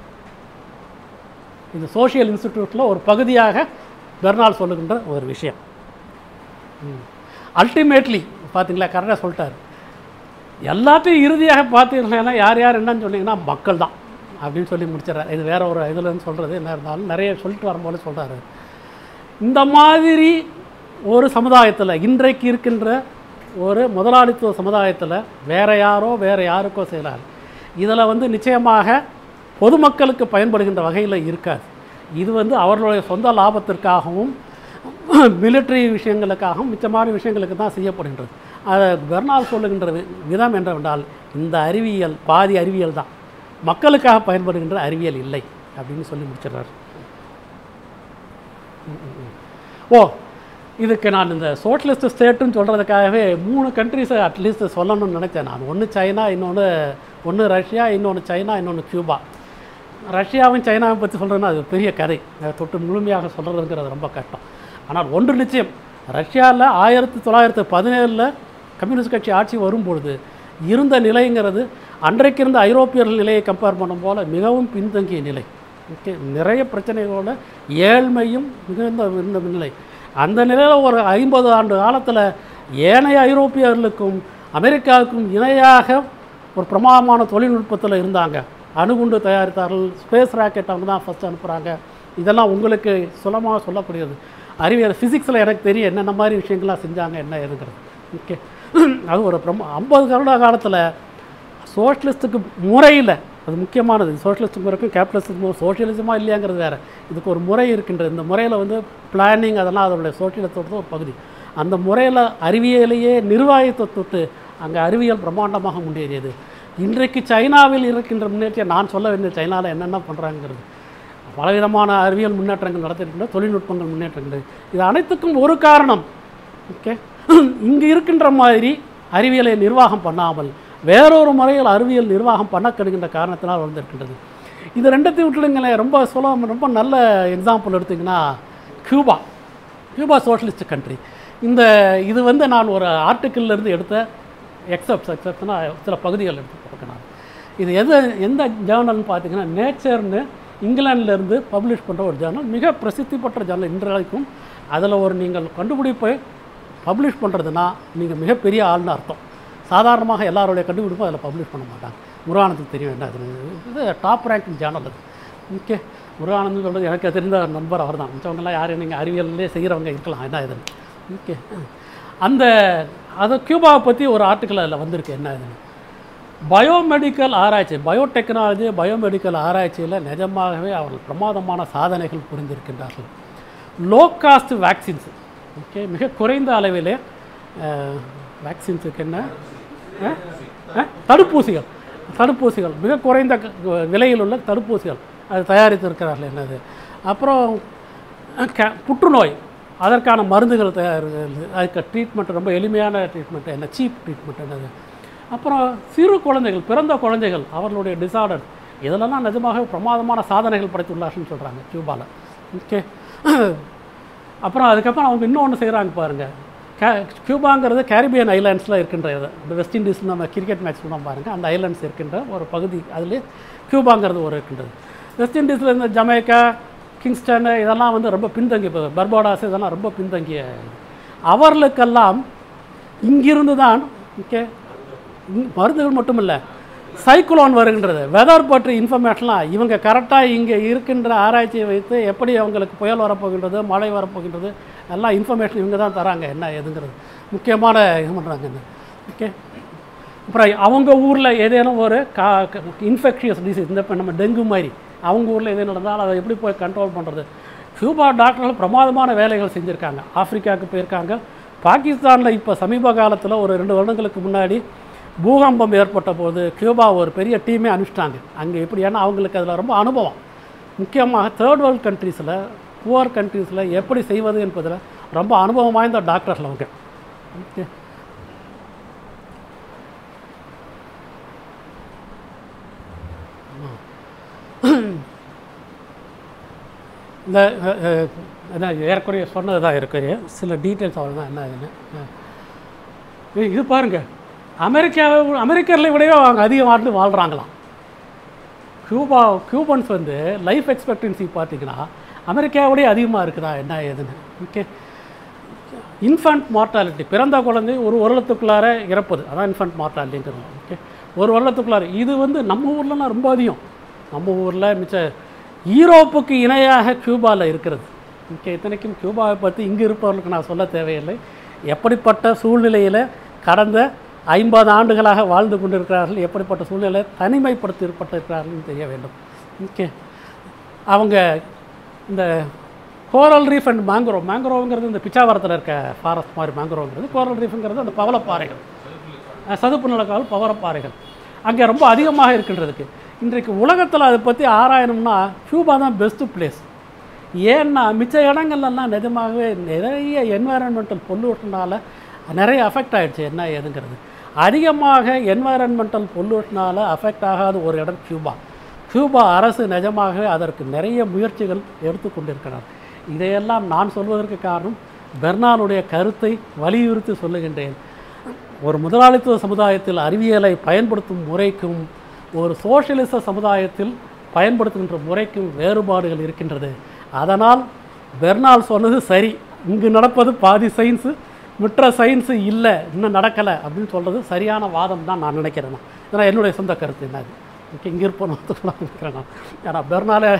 இது சோஷியல் இன்ஸ்டிடியூட்டில் ஒரு பகுதியாக பெர்னால் சொல்லுகின்ற ஒரு விஷயம் அல்டிமேட்லி பார்த்தீங்களா கரெக்டாக சொல்லிட்டார் எல்லாத்தையும் இறுதியாக பார்த்தீங்கன்னா யார் யார் என்னன்னு சொன்னீங்கன்னா மக்கள் தான் அப்படின்னு சொல்லி முடிச்சிடறாரு இது வேற ஒரு இதுலன்னு சொல்கிறது என்ன இருந்தாலும் நிறைய சொல்லிட்டு வரும்போது சொல்கிறாரு இந்த மாதிரி ஒரு சமுதாயத்தில் இன்றைக்கு இருக்கின்ற ஒரு முதலாளித்துவ சமுதாயத்தில் வேற யாரோ வேற யாருக்கோ செய்யலாம் இதில் வந்து நிச்சயமாக பொதுமக்களுக்கு பயன்படுகின்ற வகையில் இருக்காது இது வந்து அவர்களுடைய சொந்த லாபத்திற்காகவும் மிலிட்ரி விஷயங்களுக்காகவும் மிச்சமான விஷயங்களுக்கு தான் செய்யப்படுகின்றது அதை பெர்னால் சொல்லுகின்ற வி- விதம் என்னவென்றால் இந்த அறிவியல் பாதி அறிவியல் தான் மக்களுக்காக பயன்படுகின்ற அறிவியல் இல்லை அப்படின்னு சொல்லி முடிச்சிடுறாரு ஓ இதுக்கு நான் இந்த சோஷலிஸ்ட் ஸ்டேட்டுன்னு சொல்கிறதுக்காகவே மூணு கண்ட்ரிஸை அட்லீஸ்ட் சொல்லணும்னு நினைச்சேன் நான் ஒன்று சைனா இன்னொன்று ஒன்று ரஷ்யா இன்னொன்று சைனா இன்னொன்று கியூபா ரஷ்யாவும் சைனாவும் பற்றி சொல்கிறதுன்னா அது பெரிய கதை அதை தொட்டு முழுமையாக சொல்கிறதுங்கிறது ரொம்ப கஷ்டம் ஆனால் ஒன்று நிச்சயம் ரஷ்யாவில் ஆயிரத்தி தொள்ளாயிரத்தி பதினேழில் கம்யூனிஸ்ட் கட்சி ஆட்சி வரும்பொழுது இருந்த நிலைங்கிறது அன்றைக்கு இருந்த ஐரோப்பியர்கள் நிலையை கம்பேர் பண்ணும் போல மிகவும் பின்தங்கிய நிலை ஓகே நிறைய பிரச்சனைகளோட ஏழ்மையும் மிகுந்த இருந்த நிலை அந்த நிலையில் ஒரு ஐம்பது ஆண்டு காலத்தில் ஏனைய ஐரோப்பியர்களுக்கும் அமெரிக்காவுக்கும் இணையாக ஒரு பிரமாதமான தொழில்நுட்பத்தில் இருந்தாங்க அணுகுண்டு தயாரித்தார்கள் ஸ்பேஸ் ராக்கெட் அவங்க தான் ஃபஸ்ட் அனுப்புகிறாங்க இதெல்லாம் உங்களுக்கு சுலமாக சொல்லக்கூடியது அறிவியல் ஃபிசிக்ஸில் எனக்கு தெரியும் என்னென்ன மாதிரி விஷயங்கள்லாம் செஞ்சாங்க என்ன ஏதுங்கிறது ஓகே அது ஒரு பிரமா ஐம்பது வருட காலத்தில் சோஷலிஸ்ட்டுக்கு முறையில் அது முக்கியமானது சோஷலிஸ்ட் முறைக்கும் கேபிட்டலிஸ்ட் சோஷியலிசமாக இல்லையாங்கிறது வேறு இதுக்கு ஒரு முறை இருக்கின்றது இந்த முறையில் வந்து பிளானிங் அதெல்லாம் அதனுடைய சோஷியலிசத்தோட ஒரு பகுதி அந்த முறையில் அறிவியலையே நிர்வாகத்தை தொட்டு அங்கே அறிவியல் பிரம்மாண்டமாக முன்னேறியது இன்றைக்கு சைனாவில் இருக்கின்ற முன்னேற்றம் நான் சொல்ல வேண்டிய சைனாவில் என்னென்ன பண்ணுறாங்கிறது பலவிதமான அறிவியல் முன்னேற்றங்கள் நடத்திருக்கின்ற தொழில்நுட்பங்கள் முன்னேற்றங்கள் இது அனைத்துக்கும் ஒரு காரணம் ஓகே இங்கு இருக்கின்ற மாதிரி அறிவியலை நிர்வாகம் பண்ணாமல் வேறொரு முறையில் அறிவியல் நிர்வாகம் பண்ணப்படுகின்ற காரணத்தினால் வந்திருக்கின்றது இது ரெண்டத்தையும் விட்டுடுங்களேன் ரொம்ப சொல்ல ரொம்ப நல்ல எக்ஸாம்பிள் எடுத்திங்கன்னா கியூபா கியூபா சோஷலிஸ்ட் கண்ட்ரி இந்த இது வந்து நான் ஒரு article-ல இருந்து எடுத்த எக்ஸப்ட்ஸ் எக்ஸப்ட்னா சில பகுதிகள் எடுத்து பார்க்கணும் இது எது எந்த ஜேர்னல்னு பார்த்தீங்கன்னா நேச்சர்னு இங்கிலாந்துலேருந்து பப்ளிஷ் பண்ணுற ஒரு ஜேர்னல் மிக பிரசித்தி பெற்ற ஜேர்னல் இன்றைக்கும் அதில் ஒரு நீங்கள் கண்டுபிடிப்பை பப்ளிஷ் பண்ணுறதுனா நீங்கள் மிகப்பெரிய ஆள்னு அர்த்தம் சாதாரணமாக எல்லாருடைய கண்டுபிடிப்பும் அதில் பப்ளிஷ் பண்ண மாட்டாங்க முருகானந்துக்கு தெரியும் என்ன அது இது டாப் ரேங்கிங் ஜேர்னல் அது ஓகே முருகானந்தம் சொல்கிறது எனக்கு தெரிந்த நண்பர் அவர் தான் மிச்சவங்கெல்லாம் யாரும் நீங்கள் அறிவியல்லே செய்கிறவங்க இருக்கலாம் என்ன இதுன்னு ஓகே அந்த அது கியூபாவை பற்றி ஒரு ஆர்டிக்கல் அதில் வந்திருக்கு என்ன இதுன்னு பயோமெடிக்கல் ஆராய்ச்சி பயோடெக்னாலஜி பயோமெடிக்கல் ஆராய்ச்சியில் நிஜமாகவே அவர்கள் பிரமாதமான சாதனைகள் புரிந்திருக்கின்றார்கள் லோ காஸ்ட் வேக்சின்ஸ் ஓகே மிக குறைந்த அளவிலே வேக்சின்ஸுக்கு என்ன அஹ், அஹ், தடுப்பூசிகள் தடுப்பூசிகள் மிக குறைந்த க- விலையில் உள்ள தடுப்பூசிகள் அது தயாரித்திருக்கிறார்கள் என்னது அப்புறம் அஹ், க- புற்றுநோய் அதற்கான மருந்துகள் தயார் அதுக்கு ட்ரீட்மெண்ட் ரொம்ப எளிமையான ட்ரீட்மெண்ட் என்ன சீப் ட்ரீட்மெண்ட் என்னது அப்புறம் சிறு குழந்தைகள் பிறந்த குழந்தைகள் அவர்களுடைய டிசார்டர் இதிலெல்லாம் நிஜமாக பிரமாதமான சாதனைகள் படைத்துள்ளார்கள்னு சொல்கிறாங்க கியூபாவில் ஓகே அப்புறம் அதுக்கப்புறம் அவங்க இன்னொன்று செய்கிறாங்க பாருங்கள் கே கியூபாங்கிறது கேரிபியன் ஐலாண்ட்ஸில் இருக்கின்ற இது இந்த வெஸ்ட் இண்டீஸ் நம்ம கிரிக்கெட் மேட்ச் பண்ணோம் பாருங்கள் அந்த ஐலாண்ட்ஸ் இருக்கின்ற ஒரு பகுதி அதுலேயே கியூபாங்கிறது ஒரு இருக்கின்றது வெஸ்ட் இண்டீஸில் இருந்த ஜமைக்கா கிங்ஸ்டன் இதெல்லாம் வந்து ரொம்ப பின்தங்கிய இப்போ பர்பாடாஸ் இதெல்லாம் ரொம்ப பின்தங்கிய இது. அவர்களுக்கெல்லாம் இங்கிருந்து தான் ஓகே மருந்துகள் மட்டும் இல்லை சைக்ளோன் வருகின்றது வெதர் பற்றி இன்ஃபர்மேஷன்லாம் இவங்க கரெக்டாக இங்கே இருக்கின்ற ஆராய்ச்சியை வைத்து எப்படி அவங்களுக்கு புயல் வரப்போகின்றது மழை வரப்போகின்றது எல்லாம் இன்ஃபர்மேஷன் இவங்க தான் தராங்க என்ன எதுங்கிறது முக்கியமான இது பண்ணுறாங்க என்ன ஓகே அப்புறம் அவங்க ஊரில் ஏதேனும் ஒரு கா இன்ஃபெக்ஷியஸ் டிசீஸ் இந்த இப்போ நம்ம டெங்கு மாதிரி அவங்க ஊரில் எது நடந்தாலும் அதை எப்படி போய் கண்ட்ரோல் பண்ணுறது கியூபா டாக்டர்கள் பிரமாதமான வேலைகள் செஞ்சுருக்காங்க ஆப்பிரிக்காவுக்கு போயிருக்காங்க பாகிஸ்தானில் இப்போ சமீப காலத்தில் ஒரு ரெண்டு வருடங்களுக்கு முன்னாடி பூகம்பம் ஏற்பட்ட போது கியூபா ஒரு பெரிய டீமே அனுப்பிச்சிட்டாங்க அங்கே எப்படி ஏன்னா அவங்களுக்கு அதில் ரொம்ப அனுபவம் முக்கியமாக தேர்ட் வேர்ல்ட் கண்ட்ரீஸில் புவர் கண்ட்ரீஸில் எப்படி செய்வது என்பதில் ரொம்ப அனுபவம் வாய்ந்த டாக்டர்கள் அவங்க ஓகே இந்த அஹ், அஹ், என்ன ஏறக்குறைய சொன்னது தான் இருக்குது சில டீட்டெயில்ஸ் அவ்வளோதான் என்ன இதுன்னு அஹ். இது- இது பாருங்கள் அமெரிக்காவை அமெரிக்கர்களை விடவே அவங்க அதிக ஆண்டு வாழ்கிறாங்களாம் கியூபா கியூபன்ஸ் வந்து லைஃப் எக்ஸ்பெக்டன்சி பார்த்தீங்கன்னா அமெரிக்காவோடய அதிகமாக இருக்குதா என்ன ஏதுன்னு ஓகே இன்ஃபண்ட் மார்ட்டாலிட்டி பிறந்த குழந்தை ஒரு வருடத்துக்குள்ளார இறப்பது அதான் இன்ஃபண்ட் மார்ட்டாலிட்டிங்கிறது ஓகே ஒரு வருடத்துக்குள்ளார இது வந்து நம்ம ஊர்லலாம் ரொம்ப அதிகம் நம்ம ஊரில் மிச்ச ஈரோப்புக்கு இணையாக கியூபாவில் இருக்கிறது ஓகே இத்தனைக்கும் கியூபாவை பற்றி இங்கே இருப்பவர்களுக்கு நான் சொல்ல தேவையில்லை எப்படிப்பட்ட சூழ்நிலையில் கடந்த ஐம்பது ஆண்டுகளாக வாழ்ந்து கொண்டிருக்கிறார்கள் எப்படிப்பட்ட சூழ்நிலை தனிமைப்படுத்தப்பட்டிருக்கிறார்கள் தெரிய வேண்டும் ஓகே அவங்க இந்த கோரல் ரீஃப் அண்ட் மேங்க்ரோவ் மேங்க்ரோவ்ங்கிறது இந்த பிச்சாவரத்தில் இருக்க ஃபாரஸ்ட் மாதிரி மேங்க்ரோவ்ங்கிறது கோரல் ரீஃப்ங்கிறது அந்த பவளப்பாறைகள் அஹ் சதுப்பு நிலக்கால் பவளப்பாறைகள் அங்கே ரொம்ப அதிகமாக இருக்கின்றதுக்கு இன்றைக்கு உலகத்தில் அதை பற்றி ஆராயணும்னா கியூபா தான் பெஸ்ட்டு பிளேஸ் ஏன்னா மிச்ச இடங்கள்லாம் நிஜமாகவே நிறைய என்வாயரன்மெண்டல் பொல்யூஷனால் நிறைய அஃபெக்ட் ஆகிடுச்சு என்ன ஏதுங்கிறது அதிகமாக என்வாயரன்மெண்டல் பொல்யூஷனால் அஃபெக்ட் ஆகாத ஒரு இடம் கியூபா கியூபா அரசு நிஜமாகவே அதற்கு நிறைய முயற்சிகள் எடுத்துக்கொண்டிருக்கிறார் இதையெல்லாம் நான் சொல்வதற்கு காரணம் பெர்னானுடைய கருத்தை வலியுறுத்தி சொல்லுகின்றேன் ஒரு முதலாளித்துவ சமுதாயத்தில் அறிவியலை பயன்படுத்தும் முறைக்கும் ஒரு சோஷியலிச சமுதாயத்தில் பயன்படுத்துகின்ற முறைக்கும் வேறுபாடுகள் இருக்கின்றது அதனால் பெர்னால் சொன்னது சரி இங்கு நடப்பது பாதி சயின்ஸு மற்ற சயின்ஸு இல்லை இன்னும் நடக்கலை அப்படின்னு சொல்கிறது சரியான வாதம் தான் நான் நினைக்கிறேன் நான். ஏன்னா என்னுடைய சொந்த கருத்து என்ன அது ஓகே இங்கே இருப்போம் நினைக்கிறேன் நான் ஏன்னா பெர்னாலே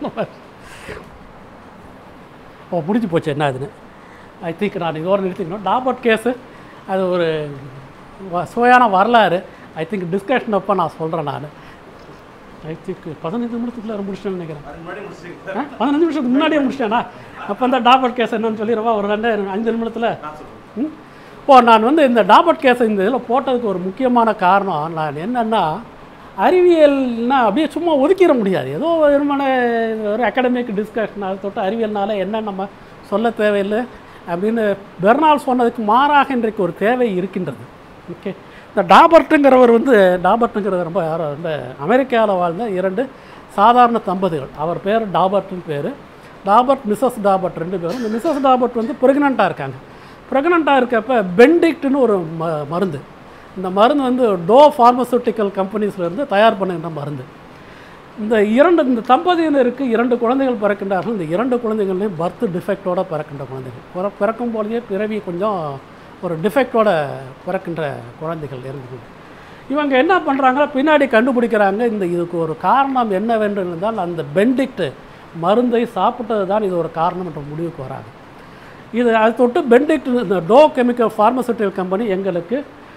ஓ முடிஞ்சு போச்சு என்ன அதுன்னு ஐ திங்க் நான் இதோட நிறுத்திக்கணும் டாபர்ட் கேஸு அது ஒரு வ- சுவையான வரலாறு ஐ திங்க் டிஸ்கஷன் அப்போ நான் சொல்கிறேன் நான் ஐ திங்க் பதினஞ்சு நிமிஷத்துக்குள்ள முடிச்சிட்டேன்னு நினைக்கிறேன் ஆ பதினஞ்சு நிமிஷத்துக்கு முன்னாடியே முடிச்சிட்டேனா அப்போ அந்த டாபர்ட் கேஸ் என்னன்னு சொல்லிடுவா ஒரு ரெண்டு அஞ்சு நிமிடத்தில் ம் ஓ நான் வந்து இந்த டாபர்ட் கேஸை இந்த இதில் போட்டதுக்கு ஒரு முக்கியமான காரணம் நான் என்னென்னா அறிவியல்னா அப்படியே சும்மா ஒதுக்கிட முடியாது ஏதோ வெறுமனே ஒரு அகாடமிக் டிஸ்கஷன் அதை தொட்டு அறிவியல்னால என்ன நம்ம சொல்ல தேவையில்லை அப்படின்னு பெர்னால் சொன்னதுக்கு மாறாக இன்றைக்கு ஒரு தேவை இருக்கின்றது ஓகே இந்த டாபர்ட்டுங்கிறவர் வந்து டாபர்ட்டுங்கிறது ரொம்ப யாரோ இந்த அமெரிக்காவில் வாழ்ந்த இரண்டு சாதாரண தம்பதிகள் அவர் பேர் டாபர்ட்னு பேர் டாபர்ட் மிஸ்ஸஸ் டாபர்ட் ரெண்டு பேரும் இந்த மிஸ்ஸஸ் டாபர்ட் வந்து ப்ரெக்னெண்ட்டாக இருக்காங்க ப்ரெக்னெண்ட்டாக இருக்கப்ப பெண்டிக்ட்னு ஒரு ம மருந்து இந்த மருந்து வந்து டோ ஃபார்மசூட்டிக்கல் கம்பெனிஸ்லேருந்து தயார் பண்ணுகின்ற மருந்து இந்த இரண்டு இந்த தம்பதியினருக்கு இரண்டு குழந்தைகள் பிறக்கின்றார்கள் இந்த இரண்டு குழந்தைகள்லையும் பர்த் டிஃபெக்டோட பிறக்கின்ற குழந்தைகள் பிற பிறக்கும் போலயே பிறவி கொஞ்சம் ஒரு டிஃபெக்டோட பிறக்கின்ற குழந்தைகள் இருந்து இவங்க என்ன பண்ணுறாங்க பின்னாடி கண்டுபிடிக்கிறாங்க இந்த இதுக்கு ஒரு காரணம் என்னவென்று இருந்தால் அந்த பெண்டிக்ட் மருந்தை சாப்பிட்டது தான் இது ஒரு காரணம் என்ற முடிவுக்கு வராங்க இது அது தொட்டு பெண்டிக்ட் இந்த டோ கெமிக்கல் ஃபார்மசூட்டிக்கல் கம்பெனி எங்களுக்கு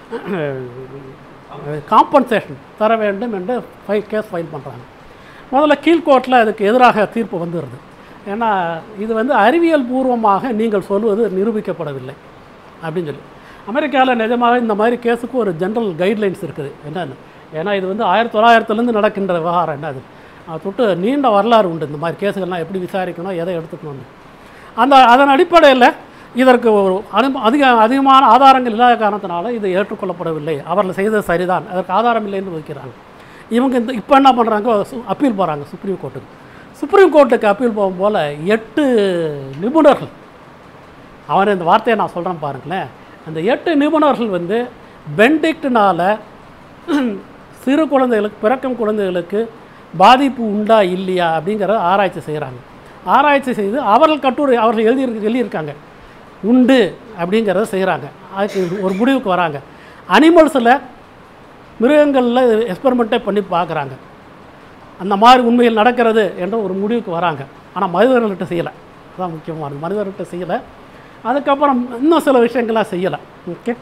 காம்பன்சேஷன் தர வேண்டும் என்று ஃபை கேஸ் ஃபைல் பண்ணுறாங்க முதல்ல கீழ்கோர்ட்டில் அதுக்கு எதிராக தீர்ப்பு வந்துடுது ஏன்னா இது வந்து அறிவியல் பூர்வமாக நீங்கள் சொல்வது நிரூபிக்கப்படவில்லை அப்படின்னு சொல்லி அமெரிக்காவில் நிஜமாக இந்த மாதிரி கேஸுக்கு ஒரு ஜென்ரல் கைட்லைன்ஸ் இருக்குது என்னன்னு ஏன்னா இது வந்து ஆயிரத்தி தொள்ளாயிரத்துலேருந்து நடக்கின்ற விவகாரம் என்ன அது அதை தொட்டு நீண்ட வரலாறு உண்டு இந்த மாதிரி கேஸுகள்லாம் எப்படி விசாரிக்கணும் எதை எடுத்துக்கணும்னு அந்த அதன் அடிப்படையில் இதற்கு ஒரு அனு அதிக அதிகமான ஆதாரங்கள் இல்லாத காரணத்தினால இது ஏற்றுக்கொள்ளப்படவில்லை அவர்கள் செய்தது சரிதான் அதற்கு ஆதாரம் இல்லைன்னு வைக்கிறாங்க இவங்க இந்த இப்போ என்ன பண்ணுறாங்க அப்பீல் போகிறாங்க சுப்ரீம் கோர்ட்டுக்கு சுப்ரீம் கோர்ட்டுக்கு அப்பீல் போகும் போல் எட்டு நிபுணர்கள் அவன் இந்த வார்த்தையை நான் சொல்கிறேன் பாருங்களேன் அந்த எட்டு நிபுணர்கள் வந்து பெண்டிக்ட்னால சிறு குழந்தைகளுக்கு பிறக்கும் குழந்தைகளுக்கு பாதிப்பு உண்டா இல்லையா அப்படிங்கிற ஆராய்ச்சி செய்கிறாங்க ஆராய்ச்சி செய்து அவர்கள் கட்டுரை அவர்கள் எழுதி எழுதியிருக்காங்க உண்டு அப்படிங்கிறத செய்கிறாங்க அதுக்கு ஒரு முடிவுக்கு வராங்க அனிமல்ஸில் மிருகங்களில் எக்ஸ்பெரிமெண்ட்டே பண்ணி பார்க்குறாங்க அந்த மாதிரி உண்மையில் நடக்கிறது என்ற ஒரு முடிவுக்கு வராங்க ஆனால் மனிதர்கள்ட்ட செய்யலை அதான் முக்கியமானது மனிதர்கள்ட்ட செய்யலை அதுக்கப்புறம் இன்னும் சில விஷயங்கள்லாம் செய்யலை ஓகே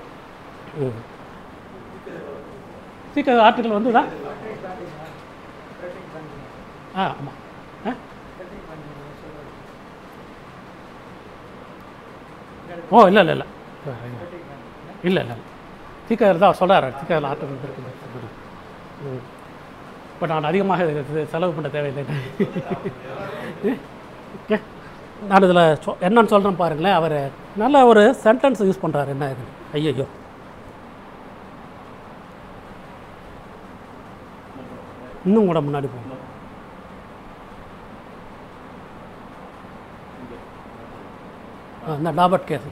சீக்கிரம் ஆர்டிக்கல் வந்துதா ஆ ஆமாம் ஆ ஓ இல்லை இல்லை இல்லை இல்லை இல்லை தீக்காயில் தான் சொல்கிறாரு தீக்காயில் ஆட்டம் இருக்குது பட் நான் அதிகமாக இது செலவு பண்ண தேவையில்லை ஓகே நான் இதில் சொ என்னன்னு சொல்கிறேன் பாருங்களேன் அவர் நல்ல ஒரு சென்டென்ஸ் யூஸ் பண்ணுறாரு என்ன இது ஐயையோ இன்னும் கூட முன்னாடி போகும் இந்த டாபர்ட் கேஸ்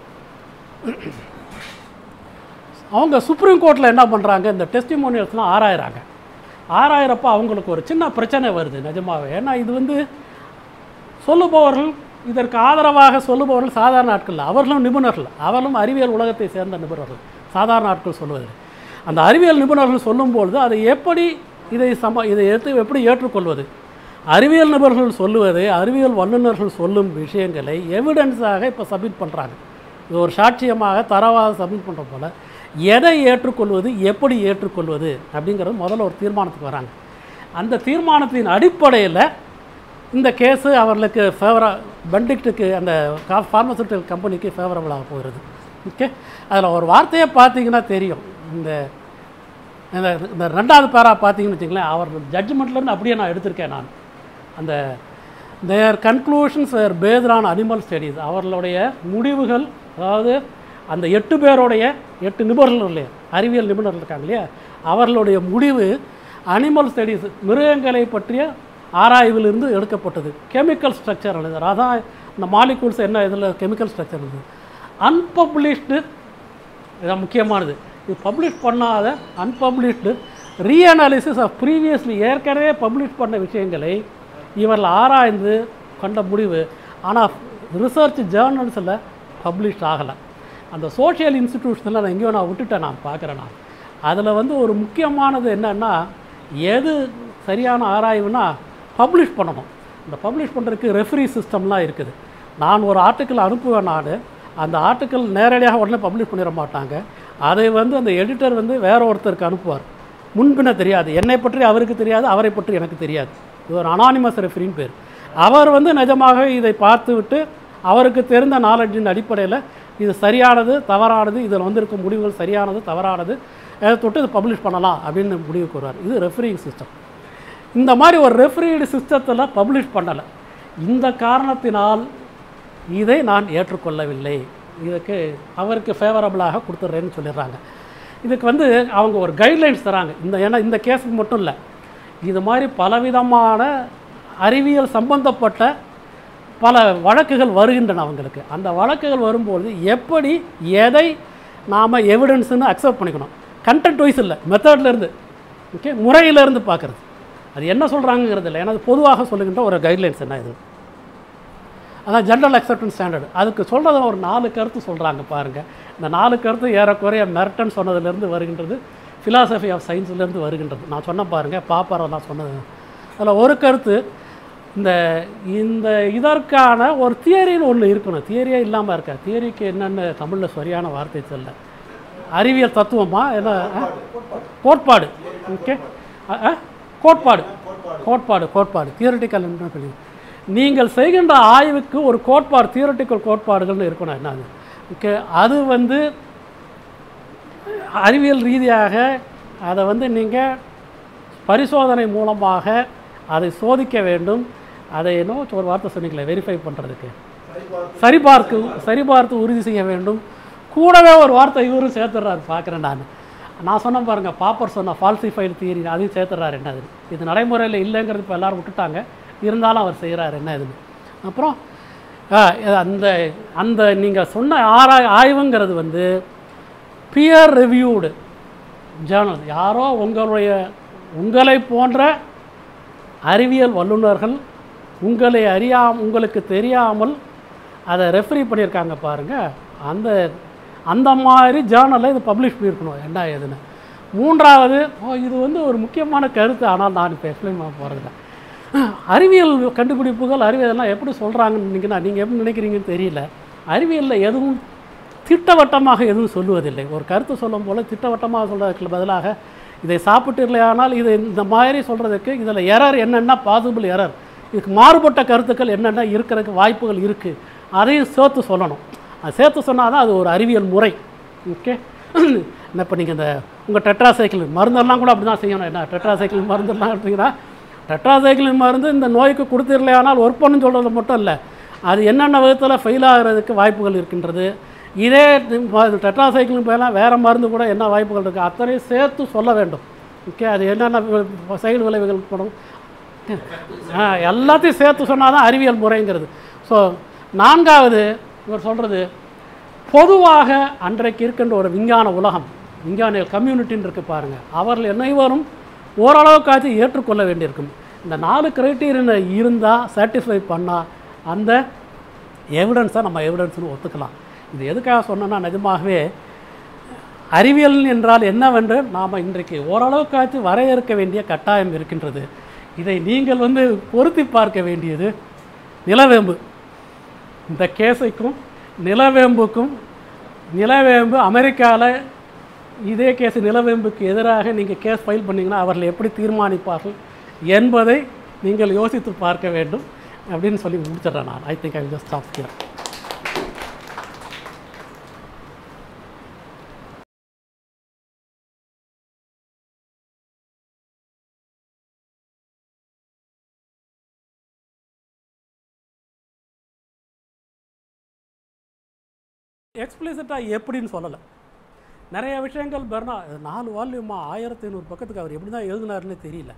அவங்க சுப்ரீம் கோர்ட்டில் என்ன பண்ணுறாங்க இந்த டெஸ்டிமோனியல்ஸ்லாம் ஆராயிறாங்க ஆராயிரப்போ அவங்களுக்கு ஒரு சின்ன பிரச்சனை வருது நிஜமாவே ஏன்னா இது வந்து சொல்லுபவர்கள் இதற்கு ஆதரவாக சொல்லுபவர்கள் சாதாரண ஆட்கள் இல்லை. அவர்களும் நிபுணர்கள் அவர்களும் அறிவியல் உலகத்தை சேர்ந்த நிபுணர்கள் சாதாரண ஆட்கள் சொல்லுவது அந்த அறிவியல் நிபுணர்கள் சொல்லும்பொழுது அதை எப்படி இதை சம இதை எடுத்து எப்படி ஏற்றுக்கொள்வது அறிவியல் நிபுணர்கள் சொல்லுவது அறிவியல் வல்லுநர்கள் சொல்லும் விஷயங்களை எவிடன்ஸாக இப்போ சப்மிட் பண்ணுறாங்க இது ஒரு சாட்சியமாக தரவாக சப்மிட் பண்ணுற போல் எதை ஏற்றுக்கொள்வது எப்படி ஏற்றுக்கொள்வது அப்படிங்கிறது முதல்ல ஒரு தீர்மானத்துக்கு வராங்க அந்த தீர்மானத்தின் அடிப்படையில் இந்த கேஸு அவர்களுக்கு ஃபேவரா பெண்டிக்ட்டுக்கு அந்த கா ஃபார்மசூட்டிக்கல் கம்பெனிக்கு ஃபேவரபுளாக போகிறது ஓகே அதில் ஒரு வார்த்தையை பார்த்தீங்கன்னா தெரியும் இந்த இந்த இந்த ரெண்டாவது பேரா பார்த்தீங்கன்னு வச்சுங்களேன் அவர் ஜட்ஜ்மெண்ட்லேருந்து அப்படியே நான் எடுத்திருக்கேன் நான் அந்த their conclusions were based on animal studies அவர்களுடைய முடிவுகள் அதாவது அந்த எட்டு பேருடைய எட்டு நிபுணர்கள் இல்லையா அறிவியல் நிபுணர்கள் இருக்காங்க இல்லையா அவர்களுடைய முடிவு அனிமல் ஸ்டடீஸ் மிருகங்களை பற்றிய ஆராய்விலிருந்து எடுக்கப்பட்டது கெமிக்கல் ஸ்ட்ரக்சர் எழுதுறாரு அதான் இந்த மாலிகூல்ஸ் என்ன இதில் கெமிக்கல் ஸ்ட்ரக்சர் எழுது அன்பப்ளிஷ்டு இதான் முக்கியமானது இது பப்ளிஷ் பண்ணாத அன்பப்ளிஷ்டு ரீஅனாலிசிஸ் ஆஃப் ப்ரீவியஸ்லி ஏற்கனவே பப்ளிஷ் பண்ண விஷயங்களை இவர்கள் ஆராய்ந்து கண்ட முடிவு ஆனால் ரிசர்ச் ஜேர்னல்ஸில் பப்ளிஷ் ஆகலை அந்த சோஷியல் இன்ஸ்டிடியூஷனில் நான் எங்கேயோ நான் விட்டுட்டேன் நான் பார்க்குறேன் நான் அதில் வந்து ஒரு முக்கியமானது என்னன்னா எது சரியான ஆராய்வுனா பப்ளிஷ் பண்ணணும் இந்த பப்ளிஷ் பண்ணுறதுக்கு ரெஃபரி சிஸ்டம்லாம் இருக்குது நான் ஒரு ஆர்டிக்கல் அனுப்புவேன் நான் அந்த ஆர்டிக்கல் நேரடியாக உடனே பப்ளிஷ் பண்ணிட மாட்டாங்க அதை வந்து அந்த எடிட்டர் வந்து வேற ஒருத்தருக்கு அனுப்புவார் முன்பின்ன தெரியாது என்னை பற்றி அவருக்கு தெரியாது அவரை பற்றி எனக்கு தெரியாது இது ஒரு அனானிமஸ் ரெஃபரின்னு பேர் அவர் வந்து நிஜமாக இதை பார்த்து விட்டு அவருக்கு தெரிந்த நாலேஜின் அடிப்படையில் இது சரியானது தவறானது இதில் வந்திருக்கும் முடிவுகள் சரியானது தவறானது அதை தொட்டு இது பப்ளிஷ் பண்ணலாம் அப்படின்னு முடிவுக்கு வருவார் இது ரெஃபரிங் சிஸ்டம் இந்த மாதிரி ஒரு ரெஃபரீடு சிஸ்டத்தில் பப்ளிஷ் பண்ணலை இந்த காரணத்தினால் இதை நான் ஏற்றுக்கொள்ளவில்லை இதுக்கு அவருக்கு ஃபேவரபுளாக கொடுத்துட்றேன்னு சொல்லிடுறாங்க இதுக்கு வந்து அவங்க ஒரு கைட்லைன்ஸ் தராங்க இந்த ஏன்னா இந்த கேஸுக்கு மட்டும் இல்லை இது மாதிரி பலவிதமான அறிவியல் சம்பந்தப்பட்ட பல வழக்குகள் வருகின்றன அவங்களுக்கு அந்த வழக்குகள் வரும்போது எப்படி எதை நாம் எவிடன்ஸ்னு அக்செப்ட் பண்ணிக்கணும் கண்டென்ட் வைஸ் இல்லை மெத்தட்லேருந்து ஓகே முறையிலேருந்து பார்க்குறது அது என்ன சொல்கிறாங்கிறது இல்லை ஏன்னா அது பொதுவாக சொல்லுகின்ற ஒரு கைட்லைன்ஸ் என்ன இது அதான் ஜென்ரல் அக்செப்டன்ஸ் ஸ்டாண்டர்டு அதுக்கு சொல்கிறத ஒரு நாலு கருத்து சொல்கிறாங்க பாருங்கள் இந்த நாலு கருத்து ஏறக்குறைய மெர்டன் சொன்னதுலேருந்து வருகின்றது ஃபிலாசபி ஆஃப் சயின்ஸ்லேருந்து வருகின்றது நான் சொன்ன பாருங்கள் பாப்பாரம் நான் சொன்னது அதில் ஒரு கருத்து இந்த இந்த இதற்கான ஒரு தியரின்னு ஒன்று இருக்கணும் தியரியே இல்லாமல் இருக்கா தியரிக்கு என்னென்னு தமிழில் சரியான வார்த்தை சொல்ல அறிவியல் தத்துவமா என்ன ஆ? கோட்பாடு ஓகே அ- அ? கோட்பாடு கோட்பாடு கோட்பாடு தியரட்டிக்கல் சொல்லி நீங்கள் செய்கின்ற ஆய்வுக்கு ஒரு கோட்பாடு தியரட்டிக்கல் கோட்பாடுகள்னு இருக்கணும் என்னது ஓகே அது வந்து அறிவியல் ரீதியாக அதை வந்து நீங்கள் பரிசோதனை மூலமாக அதை சோதிக்க வேண்டும் அதை என்னோ ஒரு வார்த்தை சொன்னீங்களே வெரிஃபை பண்ணுறதுக்கு சரிபார்க்கு சரிபார்த்து உறுதி செய்ய வேண்டும் கூடவே ஒரு வார்த்தை இவரும் சேர்த்துடுறாரு பார்க்குறேன் நான் நான் சொன்னேன் பாருங்க பாப்பர் சொன்ன ஃபால்சிஃபைடு தியரி அதையும் சேர்த்துடுறாரு என்ன இது இது நடைமுறையில் இல்லைங்கிறது இப்போ எல்லாரும் விட்டுட்டாங்க இருந்தாலும் அவர் செய்கிறார் என்ன இதுன்னு அப்புறம் ஆ, அந்த அந்த நீங்கள் சொன்ன ஆராய் ஆய்வுங்கிறது வந்து பியர் ரிவ்யூடு ஜேர்னல் யாரோ உங்களுடைய உங்களை போன்ற அறிவியல் வல்லுநர்கள் உங்களை அறியாம உங்களுக்கு தெரியாமல் அதை ரெஃபரி பண்ணியிருக்காங்க பாருங்கள் அந்த அந்த மாதிரி ஜேர்னலில் இது பப்ளிஷ் பண்ணியிருக்கணும் என்ன ஏதுன்னு மூன்றாவது ஓ இது வந்து ஒரு முக்கியமான கருத்து ஆனால் நான் இப்போ எக்ஸ்பிளைன் பண்ண போகிறதில்ல அறிவியல் கண்டுபிடிப்புகள் அறிவியல்லாம் எப்படி சொல்கிறாங்கன்னு நினைக்கிறா நீங்கள் எப்படி நினைக்கிறீங்கன்னு தெரியல அறிவியலில் எதுவும் திட்டவட்டமாக எதுவும் சொல்லுவதில்லை ஒரு கருத்து சொல்லும் போல திட்டவட்டமாக சொல்றதுக்கு பதிலாக இதை சாப்பிட்டீர்களேயானால் இது இந்த மாதிரி சொல்கிறதுக்கு இதில் எரர் என்னென்ன பாசிபிள் எரர் இதுக்கு மாறுபட்ட கருத்துக்கள் என்னென்ன இருக்கிறதுக்கு வாய்ப்புகள் இருக்குது அதையும் சேர்த்து சொல்லணும் அது சேர்த்து சொன்னால் தான் அது ஒரு அறிவியல் முறை ஓகே என்ன இப்போ நீங்கள் இந்த உங்கள் டெட்ராசைக்கிள் மருந்தெல்லாம் கூட அப்படி தான் செய்யணும் என்ன டெட்ராசைக்கிள் மருந்தெல்லாம் எடுத்தீங்கன்னா டெட்ராசைக்கிளின் மருந்து இந்த நோய்க்கு கொடுத்துடலையானால் ஒர்க் பண்ணுன்னு சொல்கிறது மட்டும் இல்லை அது என்னென்ன விதத்தில் ஃபெயில் ஆகிறதுக்கு வாய்ப்புகள் இருக்கின்றது இதே டெட்ராசைக்கிளின் போயெல்லாம் வேறு மருந்து கூட என்ன வாய்ப்புகள் இருக்குது அத்தனையும் சேர்த்து சொல்ல வேண்டும் ஓகே அது என்னென்ன சைடு விளைவுகள் படும் ஆ, எல்லாத்தையும் சேர்த்து சொன்னால் தான் அறிவியல் முறைங்கிறது ஸோ நான்காவது இவர் சொல்கிறது பொதுவாக அன்றைக்கு இருக்கின்ற ஒரு விஞ்ஞான உலகம் விஞ்ஞானிகள் கம்யூனிட்டின்னு இருக்கு பாருங்கள் அவர்கள் அனைவரும் ஓரளவுக்காச்சும் ஏற்றுக்கொள்ள வேண்டியிருக்கும் இந்த நாலு கிரைட்டீரியன் இருந்தால் சாட்டிஸ்ஃபை பண்ணால் அந்த எவிடன்ஸை நம்ம எவிடன்ஸ்னு ஒத்துக்கலாம் இது எதுக்காக சொன்னோன்னா நிஜமாகவே அறிவியல் என்றால் என்னவென்று நாம் இன்றைக்கு ஓரளவுக்காச்சும் வரையறுக்க வேண்டிய கட்டாயம் இருக்கின்றது இதை நீங்கள் வந்து பொருத்தி பார்க்க வேண்டியது நிலவேம்பு இந்த கேஸைக்கும் நிலவேம்புக்கும் நிலவேம்பு அமெரிக்காவில் இதே கேஸ் நிலவேம்புக்கு எதிராக நீங்கள் கேஸ் ஃபைல் பண்ணீங்கன்னா அவர்கள் எப்படி தீர்மானிப்பார்கள் என்பதை நீங்கள் யோசித்து பார்க்க வேண்டும் அப்படின்னு சொல்லி முடிச்சிடுறேன் நான் I think I just stop here எக்ஸ்பிளிசிட்டாக எப்படின்னு சொல்லலை நிறைய விஷயங்கள் பெர்னா நாலு வால்யூமா ஆயிரத்தி ஐநூறு பக்கத்துக்கு அவர் எப்படி தான் எழுதினாருன்னு தெரியல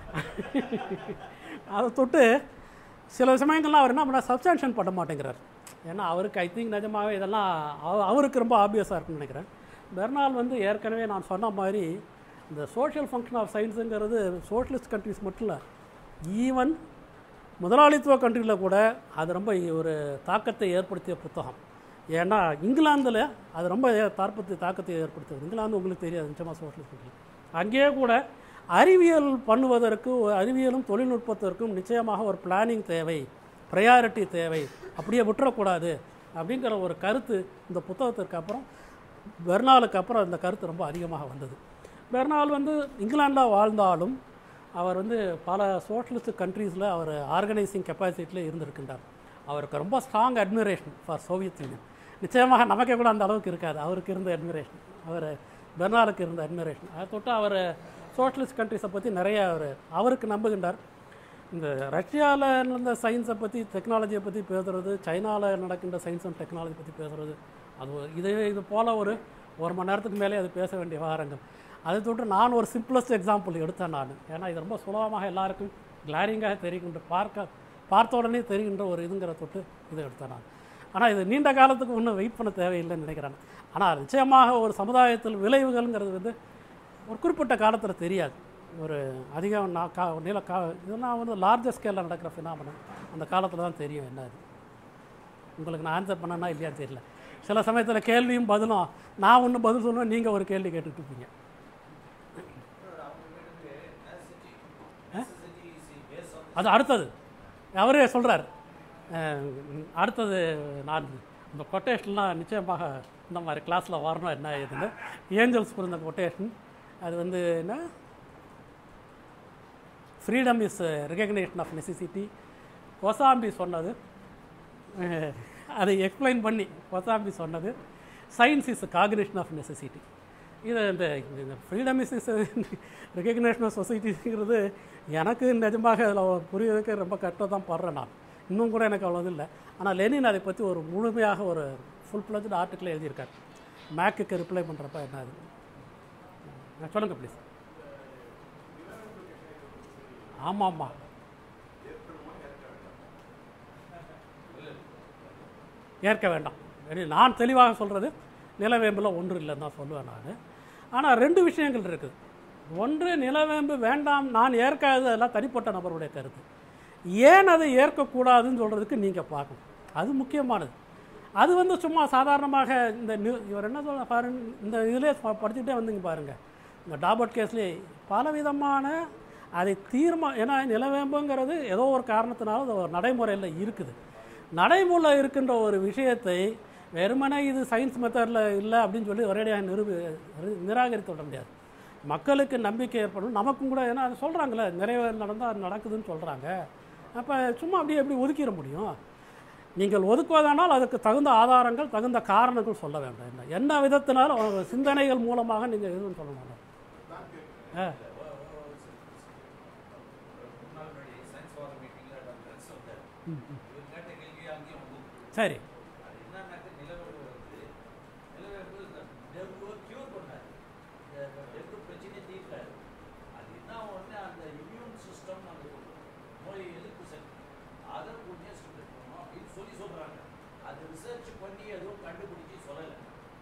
அதை தொட்டு சில சமயங்கள்லாம் அவர் என்ன பண்ண சப்ஸ்டான்ஷன் பண்ண மாட்டேங்கிறார் ஏன்னா அவருக்கு ஐ திங்க் நிஜமாகவே இதெல்லாம் அவ- அவருக்கு ரொம்ப ஆப்வியஸாக இருக்குன்னு நினைக்கிறேன் பெர்னால் வந்து ஏற்கனவே நான் சொன்ன மாதிரி இந்த சோஷியல் ஃபங்க்ஷன் ஆஃப் சயின்ஸுங்கிறது சோஷியலிஸ்ட் கண்ட்ரிஸ் மட்டும் இல்லை ஈவன் முதலாளித்துவ கண்ட்ரியில் கூட அது ரொம்ப ஒரு தாக்கத்தை ஏற்படுத்திய புத்தகம் ஏன்னா இங்கிலாந்தில் அது ரொம்ப தாற்பத்தை தாக்கத்தை ஏற்படுத்துது இங்கிலாந்து உங்களுக்கு தெரியாது நிச்சயமாக சோஷியலிஸ்ட் கண்ட்ரி அங்கேயே கூட அறிவியல் பண்ணுவதற்கு ஒரு அறிவியலும் தொழில்நுட்பத்திற்கும் நிச்சயமாக ஒரு பிளானிங் தேவை ப்ரையாரிட்டி தேவை அப்படியே விட்டுறக்கூடாது அப்படிங்கிற ஒரு கருத்து இந்த புத்தகத்திற்கு அப்புறம் பெர்னாலுக்கு அப்புறம் இந்த கருத்து ரொம்ப அதிகமாக வந்தது பெர்னால் வந்து இங்கிலாந்தில் வாழ்ந்தாலும் அவர் வந்து பல சோஷலிஸ்ட் கண்ட்ரீஸில் அவர் ஆர்கனைசிங் கெப்பாசிட்டியில் இருந்திருக்கின்றார் அவருக்கு ரொம்ப strong admiration for Soviet Union நிச்சயமாக நமக்கே கூட அந்த அளவுக்கு இருக்காது அவருக்கு இருந்த அட்மிரேஷன் அவர் பெர்னாலுக்கு இருந்த அட்மிரேஷன் அதை தொட்டு அவர் சோஷலிஸ்ட் கண்ட்ரிஸை பற்றி நிறைய அவர் அவருக்கு நம்புகின்றார் இந்த ரஷ்யாவில் நடந்த சயின்ஸை பற்றி டெக்னாலஜியை பற்றி பேசுகிறது சைனாவில் நடக்கின்ற சயின்ஸ் அண்ட் டெக்னாலஜி பற்றி பேசுகிறது அது ஒரு- இது இது போல் ஒரு ஒரு மணி நேரத்துக்கு மேலே அது பேச வேண்டிய விவகாரங்கள் அதை தொட்டு நான் ஒரு சிம்பிளஸ்ட் எக்ஸாம்பிள் எடுத்தேன் நான் ஏன்னா இது ரொம்ப சுலபமாக எல்லாருக்கும் கிளாரிங்காக தெரிகின்ற பார்க்க பார்த்த உடனே தெரிகின்ற ஒரு இதுங்கிற தொட்டு இதை எடுத்தேன் நான் ஆனால் இது நீண்ட காலத்துக்கு ஒன்றும் வெயிட் பண்ண தேவையில்லைன்னு நினைக்கிறேன் ஆனால் நிச்சயமாக ஒரு சமுதாயத்தில் விளைவுகள்ங்கிறது வந்து ஒரு குறிப்பிட்ட காலத்தில் தெரியாது ஒரு அதிகம் நான் கா நீள கா இதெல்லாம் வந்து லார்ஜர் ஸ்கேலில் நடக்கிற ஃபினாமனம் அந்த காலத்தில் தான் தெரியும் என்ன அது உங்களுக்கு நான் ஆன்சர் பண்ணனா இல்லையான்னு தெரியல சில சமயத்தில் கேள்வியும் பதிலும் நான் ஒன்று பதில் சொல்லுவேன் நீங்கள் ஒரு கேள்வி கேட்டுட்டு இருப்பீங்க அது அடுத்தது அவரே சொல்கிறார் அடுத்தது நான் இந்த கொட்டேஷன்லாம் நிச்சயமாக இந்த மாதிரி கிளாஸில் வரணும் என்ன ஏதுன்னு ஏஞ்சல்ஸ் கொடுத்த கொட்டேஷன் அது வந்து என்ன freedom is recognition of necessity Kosambi சொன்னது அஹ், அதை எக்ஸ்பிளைன் பண்ணி கொசாம்பி சொன்னது science is cognition of necessity இது இந்த இந்த freedom is is recognition of சொசைட்டிங்கிறது எனக்கு நிஜமாக அதில் புரியறதுக்கு ரொம்ப கஷ்டம் தான் படுறேன் நான் இன்னும் கூட எனக்கு அவ்வளோ இல்லை ஆனால் லெனின் அதை பற்றி ஒரு முழுமையாக ஒரு ஃபுல் ஃப்ளஜ்டு ஆர்டிக்கிள் எழுதியிருக்கார் மேக்குக்கு ரிப்ளை பண்ணுறப்ப என்ன அது சொல்லுங்கள் ப்ளீஸ் ஆமாம் ஆமாம் ஏற்க வேண்டாம் சரி, நான் தெளிவாக சொல்கிறது நிலவேம்பில் ஒன்று இல்லைன்னு தான் சொல்லுவேன் நான் ஆனால் ரெண்டு விஷயங்கள் இருக்குது ஒன்று நிலவேம்பு வேண்டாம் நான் ஏற்காது அதெல்லாம் தனிப்பட்ட நபருடைய கருத்து ஏன் அதை ஏற்கக்கூடாதுன்னு சொல்கிறதுக்கு நீங்கள் பார்க்கணும் அது முக்கியமானது அது வந்து சும்மா சாதாரணமாக இந்த நியூ இவர் என்ன சொல்ல பாருங்க இந்த இதிலே படிச்சுட்டே வந்தீங்க பாருங்கள் இந்த டாபர்ட் கேஸ்லேயே பலவிதமான அதை தீர்மா ஏன்னா நிலவேம்புங்கிறது ஏதோ ஒரு காரணத்தினால அது ஒரு நடைமுறையில் இருக்குது நடைமுறையில் இருக்கின்ற ஒரு விஷயத்தை வெறுமனே இது சயின்ஸ் மெத்தடில் இல்லை அப்படின்னு சொல்லி ஒரேடியாக நிரூபி நிராகரித்து விட முடியாது மக்களுக்கு நம்பிக்கை ஏற்படும் நமக்கும் கூட ஏன்னா அது சொல்கிறாங்களே நிறைய நடந்தால் அது நடக்குதுன்னு சொல்கிறாங்க அப்போ சும்மா அப்படியே எப்படி ஒதுக்கிட முடியும் நீங்கள் ஒதுக்குவதானால் அதுக்கு தகுந்த ஆதாரங்கள் தகுந்த காரணங்கள் சொல்ல வேண்டும் என்ன என்ன விதத்தினாலும் அவங்க சிந்தனைகள் மூலமாக நீங்கள் எதுவும் சொல்லணும் ஆ முன்னாள் முன்னாடி சயின்ஸ் ஃபார் மீட்டிங்ல டாக்டர் சொன்னார் இவர் கேட்ட கேள்வி அங்கேயும் வந்து சரி அது என்னன்னாக்க நிலவரம் வந்து நிலவரம் இந்த டெங்குவை கியூர் பண்ணாரு இந்த டெங்கு பிரச்சனையை தீர்த்தாரு அது என்ன ஒன்று அந்த இம்யூன் சிஸ்டம் அந்த நோய் எதிர்ப்பு சக்தி அதை புண்ணிய ஸ்டூடெண்ட் பண்ணணும் அப்படின்னு சொல்லி சொல்றாங்க அது ரிசர்ச் பண்ணி எதுவும் கண்டுபிடிச்சி சொல்லலை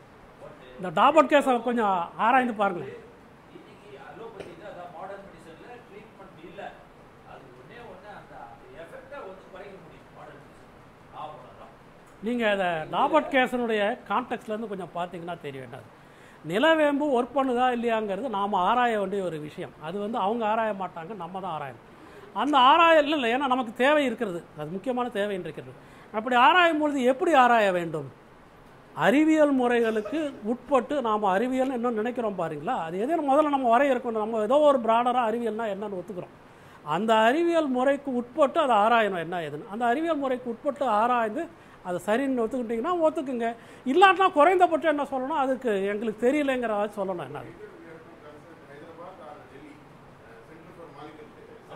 பட் இந்த டாபட் கேஸை கொஞ்சம் ஆராய்ந்து பாருங்களேன் இன்னைக்கு அலோபதியில் அதான் மாடர்ன் மெடிசன்ல ட்ரீட்மெண்ட் இல்லை அது ஒண்ணே ஒன்று அந்த எஃபெக்டை வந்து குறைக்க முடியும் மாடர்ன் மெடிசன் அவ்வளோதான் நீங்கள் அதை டாபட் கேஸனுடைய கான்டெக்ட்லேருந்து கொஞ்சம் பார்த்தீங்கன்னா தெரிய வேண்டாது நிலவேம்பு ஒர்க் பண்ணுதா இல்லையாங்கிறது நாம் ஆராய வேண்டிய ஒரு விஷயம் அது வந்து அவங்க ஆராய மாட்டாங்க நம்ம தான் ஆராயணும் அந்த ஆராயல் இல்லை ஏன்னா நமக்கு தேவை இருக்கிறது அது முக்கியமான தேவை இருக்கிறது அப்படி ஆராயும் பொழுது எப்படி ஆராய வேண்டும் அறிவியல் முறைகளுக்கு உட்பட்டு நாம் அறிவியல் என்ன நினைக்கிறோம் பாருங்களா அது எதோ முதல்ல நம்ம வரையறுக்கணும் நம்ம ஏதோ ஒரு பிராடராக அறிவியல்னா என்னன்னு ஒத்துக்கிறோம் அந்த அறிவியல் முறைக்கு உட்பட்டு அதை ஆராயணும் என்ன ஏதுன்னு அந்த அறிவியல் முறைக்கு உட்பட்டு ஆராய்ந்து அதை சரின்னு ஒத்துக்கிட்டிங்கன்னா ஒத்துக்குங்க இல்லாட்டினா குறைந்தபட்சம் என்ன சொல்லணும் அதுக்கு எங்களுக்கு தெரியலைங்கிற சொல்லணும் என்ன அது Hyderabad or Delhi centre for molecular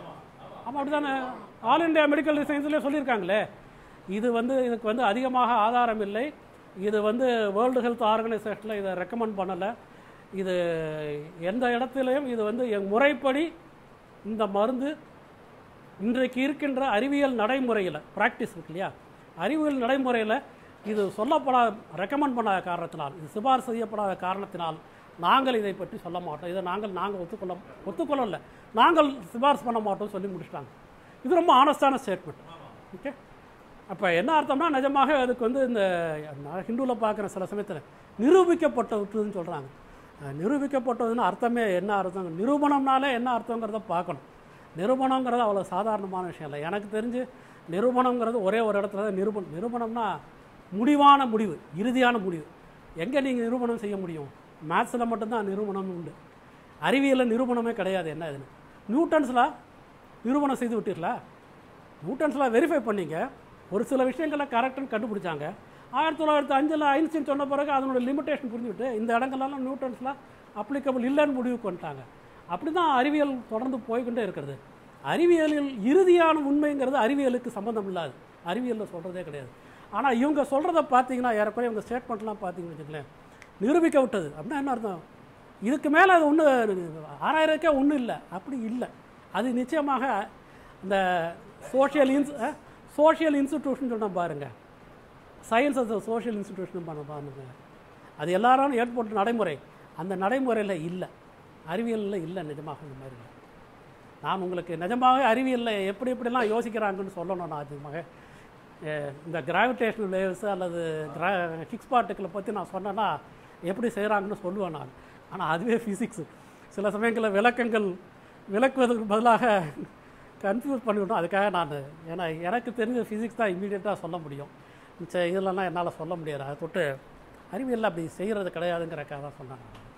ஆமாம் அப்படிதானே ஆல் இந்தியா மெடிக்கல் சயின்ஸ்லேயே சொல்லியிருக்காங்களே இது வந்து இதுக்கு வந்து அதிகமாக ஆதாரம் இல்லை இது வந்து வேர்ல்டு ஹெல்த் ஆர்கனைசேஷனில் இதை ரெக்கமெண்ட் பண்ணலை இது எந்த இடத்துலையும் இது வந்து என் முறைப்படி இந்த மருந்து இன்றைக்கு இருக்கின்ற அறிவியல் நடைமுறையில் ப்ராக்டிஸ் இருக்கு இல்லையா அறிவியல் நடைமுறையில் இது சொல்லப்படாத ரெக்கமெண்ட் பண்ணாத காரணத்தினால் இது சிபாரிசு செய்யப்படாத காரணத்தினால் நாங்கள் இதை பற்றி சொல்ல மாட்டோம் இதை நாங்கள் நாங்கள் ஒத்துக்கொள்ள ஒத்துக்கொள்ளல நாங்கள் சிபாரிசு பண்ண மாட்டோம் சொல்லி முடிச்சிட்டாங்க இது ரொம்ப ஆனஸ்டான ஸ்டேட்மெண்ட் ஓகே அப்போ என்ன அர்த்தம்னா நிஜமாக அதுக்கு வந்து இந்த நான் ஹிந்துவில் பார்க்குற சில சமயத்தில் நிரூபிக்கப்பட்டதுன்னு சொல்கிறாங்க நிரூபிக்கப்பட்டதுன்னு அர்த்தமே என்ன அர்த்தம் நிரூபணம்னாலே என்ன அர்த்தங்கிறத பார்க்கணும் நிரூபணங்கிறது அவ்வளோ சாதாரணமான விஷயம் இல்லை எனக்கு தெரிஞ்சு நிரூபணங்கிறது ஒரே ஒரு இடத்துல தான் நிரூபணம் நிரூபணம்னா முடிவான முடிவு இறுதியான முடிவு எங்கே நீங்கள் நிரூபணம் செய்ய முடியும் மேத்ஸில் மட்டும்தான் நிரூபணம் உண்டு அறிவியலில் நிரூபணமே கிடையாது என்ன இதுன்னு நியூட்டன்ஸில் நிரூபணம் செய்து விட்டீர்களா நியூட்டன்ஸில் வெரிஃபை பண்ணீங்க ஒரு சில விஷயங்களை கரெக்டுன்னு கண்டுபிடிச்சாங்க ஆயிரத்தி தொள்ளாயிரத்தி அஞ்சில் ஐன்ஸ்டீன் சொன்ன பிறகு அதனோட லிமிட்டேஷன் புரிஞ்சுக்கிட்டு இந்த இடங்கள்லாம் நியூட்டன்ஸில் அப்ளிகபிள் இல்லைன்னு முடிவுக்கு வந்துட்டாங்க அப்படி தான் அறிவியல் தொடர்ந்து போய்க்கொண்டே இருக்கிறது அறிவியலில் இறுதியான உண்மைங்கிறது அறிவியலுக்கு சம்மந்தம் இல்லாது அறிவியலில் சொல்கிறதே கிடையாது ஆனால் இவங்க சொல்கிறத பார்த்தீங்கன்னா ஏறக்குறைய இவங்க ஸ்டேட்மெண்ட்லாம் பார்த்தீங்கன்னு வச்சுக்கலேன் நிரூபிக்க விட்டது அப்படின்னா என்ன அர்த்தம் இதுக்கு மேலே அது ஒன்று ஆறாயிரக்கே ஒன்றும் இல்லை அப்படி இல்லை அது நிச்சயமாக இந்த சோஷியல் இன்ஸ் சோஷியல் இன்ஸ்டிடியூஷன் சொன்னால் பாருங்கள் சயின்ஸ் அஸ் சோஷியல் இன்ஸ்டிடியூஷன் பண்ண பாருங்க அது எல்லாரும் ஏற்பட்ட நடைமுறை அந்த நடைமுறையில் இல்லை அறிவியலில் இல்லை நிஜமாக இந்த மாதிரி இல்லை நான் உங்களுக்கு நிஜமாக அறிவியலில் எப்படி எப்படிலாம் யோசிக்கிறாங்கன்னு சொல்லணும் நான் அதிகமாக அஹ் இந்த கிராவிடேஷனல் வேவ்ஸ் அல்லது கிரா ஹிக்ஸ் பார்ட்டிக்கலை பற்றி நான் சொன்னேன்னா எப்படி செய்கிறாங்கன்னு சொல்லுவேன் நான் ஆனால் அதுவே ஃபிசிக்ஸ் சில சமயங்களில் விளக்கங்கள் விளக்குவதற்கு பதிலாக கன்ஃபியூஸ் பண்ணிவிட்டோம் அதுக்காக நான் ஏன்னா எனக்கு தெரிஞ்ச ஃபிசிக்ஸ் தான் இம்மீடியட்டாக சொல்ல முடியும் மிச்ச இதெல்லாம் என்னால் சொல்ல முடியாது அதை தொட்டு அறிவியலில் அப்படி செய்கிறது கிடையாதுங்கிறக்காக தான் சொன்னேன் நான்